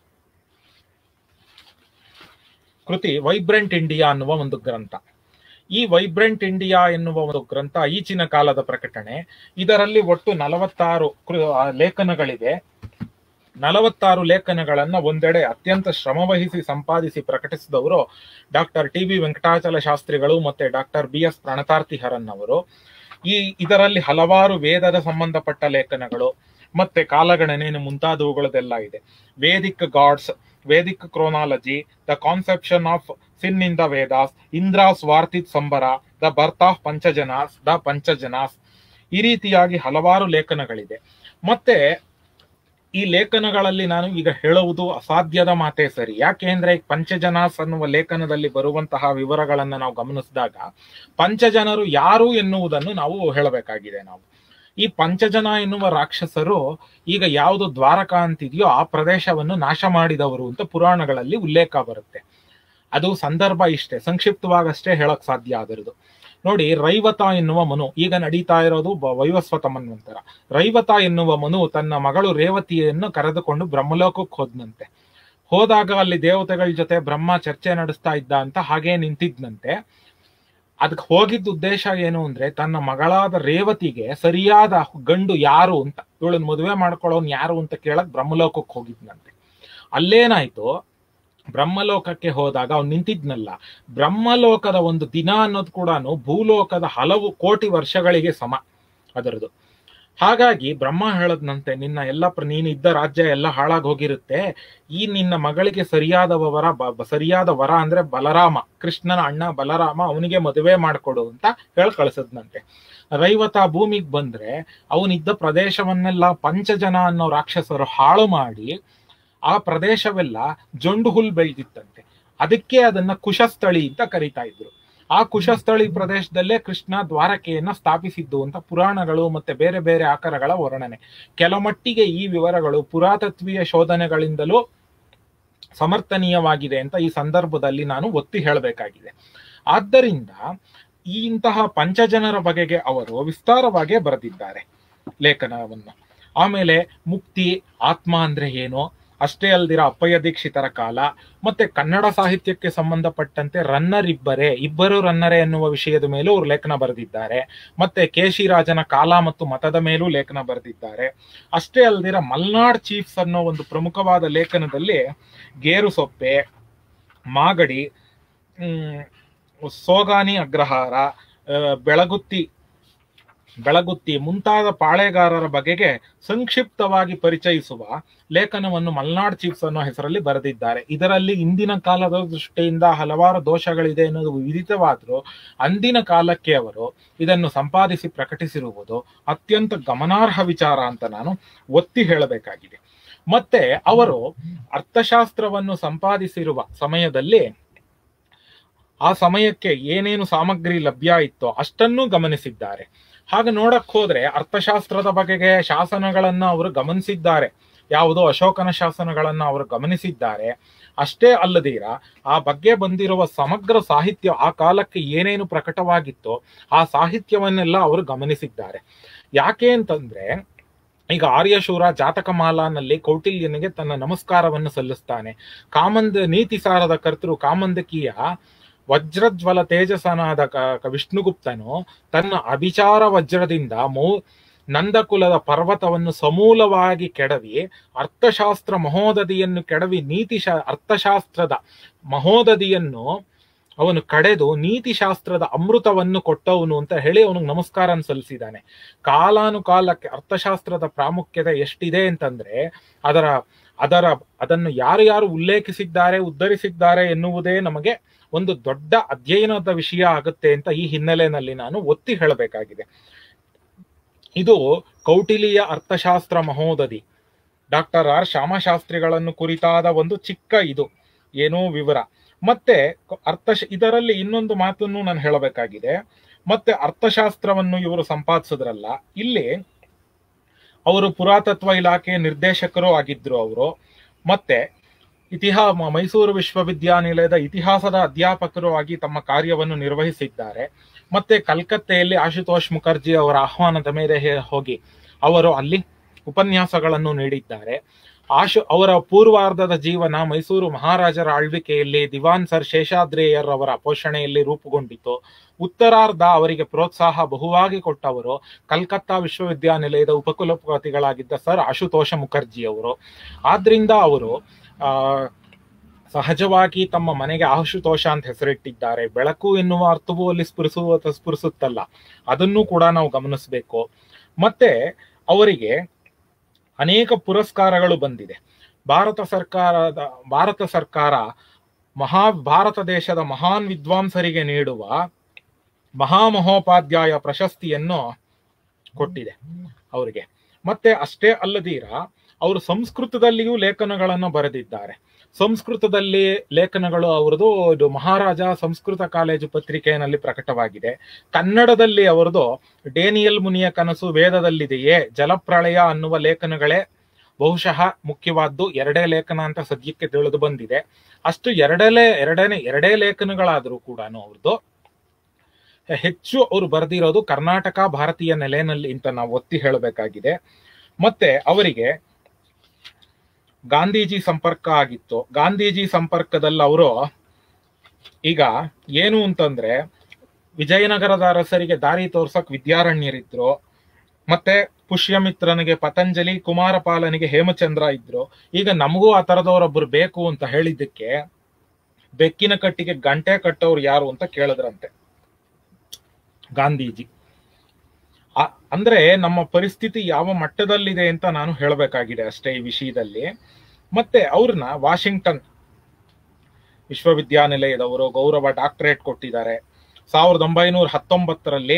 ಕೃತಿ ವೈಬ್ರೆಂಟ್ ಇಂಡಿಯಾ ಅನ್ನುವ ಒಂದು ಗ್ರಂಥ ಈ ವೈಬ್ರೆಂಟ್ ಇಂಡಿಯಾ ಎನ್ನುವ ಒಂದು ಗ್ರಂಥ ಈಚಿನ ಕಾಲದ ಪ್ರಕಟಣೆ ಇದರಲ್ಲಿ ಒಟ್ಟು ನಲವತ್ತಾರು ಕೃ- ಆ, ಲೇಖನಗಳಿವೆ ನಲವತ್ತಾರು ಲೇಖನಗಳನ್ನ ಒಂದೆಡೆ ಅತ್ಯಂತ ಶ್ರಮವಹಿಸಿ ಸಂಪಾದಿಸಿ ಪ್ರಕಟಿಸಿದವರು ಡಾಕ್ಟರ್ ಟಿ ಬಿ ವೆಂಕಟಾಚಲ ಶಾಸ್ತ್ರಿಗಳು ಮತ್ತೆ doctor B S Pranatartiharan ಅವರು ಈ ಇದರಲ್ಲಿ ಹಲವಾರು ವೇದದ ಸಂಬಂಧಪಟ್ಟ ಲೇಖನಗಳು ಮತ್ತೆ ಕಾಲಗಣನೆ ಮುಂತಾದವುಗಳದೆಲ್ಲ ಇದೆ Vedic gods Vedic chronology the conception of sin in the Vedas Indra's war with Sambara the birth of Panchajanas the Panchajanas ಈ ರೀತಿಯಾಗಿ ಹಲವಾರು ಲೇಖನಗಳಿದೆ ಮತ್ತೆ ಈ ಲೇಖನಗಳಲ್ಲಿ ನಾನು ಈಗ ಹೇಳುವುದು ಅಸಾಧ್ಯದ ಮಾತೇ ಸರಿ ಯಾಕೆಂದ್ರೆ ಪಂಚಜನಾಸ್ ಅನ್ನುವ ಲೇಖನದಲ್ಲಿ ಬರುವಂತಹ ವಿವರಗಳನ್ನ ನಾವು ಗಮನಿಸಿದಾಗ ಪಂಚಜನರು ಯಾರು ಎನ್ನುವುದನ್ನು ನಾವು ಹೇಳಬೇಕಾಗಿದೆ ನಾವು ಈ ಪಂಚಜನ ಎನ್ನುವ ರಾಕ್ಷಸರು ಈಗ ಯಾವುದು ದ್ವಾರಕ ಅಂತಿದೆಯೋ ಆ ಪ್ರದೇಶವನ್ನು ನಾಶ ಮಾಡಿದವರು ಅಂತ ಪುರಾಣಗಳಲ್ಲಿ ಉಲ್ಲೇಖ ಬರುತ್ತೆ ಅದು ಸಂದರ್ಭ ಇಷ್ಟೇ ಸಂಕ್ಷಿಪ್ತವಾಗಷ್ಟೇ ಹೇಳಕ್ ಸಾಧ್ಯ ಅದರದು ನೋಡಿ ರೈವತ ಎನ್ನುವ ಮನು ಈಗ ನಡೀತಾ ಇರೋದು ಬ- ವೈವಸ್ವತ ಮನ್ವಂತರ ರೈವತ ಎನ್ನುವ ಮನು ತನ್ನ ಮಗಳು ರೇವತಿಯನ್ನು ಕರೆದುಕೊಂಡು ಬ್ರಹ್ಮಲೋಕಕ್ಕೆ ಹೋದ್ನಂತೆ ಹೋದಾಗ ಅಲ್ಲಿ ದೇವತೆಗಳ ಜೊತೆ ಬ್ರಹ್ಮ ಚರ್ಚೆ ನಡೆಸ್ತಾ ಇದ್ದ ಅಂತ ಹಾಗೇ ನಿಂತಿದ್ನಂತೆ ಅದಕ್ಕೆ ಹೋಗಿದ್ದ ಉದ್ದೇಶ ಏನು ಅಂದ್ರೆ ತನ್ನ ಮಗಳಾದ ರೇವತಿಗೆ ಸರಿಯಾದ ಗಂಡು ಯಾರು ಅಂತ ಇವಳನ್ನ ಮದುವೆ ಮಾಡ್ಕೊಳ್ಳೋನ್ ಯಾರು ಅಂತ ಕೇಳಕ್ ಬ್ರಹ್ಮಲೋಕಕ್ಕೆ ಹೋಗಿದ್ನಂತೆ ಅಲ್ಲೇನಾಯ್ತು ಬ್ರಹ್ಮಲೋಕಕ್ಕೆ ಹೋದಾಗ ಅವ್ನು ನಿಂತಿದ್ನಲ್ಲ ಬ್ರಹ್ಮಲೋಕದ ಒಂದು ದಿನ ಅನ್ನೋದು ಕೂಡ ಭೂಲೋಕದ ಹಲವು ಕೋಟಿ ವರ್ಷಗಳಿಗೆ ಸಮ ಅದರದು ಹಾಗಾಗಿ ಬ್ರಹ್ಮ ಹೇಳದ್ನಂತೆ ನಿನ್ನ ಎಲ್ಲ ಪ್ರ- ನೀನು ಇದ್ದ ರಾಜ್ಯ ಎಲ್ಲ ಹಾಳಾಗಿ ಹೋಗಿರುತ್ತೆ ಈ ನಿನ್ನ ಮಗಳಿಗೆ ಸರಿಯಾದ ವರ ಬ- ಬ- ಸರಿಯಾದ ವರ ಅಂದ್ರೆ ಬಲರಾಮ ಕೃಷ್ಣನ ಅಣ್ಣ ಬಲರಾಮ ಅವನಿಗೆ ಮದುವೆ ಮಾಡ್ಕೊಡು ಅಂತ ಹೇಳಿ ಕಳಿಸದ್ನಂತೆ ರೈವತ ಭೂಮಿಗೆ ಬಂದ್ರೆ ಅವನಿದ್ದ ಪ್ರದೇಶವನ್ನೆಲ್ಲ ಪಂಚಜನ ಅನ್ನೋ ರಾಕ್ಷಸರು ಹಾಳು ಮಾಡಿ ಆ ಪ್ರದೇಶವೆಲ್ಲ ಜೊಂಡು ಹುಲ್ ಬೆಳೆದಿತ್ತಂತೆ ಅದಕ್ಕೆ ಅದನ್ನ ಕುಶಸ್ಥಳಿ ಅಂತ ಕರೀತಾ ಇದ್ರು ಆ ಕುಶಸ್ಥಳಿ ಪ್ರದೇಶದಲ್ಲೇ ಕೃಷ್ಣ ದ್ವಾರಕೆಯನ್ನ ಸ್ಥಾಪಿಸಿದ್ದು ಅಂತ ಪುರಾಣಗಳು ಮತ್ತೆ ಬೇರೆ ಬೇರೆ ಆಕಾರಗಳ ವರ್ಣನೆ ಕೆಲಮಟ್ಟಿಗೆ ಈ ವಿವರಗಳು ಪುರಾತತ್ವೀಯ ಶೋಧನೆಗಳಿಂದಲೂ ಸಮರ್ಥನೀಯವಾಗಿದೆ ಅಂತ ಈ ಸಂದರ್ಭದಲ್ಲಿ ನಾನು ಒತ್ತಿ ಹೇಳಬೇಕಾಗಿದೆ ಆದ್ದರಿಂದ ಈ ಇಂತಹ ಪಂಚಜನರ ಬಗೆಗೆ ಅವರು ವಿಸ್ತಾರವಾಗಿ ಬರೆದಿದ್ದಾರೆ ಲೇಖನವನ್ನು ಆಮೇಲೆ ಮುಕ್ತಿ ಆತ್ಮ ಅಂದ್ರೆ ಏನು ಅಷ್ಟೇ ಅಲ್ದಿರ ಅಪ್ಪಯ್ಯ ದೀಕ್ಷಿತರ ಕಾಲ ಮತ್ತೆ ಕನ್ನಡ ಸಾಹಿತ್ಯಕ್ಕೆ ಸಂಬಂಧಪಟ್ಟಂತೆ ರನ್ನರ್ ಇಬ್ಬರೇ ಇಬ್ಬರು ರನ್ನರೇ ಎನ್ನುವ ವಿಷಯದ ಮೇಲೂ ಅವರು ಲೇಖನ ಬರೆದಿದ್ದಾರೆ ಮತ್ತೆ ಕೇಶಿರಾಜನ ಕಾಲ ಮತ್ತು ಮತದ ಮೇಲೂ ಲೇಖನ ಬರೆದಿದ್ದಾರೆ ಅಷ್ಟೇ ಅಲ್ದಿರ ಮಲ್ನಾಡ್ ಚೀಫ್ಸ್ ಅನ್ನೋ ಒಂದು ಪ್ರಮುಖವಾದ ಲೇಖನದಲ್ಲಿ ಗೇರು ಸೊಪ್ಪೆ ಮಾಗಡಿ ಹ್ಮ್, ಸೋಗಾನಿ ಅಗ್ರಹಾರ ಆ, ಬೆಳಗುತ್ತಿ ಬೆಳಗುತ್ತಿ ಮುಂತಾದ ಪಾಳೆಗಾರರ ಬಗೆಗೆ ಸಂಕ್ಷಿಪ್ತವಾಗಿ ಪರಿಚಯಿಸುವ ಲೇಖನವನ್ನು ಮಲ್ನಾಡ್ ಚೀಫ್ಸ್ ಅನ್ನೋ ಹೆಸರಲ್ಲಿ ಬರೆದಿದ್ದಾರೆ ಇದರಲ್ಲಿ ಇಂದಿನ ಕಾಲದ ದೃಷ್ಟಿಯಿಂದ ಹಲವಾರು ದೋಷಗಳಿದೆ ಅನ್ನೋದು ವಿದಿತವಾದರೂ ಅಂದಿನ ಕಾಲಕ್ಕೆ ಅವರು ಇದನ್ನು ಸಂಪಾದಿಸಿ ಪ್ರಕಟಿಸಿರುವುದು ಅತ್ಯಂತ ಗಮನಾರ್ಹ ವಿಚಾರ ಅಂತ ನಾನು ಒತ್ತಿ ಹೇಳಬೇಕಾಗಿದೆ ಮತ್ತೆ ಅವರು ಅರ್ಥಶಾಸ್ತ್ರವನ್ನು ಸಂಪಾದಿಸಿರುವ ಸಮಯದಲ್ಲಿ ಆ ಸಮಯಕ್ಕೆ ಏನೇನು ಸಾಮಗ್ರಿ ಲಭ್ಯ ಇತ್ತೋ ಅಷ್ಟನ್ನೂ ಗಮನಿಸಿದ್ದಾರೆ ಹಾಗೆ ನೋಡಕ್ ಹೋದ್ರೆ ಅರ್ಥಶಾಸ್ತ್ರದ ಬಗೆಗೆ ಶಾಸನಗಳನ್ನ ಅವರು ಗಮನಿಸಿದ್ದಾರೆ ಯಾವುದೋ ಅಶೋಕನ ಶಾಸನಗಳನ್ನ ಅವರು ಗಮನಿಸಿದ್ದಾರೆ ಅಷ್ಟೇ ಅಲ್ಲದೀರ ಆ ಬಗ್ಗೆ ಬಂದಿರುವ ಸಮಗ್ರ ಸಾಹಿತ್ಯ ಆ ಕಾಲಕ್ಕೆ ಏನೇನು ಪ್ರಕಟವಾಗಿತ್ತೋ ಆ ಸಾಹಿತ್ಯವನ್ನೆಲ್ಲ ಅವರು ಗಮನಿಸಿದ್ದಾರೆ ಯಾಕೆ ಅಂತಂದ್ರೆ ಈಗ ಆರ್ಯಶೂರ ಜಾತಕಮಾಲಾನಲ್ಲಿ ಕೌಟಿಲ್ಯನಿಗೆ ತನ್ನ ನಮಸ್ಕಾರವನ್ನು ಸಲ್ಲಿಸ್ತಾನೆ ಕಾಮಂದ ನೀತಿ ಸಾರದ ಕರ್ತೃ ಕಾಮಂದಕಿಯ ವಜ್ರಜ್ವಲ ತೇಜಸನಾದ ಕ- ಕ- ವಿಷ್ಣುಗುಪ್ತನು ತನ್ನ ಅಭಿಚಾರ ವಜ್ರದಿಂದ ಮೌ ನಂದಕುಲದ ಪರ್ವತವನ್ನು ಸಮೂಲವಾಗಿ ಕೆಡವಿ ಅರ್ಥಶಾಸ್ತ್ರ ಮಹೋದಧಿಯನ್ನು ಕೆಡವಿ ನೀತಿಶಾ ಅರ್ಥಶಾಸ್ತ್ರದ ಮಹೋದಧಿಯನ್ನು ಅವನು ಕಡೆದು ನೀತಿಶಾಸ್ತ್ರದ ಅಮೃತವನ್ನು ಕೊಟ್ಟವನು ಅಂತ ಹೇಳಿ ಅವನಿಗೆ ನಮಸ್ಕಾರ ಸಲ್ಲಿಸಿದ್ದಾನೆ ಕಾಲಾನುಕಾಲಕ್ಕೆ ಅರ್ಥಶಾಸ್ತ್ರದ ಪ್ರಾಮುಖ್ಯತೆ ಎಷ್ಟಿದೆ ಅಂತಂದ್ರೆ ಅದರ ಅದರ ಅದನ್ನು ಯಾರು ಯಾರು ಉಲ್ಲೇಖಿಸಿದ್ದಾರೆ ಉದ್ಧರಿಸಿದ್ದಾರೆ ಎನ್ನುವುದೇ ನಮಗೆ ಒಂದು ದೊಡ್ಡ ಅಧ್ಯಯನದ ವಿಷಯ ಆಗುತ್ತೆ ಅಂತ ಈ ಹಿನ್ನೆಲೆಯಲ್ಲಿ ನಾನು ಒತ್ತಿ ಹೇಳಬೇಕಾಗಿದೆ ಇದು ಕೌಟಿಲಿಯ ಅರ್ಥಶಾಸ್ತ್ರ ಮಹೋದಧಿ ಡಾಕ್ಟರ್ ಆರ್ ಶ್ಯಾಮಶಾಸ್ತ್ರಿಗಳನ್ನು ಕುರಿತಾದ ಒಂದು ಚಿಕ್ಕ ಇದು ಏನೋ ವಿವರ ಮತ್ತೆ ಅರ್ಥ ಇದರಲ್ಲಿ ಇನ್ನೊಂದು ಮಾತನ್ನು ನಾನು ಹೇಳಬೇಕಾಗಿದೆ ಮತ್ತೆ ಅರ್ಥಶಾಸ್ತ್ರವನ್ನು ಇವರು ಸಂಪಾದಿಸಿದ್ರಲ್ಲ ಇಲ್ಲಿ ಅವರು ಪುರಾತತ್ವ ಇಲಾಖೆಯ ನಿರ್ದೇಶಕರು ಆಗಿದ್ರು ಅವರು ಮತ್ತೆ ಇತಿಹಾ ಮೈಸೂರು ವಿಶ್ವವಿದ್ಯಾನಿಲಯದ ಇತಿಹಾಸದ ಅಧ್ಯಾಪಕರು ಆಗಿ ತಮ್ಮ ಕಾರ್ಯವನ್ನು ನಿರ್ವಹಿಸಿದ್ದಾರೆ ಮತ್ತೆ ಕಲ್ಕತ್ತೆಯಲ್ಲಿ ಆಶುತೋಷ್ ಮುಖರ್ಜಿ ಅವರ ಆಹ್ವಾನದ ಮೇಲೆ ಹೋಗಿ ಅವರು ಅಲ್ಲಿ ಉಪನ್ಯಾಸಗಳನ್ನು ನೀಡಿದ್ದಾರೆ ಆಶು ಅವರ ಪೂರ್ವಾರ್ಧದ ಜೀವನ ಮೈಸೂರು ಮಹಾರಾಜರ ಆಳ್ವಿಕೆಯಲ್ಲಿ ದಿವಾನ್ ಸರ್ ಶೇಷಾದ್ರೇಯರ್ ಅವರ ಪೋಷಣೆಯಲ್ಲಿ ರೂಪುಗೊಂಡಿತು ಉತ್ತರಾರ್ಧ ಅವರಿಗೆ ಪ್ರೋತ್ಸಾಹ ಬಹುವಾಗಿ ಕೊಟ್ಟವರು ಕಲ್ಕತ್ತಾ ವಿಶ್ವವಿದ್ಯಾನಿಲಯದ ಉಪಕುಲಪತಿಗಳಾಗಿದ್ದ ಸರ್ ಆಶುತೋಷ ಮುಖರ್ಜಿ ಅವರು ಆದ್ರಿಂದ ಅವರು ಆ ಸಹಜವಾಗಿ ತಮ್ಮ ಮನೆಗೆ ಆಶುತೋಷ ಅಂತ ಹೆಸರಿಟ್ಟಿದ್ದಾರೆ ಬೆಳಕು ಎನ್ನುವ ಅರ್ಥವೂ ಅಲ್ಲಿ ಸ್ಫುರಿಸುವ ಸ್ಫುರಿಸುತ್ತಲ್ಲ ಅದನ್ನು ಕೂಡ ನಾವು ಗಮನಿಸಬೇಕು ಮತ್ತೆ ಅವರಿಗೆ ಅನೇಕ ಪುರಸ್ಕಾರಗಳು ಬಂದಿದೆ ಭಾರತ ಸರ್ಕಾರದ ಭಾರತ ಸರ್ಕಾರ ಮಹಾ ಭಾರತ ದೇಶದ ಮಹಾನ್ ವಿದ್ವಾಂಸರಿಗೆ ನೀಡುವ ಮಹಾಮಹೋಪಾಧ್ಯಾಯ ಪ್ರಶಸ್ತಿಯನ್ನು ಕೊಟ್ಟಿದೆ ಅವರಿಗೆ ಮತ್ತೆ ಅಷ್ಟೇ ಅಲ್ಲದೀರ ಅವರು ಸಂಸ್ಕೃತದಲ್ಲಿಯೂ ಲೇಖನಗಳನ್ನು ಬರೆದಿದ್ದಾರೆ ಸಂಸ್ಕೃತದಲ್ಲಿ ಲೇಖನಗಳು ಅವರದು ಇದು ಮಹಾರಾಜ ಸಂಸ್ಕೃತ ಕಾಲೇಜು ಪತ್ರಿಕೆಯಲ್ಲಿ ಪ್ರಕಟವಾಗಿದೆ ಕನ್ನಡದಲ್ಲಿ ಅವರದು ಡೇನಿಯಲ್ ಮುನಿಯ ಕನಸು ವೇದದಲ್ಲಿದೆಯೇ ಜಲಪ್ರಳಯ ಅನ್ನುವ ಲೇಖನಗಳೇ ಬಹುಶಃ ಮುಖ್ಯವಾದ್ದು ಎರಡೇ ಲೇಖನ ಅಂತ ಸದ್ಯಕ್ಕೆ ತಿಳಿದು ಬಂದಿದೆ ಅಷ್ಟು ಎರಡಲೇ ಎರಡನೇ ಎರಡೇ ಲೇಖನಗಳಾದರೂ ಕೂಡ ಅವ್ರದ್ದು ಹೆಚ್ಚು ಅವರು ಬರೆದಿರೋದು ಕರ್ನಾಟಕ ಭಾರತೀಯ ನೆಲೆಯಲ್ಲಿ ಅಂತ ನಾವು ಒತ್ತಿ ಹೇಳಬೇಕಾಗಿದೆ ಮತ್ತೆ ಅವರಿಗೆ ಗಾಂಧೀಜಿ ಸಂಪರ್ಕ ಆಗಿತ್ತು ಗಾಂಧೀಜಿ ಸಂಪರ್ಕದಲ್ಲಿ ಅವರು ಈಗ ಏನು ಅಂತಂದ್ರೆ ವಿಜಯನಗರದ ಅರಸರಿಗೆ ದಾರಿ ತೋರ್ಸಕ್ ವಿದ್ಯಾರಣ್ಯರಿದ್ರು ಮತ್ತೆ ಪುಷ್ಯಮಿತ್ರನಿಗೆ ಪತಂಜಲಿ ಕುಮಾರಪಾಲನಿಗೆ ಹೇಮಚಂದ್ರ ಇದ್ರು ಈಗ ನಮಗೂ ಆ ತರದವರೊಬ್ರು ಬೇಕು ಅಂತ ಹೇಳಿದ್ದಕ್ಕೆ ಬೆಕ್ಕಿನ ಕಟ್ಟಿಗೆ ಗಂಟೆ ಕಟ್ಟೋರು ಯಾರು ಅಂತ ಕೇಳಿದ್ರಂತೆ ಗಾಂಧೀಜಿ ಅಂದ್ರೆ ನಮ್ಮ ಪರಿಸ್ಥಿತಿ ಯಾವ ಮಟ್ಟದಲ್ಲಿದೆ ಅಂತ ನಾನು ಹೇಳಬೇಕಾಗಿದೆ ಅಷ್ಟೇ ಈ ವಿಷಯದಲ್ಲಿ ಮತ್ತೆ ಅವ್ರನ್ನ ವಾಷಿಂಗ್ಟನ್ ವಿಶ್ವವಿದ್ಯಾನಿಲಯದವರು ಗೌರವ ಡಾಕ್ಟರೇಟ್ ಕೊಟ್ಟಿದ್ದಾರೆ ಸಾವಿರದ ಒಂಬೈನೂರ ಹತ್ತೊಂಬತ್ತರಲ್ಲಿ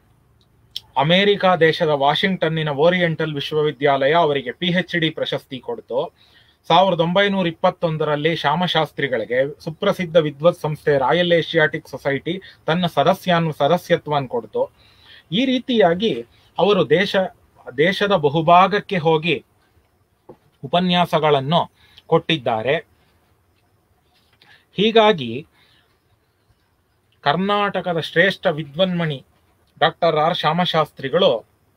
ಅಮೆರಿಕ ದೇಶದ ವಾಷಿಂಗ್ಟನ್ನಿನ ಓರಿಯೆಂಟಲ್ ವಿಶ್ವವಿದ್ಯಾಲಯ ಅವರಿಗೆ ಪಿ ಎಚ್ ಡಿ ಪ್ರಶಸ್ತಿ ಕೊಡ್ತು ಸಾವಿರದ ಒಂಬೈನೂರ ಇಪ್ಪತ್ತೊಂದರಲ್ಲಿ ಶ್ಯಾಮಶಾಸ್ತ್ರಿಗಳಿಗೆ ಸುಪ್ರಸಿದ್ಧ ವಿದ್ವತ್ ಸಂಸ್ಥೆ ರಾಯಲ್ ಏಷಿಯಾಟಿಕ್ ಸೊಸೈಟಿ ತನ್ನ ಸದಸ್ಯಾನ್ ಸದಸ್ಯತ್ವವನ್ನು ಕೊಡ್ತು ಈ ರೀತಿಯಾಗಿ ಅವರು ದೇಶ ದೇಶದ ಬಹುಭಾಗಕ್ಕೆ ಹೋಗಿ ಉಪನ್ಯಾಸಗಳನ್ನು ಕೊಟ್ಟಿದ್ದಾರೆ ಹೀಗಾಗಿ ಕರ್ನಾಟಕದ ಶ್ರೇಷ್ಠ ವಿದ್ವನ್ಮಣಿ ಡಾಕ್ಟರ್ ಆರ್ ಶ್ಯಾಮಶಾಸ್ತ್ರಿಗಳು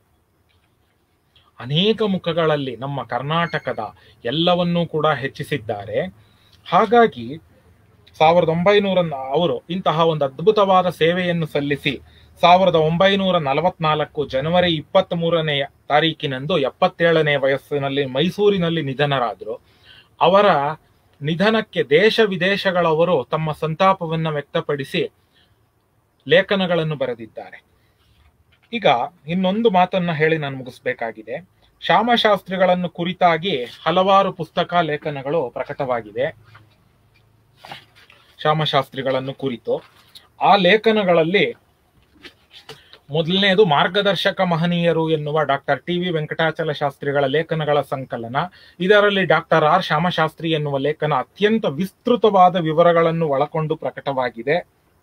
ಅನೇಕ ಮುಖಗಳಲ್ಲಿ ನಮ್ಮ ಕರ್ನಾಟಕದ ಎಲ್ಲವನ್ನೂ ಕೂಡ ಹೆಚ್ಚಿಸಿದ್ದಾರೆ ಹಾಗಾಗಿ ಸಾವಿರದ ಒಂಬೈನೂರ ಅವರು ಇಂತಹ ಒಂದು ಅದ್ಭುತವಾದ ಸೇವೆಯನ್ನು ಸಲ್ಲಿಸಿ ಸಾವಿರದ ಒಂಬೈನೂರ ನಲವತ್ನಾಲ್ಕು ಜನವರಿ ಇಪ್ಪತ್ತ್ ಮೂರನೆಯ ತಾರೀಕಿನಂದು ಎಪ್ಪತ್ತೇಳನೇ ವಯಸ್ಸಿನಲ್ಲಿ ಮೈಸೂರಿನಲ್ಲಿ ನಿಧನರಾದರು ಅವರ ನಿಧನಕ್ಕೆ ದೇಶ ವಿದೇಶಗಳವರು ತಮ್ಮ ಸಂತಾಪವನ್ನು ವ್ಯಕ್ತಪಡಿಸಿ ಲೇಖನಗಳನ್ನು ಬರೆದಿದ್ದಾರೆ ಈಗ ಇನ್ನೊಂದು ಮಾತನ್ನ ಹೇಳಿ ನಾನು ಮುಗಿಸ್ಬೇಕಾಗಿದೆ ಶ್ಯಾಮಶಾಸ್ತ್ರಿಗಳನ್ನು ಕುರಿತಾಗಿ ಹಲವಾರು ಪುಸ್ತಕ ಲೇಖನಗಳು ಪ್ರಕಟವಾಗಿದೆ ಶ್ಯಾಮಶಾಸ್ತ್ರಿಗಳನ್ನು ಕುರಿತು ಆ ಲೇಖನಗಳಲ್ಲಿ ಮೊದಲನೆಯದು ಮಾರ್ಗದರ್ಶಕ ಮಹನೀಯರು ಎನ್ನುವ ಡಾಕ್ಟರ್ ಟಿ ವಿ ವೆಂಕಟಾಚಲ ಶಾಸ್ತ್ರಿಗಳ ಲೇಖನಗಳ ಸಂಕಲನ ಇದರಲ್ಲಿ ಡಾಕ್ಟರ್ ಆರ್ ಶ್ಯಾಮಶಾಸ್ತ್ರಿ ಎನ್ನುವ ಲೇಖನ ಅತ್ಯಂತ ವಿಸ್ತೃತವಾದ ವಿವರಗಳನ್ನು ಒಳಗೊಂಡು ಪ್ರಕಟವಾಗಿದೆ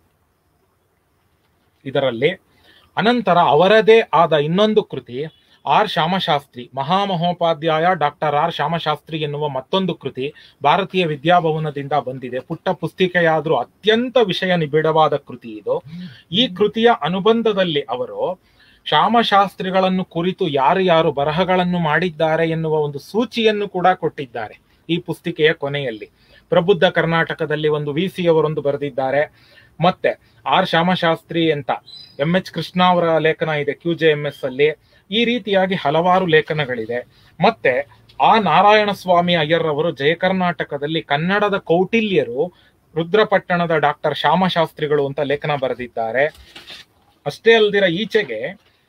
ಇದರಲ್ಲಿ ಅನಂತರ ಅವರದೇ ಆದ ಇನ್ನೊಂದು ಕೃತಿ R Shamashastri Mahamahopadhyaya doctor R Shamashastri ಎನ್ನುವ ಮತ್ತೊಂದು ಕೃತಿ ಭಾರತೀಯ ವಿದ್ಯಾಭವನದಿಂದ ಬಂದಿದೆ ಪುಟ್ಟ ಪುಸ್ತಿಕೆಯಾದ್ರೂ ಅತ್ಯಂತ ವಿಷಯ ನಿಬಿಡವಾದ ಕೃತಿ ಇದು ಈ ಕೃತಿಯ ಅನುಬಂಧದಲ್ಲಿ ಅವರು ಶ್ಯಾಮಶಾಸ್ತ್ರಿಗಳನ್ನು ಕುರಿತು ಯಾರು ಯಾರು ಬರಹಗಳನ್ನು ಮಾಡಿದ್ದಾರೆ ಎನ್ನುವ ಒಂದು ಸೂಚಿಯನ್ನು ಕೂಡ ಕೊಟ್ಟಿದ್ದಾರೆ ಈ ಪುಸ್ತಿಕೆಯ ಕೊನೆಯಲ್ಲಿ ಪ್ರಬುದ್ಧ ಕರ್ನಾಟಕದಲ್ಲಿ ಒಂದು ವಿ ಸಿ ಅವರೊಂದು ಬರೆದಿದ್ದಾರೆ ಮತ್ತೆ ಆರ್ ಶ್ಯಾಮಶಾಸ್ತ್ರಿ ಅಂತ ಎಂ ಎಚ್ ಕೃಷ್ಣ ಅವರ ಲೇಖನ ಇದೆ ಕ್ಯೂ ಜೆ ಎಂ ಎಸ್ ಅಲ್ಲಿ ಈ ರೀತಿಯಾಗಿ ಹಲವಾರು ಲೇಖನಗಳಿದೆ ಮತ್ತೆ ಆ ನಾರಾಯಣ ಸ್ವಾಮಿ ಅಯ್ಯರ್ ಅವರು ಜಯ ಕರ್ನಾಟಕದಲ್ಲಿ ಕನ್ನಡದ ಕೌಟಿಲ್ಯರು ರುದ್ರಪಟ್ಟಣದ ಡಾಕ್ಟರ್ ಶ್ಯಾಮಶಾಸ್ತ್ರಿಗಳು ಅಂತ ಲೇಖನ ಬರೆದಿದ್ದಾರೆ ಅಷ್ಟೇ ಅಲ್ದಿರ ಈಚೆಗೆ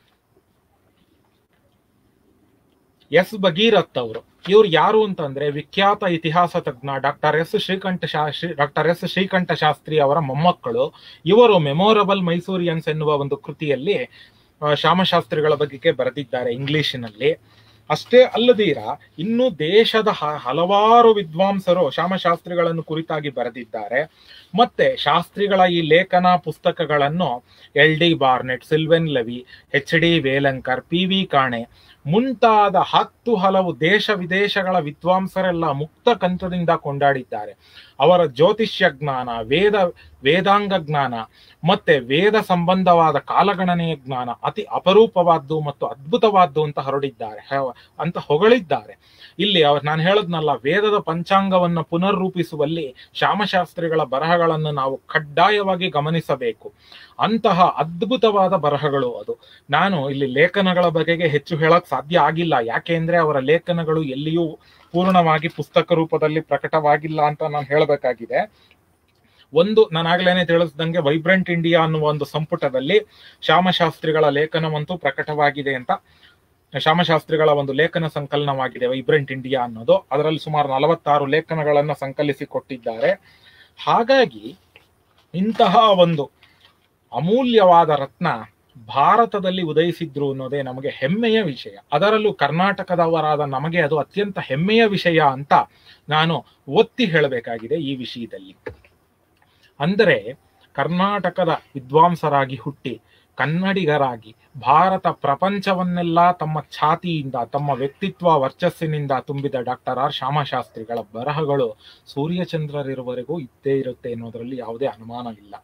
ಎಸ್ ಭಗೀರಥ್ ಅವರು ಇವ್ರು ಯಾರು ಅಂತಂದ್ರೆ ವಿಖ್ಯಾತ ಇತಿಹಾಸ ತಜ್ಞ doctor S Srikantha Sastri doctor S Srikantha Sastri ಅವರ ಮೊಮ್ಮಕ್ಕಳು ಇವರು ಮೆಮೊರಬಲ್ ಮೈಸೂರಿಯನ್ಸ್ ಎನ್ನುವ ಒಂದು ಕೃತಿಯಲ್ಲಿ ಆ, ಶ್ಯಾಮಶಾಸ್ತ್ರಿಗಳ ಬಗ್ಗೆ ಬರೆದಿದ್ದಾರೆ ಇಂಗ್ಲಿಷಿನಲ್ಲಿ ಅಷ್ಟೇ ಅಲ್ಲದೀರ ಇನ್ನು ದೇಶದ ಹ- ಹಲವಾರು ವಿದ್ವಾಂಸರು ಶ್ಯಾಮಶಾಸ್ತ್ರಿಗಳನ್ನು ಕುರಿತಾಗಿ ಬರೆದಿದ್ದಾರೆ ಮತ್ತೆ ಶಾಸ್ತ್ರಿಗಳ ಈ ಲೇಖನ ಪುಸ್ತಕಗಳನ್ನು L D Barnett Sylvain Levi H D Velankar P V Kane ಮುಂತಾದ ಹತ್ತು ಹಲವು ದೇಶ ವಿದೇಶಗಳ ವಿದ್ವಾಂಸರೆಲ್ಲ ಮುಕ್ತ ಕಂಠದಿಂದ ಕೊಂಡಾಡಿದ್ದಾರೆ ಅವರ ಜ್ಯೋತಿಷ್ಯ ಜ್ಞಾನ ವೇದ ವೇದಾಂಗ ಜ್ಞಾನ ಮತ್ತೆ ವೇದ ಸಂಬಂಧವಾದ ಕಾಲಗಣನೆಯ ಜ್ಞಾನ ಅತಿ ಅಪರೂಪವಾದ್ದು ಮತ್ತು ಅದ್ಭುತವಾದ್ದು ಅಂತ ಹರಡಿದ್ದಾರೆ ಹ- ಅಂತ ಹೊಗಳಿದ್ದಾರೆ ಇಲ್ಲಿ ಅವ್ರು ನಾನು ಹೇಳದ್ನಲ್ಲ ವೇದದ ಪಂಚಾಂಗವನ್ನು ಪುನರ್ರೂಪಿಸುವಲ್ಲಿ ಶ್ಯಾಮಶಾಸ್ತ್ರಿಗಳ ಬರಹಗಳನ್ನು ನಾವು ಕಡ್ಡಾಯವಾಗಿ ಗಮನಿಸಬೇಕು ಅಂತಹ ಅದ್ಭುತವಾದ ಬರಹಗಳು ಅದು ನಾನು ಇಲ್ಲಿ ಲೇಖನಗಳ ಬಗೆಗೆ ಹೆಚ್ಚು ಹೇಳಕ್ ಸಾಧ್ಯ ಆಗಿಲ್ಲ ಯಾಕೆಂದ್ರೆ ಅವರ ಲೇಖನಗಳು ಎಲ್ಲಿಯೂ ಪೂರ್ಣವಾಗಿ ಪುಸ್ತಕ ರೂಪದಲ್ಲಿ ಪ್ರಕಟವಾಗಿಲ್ಲ ಅಂತ ನಾನು ಹೇಳಬೇಕಾಗಿದೆ ಒಂದು ನಾನಾಗ್ಲೇನೆ ತಿಳಿಸ್ದಂಗೆ ವೈಬ್ರೆಂಟ್ ಇಂಡಿಯಾ ಅನ್ನುವ ಒಂದು ಸಂಪುಟದಲ್ಲಿ ಶ್ಯಾಮಶಾಸ್ತ್ರಿಗಳ ಲೇಖನವಂತೂ ಪ್ರಕಟವಾಗಿದೆ ಅಂತ ಶ್ಯಾಮಶಾಸ್ತ್ರಿಗಳ ಒಂದು ಲೇಖನ ಸಂಕಲನವಾಗಿದೆ ವೈಬ್ರೆಂಟ್ ಇಂಡಿಯಾ ಅನ್ನೋದು ಅದರಲ್ಲಿ ಸುಮಾರು ನಲವತ್ತಾರು ಲೇಖನಗಳನ್ನ ಸಂಕಲಿಸಿ ಕೊಟ್ಟಿದ್ದಾರೆ ಹಾಗಾಗಿ ಇಂತಹ ಒಂದು ಅಮೂಲ್ಯವಾದ ರತ್ನ ಭಾರತದಲ್ಲಿ ಉದಯಿಸಿದ್ರು ಅನ್ನೋದೇ ನಮಗೆ ಹೆಮ್ಮೆಯ ವಿಷಯ ಅದರಲ್ಲೂ ಕರ್ನಾಟಕದವರಾದ ನಮಗೆ ಅದು ಅತ್ಯಂತ ಹೆಮ್ಮೆಯ ವಿಷಯ ಅಂತ ನಾನು ಒತ್ತಿ ಹೇಳಬೇಕಾಗಿದೆ ಈ ವಿಷಯದಲ್ಲಿ ಅಂದರೆ ಕರ್ನಾಟಕದ ವಿದ್ವಾಂಸರಾಗಿ ಹುಟ್ಟಿ ಕನ್ನಡಿಗರಾಗಿ ಭಾರತ ಪ್ರಪಂಚವನ್ನೆಲ್ಲ ತಮ್ಮ ಛಾತಿಯಿಂದ ತಮ್ಮ ವ್ಯಕ್ತಿತ್ವ ವರ್ಚಸ್ಸಿನಿಂದ ತುಂಬಿದ ಡಾಕ್ಟರ್ ಆರ್ ಶ್ಯಾಮಶಾಸ್ತ್ರಿಗಳ ಬರಹಗಳು ಸೂರ್ಯಚಂದ್ರರಿರುವವರೆಗೂ ಇದ್ದೇ ಇರುತ್ತೆ ಅನ್ನೋದರಲ್ಲಿ ಯಾವುದೇ ಅನುಮಾನವಿಲ್ಲ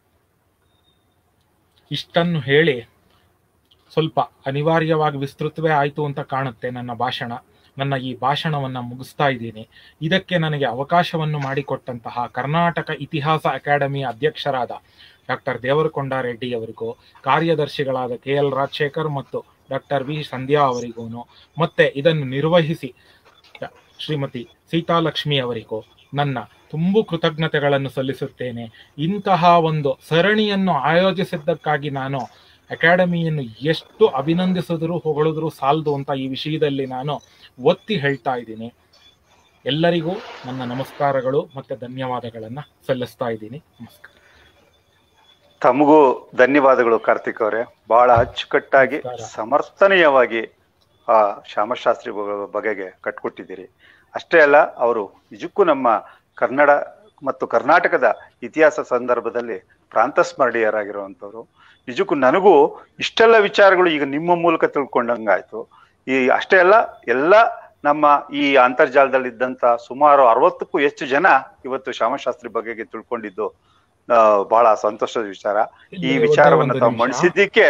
ಇಷ್ಟನ್ನು ಹೇಳಿ ಸ್ವಲ್ಪ ಅನಿವಾರ್ಯವಾಗಿ ವಿಸ್ತೃತವೇ ಆಯಿತು ಅಂತ ಕಾಣುತ್ತೆ ನನ್ನ ಭಾಷಣ ನನ್ನ ಈ ಭಾಷಣವನ್ನ ಮುಗಿಸ್ತಾ ಇದ್ದೀನಿ ಇದಕ್ಕೆ ನನಗೆ ಅವಕಾಶವನ್ನು ಮಾಡಿಕೊಟ್ಟಂತಹ ಕರ್ನಾಟಕ ಇತಿಹಾಸ ಅಕಾಡೆಮಿಯ ಅಧ್ಯಕ್ಷರಾದ ಡಾಕ್ಟರ್ ದೇವರಕೊಂಡ ರೆಡ್ಡಿ ಅವರಿಗೂ ಕಾರ್ಯದರ್ಶಿಗಳಾದ ಕೆ ಎಲ್ ರಾಜಶೇಖರ್ ಮತ್ತು ಡಾಕ್ಟರ್ ವಿ ಸಂಧ್ಯಾ ಅವರಿಗೂ ಮತ್ತೆ ಇದನ್ನು ನಿರ್ವಹಿಸಿ ಶ್ರೀಮತಿ ಸೀತಾಲಕ್ಷ್ಮಿ ಅವರಿಗೂ ನನ್ನ ತುಂಬು ಕೃತಜ್ಞತೆಗಳನ್ನು ಸಲ್ಲಿಸುತ್ತೇನೆ ಇಂತಹ ಒಂದು ಸರಣಿಯನ್ನು ಆಯೋಜಿಸಿದ್ದಕ್ಕಾಗಿ ನಾನು ಅಕಾಡೆಮಿಯನ್ನು ಎಷ್ಟು ಅಭಿನಂದಿಸಿದ್ರು ಹೊಗಳಿದ್ರು ಸಾಲದು ಅಂತ ಈ ವಿಷಯದಲ್ಲಿ ನಾನು ಒತ್ತಿ ಹೇಳ್ತಾ ಇದ್ದೀನಿ ಎಲ್ಲರಿಗೂ ನನ್ನ ನಮಸ್ಕಾರಗಳು ಮತ್ತೆ ಧನ್ಯವಾದಗಳನ್ನ ಸಲ್ಲಿಸ್ತಾ ಇದ್ದೀನಿ ನಮಸ್ಕಾರ ತಮಗೂ ಧನ್ಯವಾದಗಳು ಕಾರ್ತಿಕ್ ಅವರೇ ಬಹಳ ಅಚ್ಚುಕಟ್ಟಾಗಿ ನಮಸ್ಕಾರ. ಸಮರ್ಥನೀಯವಾಗಿ ಆ ಶ್ಯಾಮಶಾಸ್ತ್ರಿ ಬ- ಬಗೆಗೆ ಕಟ್ಕೊಟ್ಟಿದ್ದೀರಿ ಅಷ್ಟೇ ಅಲ್ಲ ಅವರು ನಿಜಕ್ಕೂ ನಮ್ಮ ಕನ್ನಡ ಮತ್ತು ಕರ್ನಾಟಕದ ಇತಿಹಾಸ ಸಂದರ್ಭದಲ್ಲಿ ಪ್ರಾಂತ ಸ್ಮರಣೀಯರಾಗಿರುವಂಥವ್ರು ನಿಜಕ್ಕೂ ನನಗೂ ಇಷ್ಟೆಲ್ಲ ವಿಚಾರಗಳು ಈಗ ನಿಮ್ಮ ಮೂಲಕ ತಿಳ್ಕೊಂಡಂಗಾಯ್ತು ಈ ಅಷ್ಟೇ ಅಲ್ಲ ಎಲ್ಲ ನಮ್ಮ ಈ ಅಂತರ್ಜಾಲದಲ್ಲಿ ಇದ್ದಂತ ಸುಮಾರು ಅರವತ್ತಕ್ಕೂ ಹೆಚ್ಚು ಜನ ಇವತ್ತು ಶ್ಯಾಮಶಾಸ್ತ್ರಿ ಬಗೆಗೆ ತಿಳ್ಕೊಂಡಿದ್ದು ಆ, ಬಹಳ ಸಂತೋಷದ ವಿಚಾರ ಈ ಇಲ್ಲಿ ಒಂದೇ ವಿಚಾರವನ್ನ ಒಂದು ತಾವು ನಿಮಿಷ. ಮಂಡಿಸಿದ್ದಕ್ಕೆ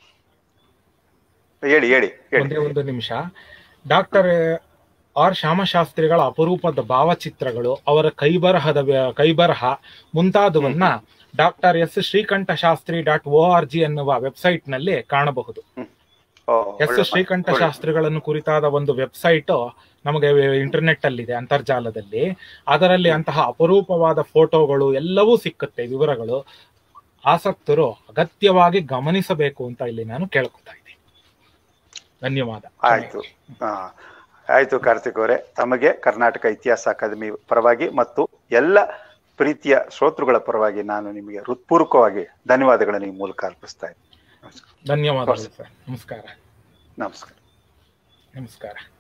ಹೇಳಿ ಹೇಳಿ ಹೇಳಿ ಒಂದೇ ಒಂದು ನಿಮಿಷ ಡಾಕ್ಟರ್ ಆರ್ ಶ್ಯಾಮಶಾಸ್ತ್ರಿಗಳ ಅಪರೂಪದ ಭಾವಚಿತ್ರಗಳು ಅವರ ಕೈಬರಹದ ವ್ಯ- ಕೈಬರಹ ಮುಂತಾದವನ್ನ doctor S Srikantha Sastri dot O R G ಎನ್ನುವ ವೆಬ್ಸೈಟ್ ನಲ್ಲಿ ಕಾಣಬಹುದು ಓ, ಎಸ್ ಒಳ್ಳೆ ಶ್ರೀಕಂಠ ಒಳ್ಳೆ. ಶಾಸ್ತ್ರಿಗಳನ್ನು ಕುರಿತಾದ ಒಂದು ವೆಬ್ಸೈಟ್ ನಮಗೆ ಇಂಟರ್ನೆಟ್ ಅಲ್ಲಿದೆ ಅಂತರ್ಜಾಲದಲ್ಲಿ ಅದರಲ್ಲಿ ಅಂತಹ ಅಪರೂಪವಾದ ಫೋಟೋಗಳು ಎಲ್ಲವೂ ಸಿಕ್ಕುತ್ತೆ ವಿವರಗಳು ಆಸಕ್ತರು ಅಗತ್ಯವಾಗಿ ಗಮನಿಸಬೇಕು ಅಂತ ಇಲ್ಲಿ ನಾನು ಕೇಳ್ಕೊತಾ ಇದ್ದೀನಿ ಧನ್ಯವಾದ ಆಯ್ತು ಹಾ ಆಯ್ತು ಕಾರ್ತಿಕ್ ಅವರೇ ತಮಗೆ ಕರ್ನಾಟಕ ಇತಿಹಾಸ ಅಕಾಡೆಮಿ ಪರವಾಗಿ ಮತ್ತು ಎಲ್ಲ ಪ್ರೀತಿಯ ಶ್ರೋತೃಗಳ ಪರವಾಗಿ ನಾನು ನಿಮಗೆ ಹೃತ್ಪೂರ್ವಕವಾಗಿ ಧನ್ಯವಾದಗಳನ್ನು ಈ ಮೂಲಕ ಅರ್ಪಿಸ್ತಾ ಇದ್ದೀನಿ ಧನ್ಯವಾದಗಳು ಸರ್ ನಮಸ್ಕಾರ ನಮಸ್ಕಾರ ನಮಸ್ಕಾರ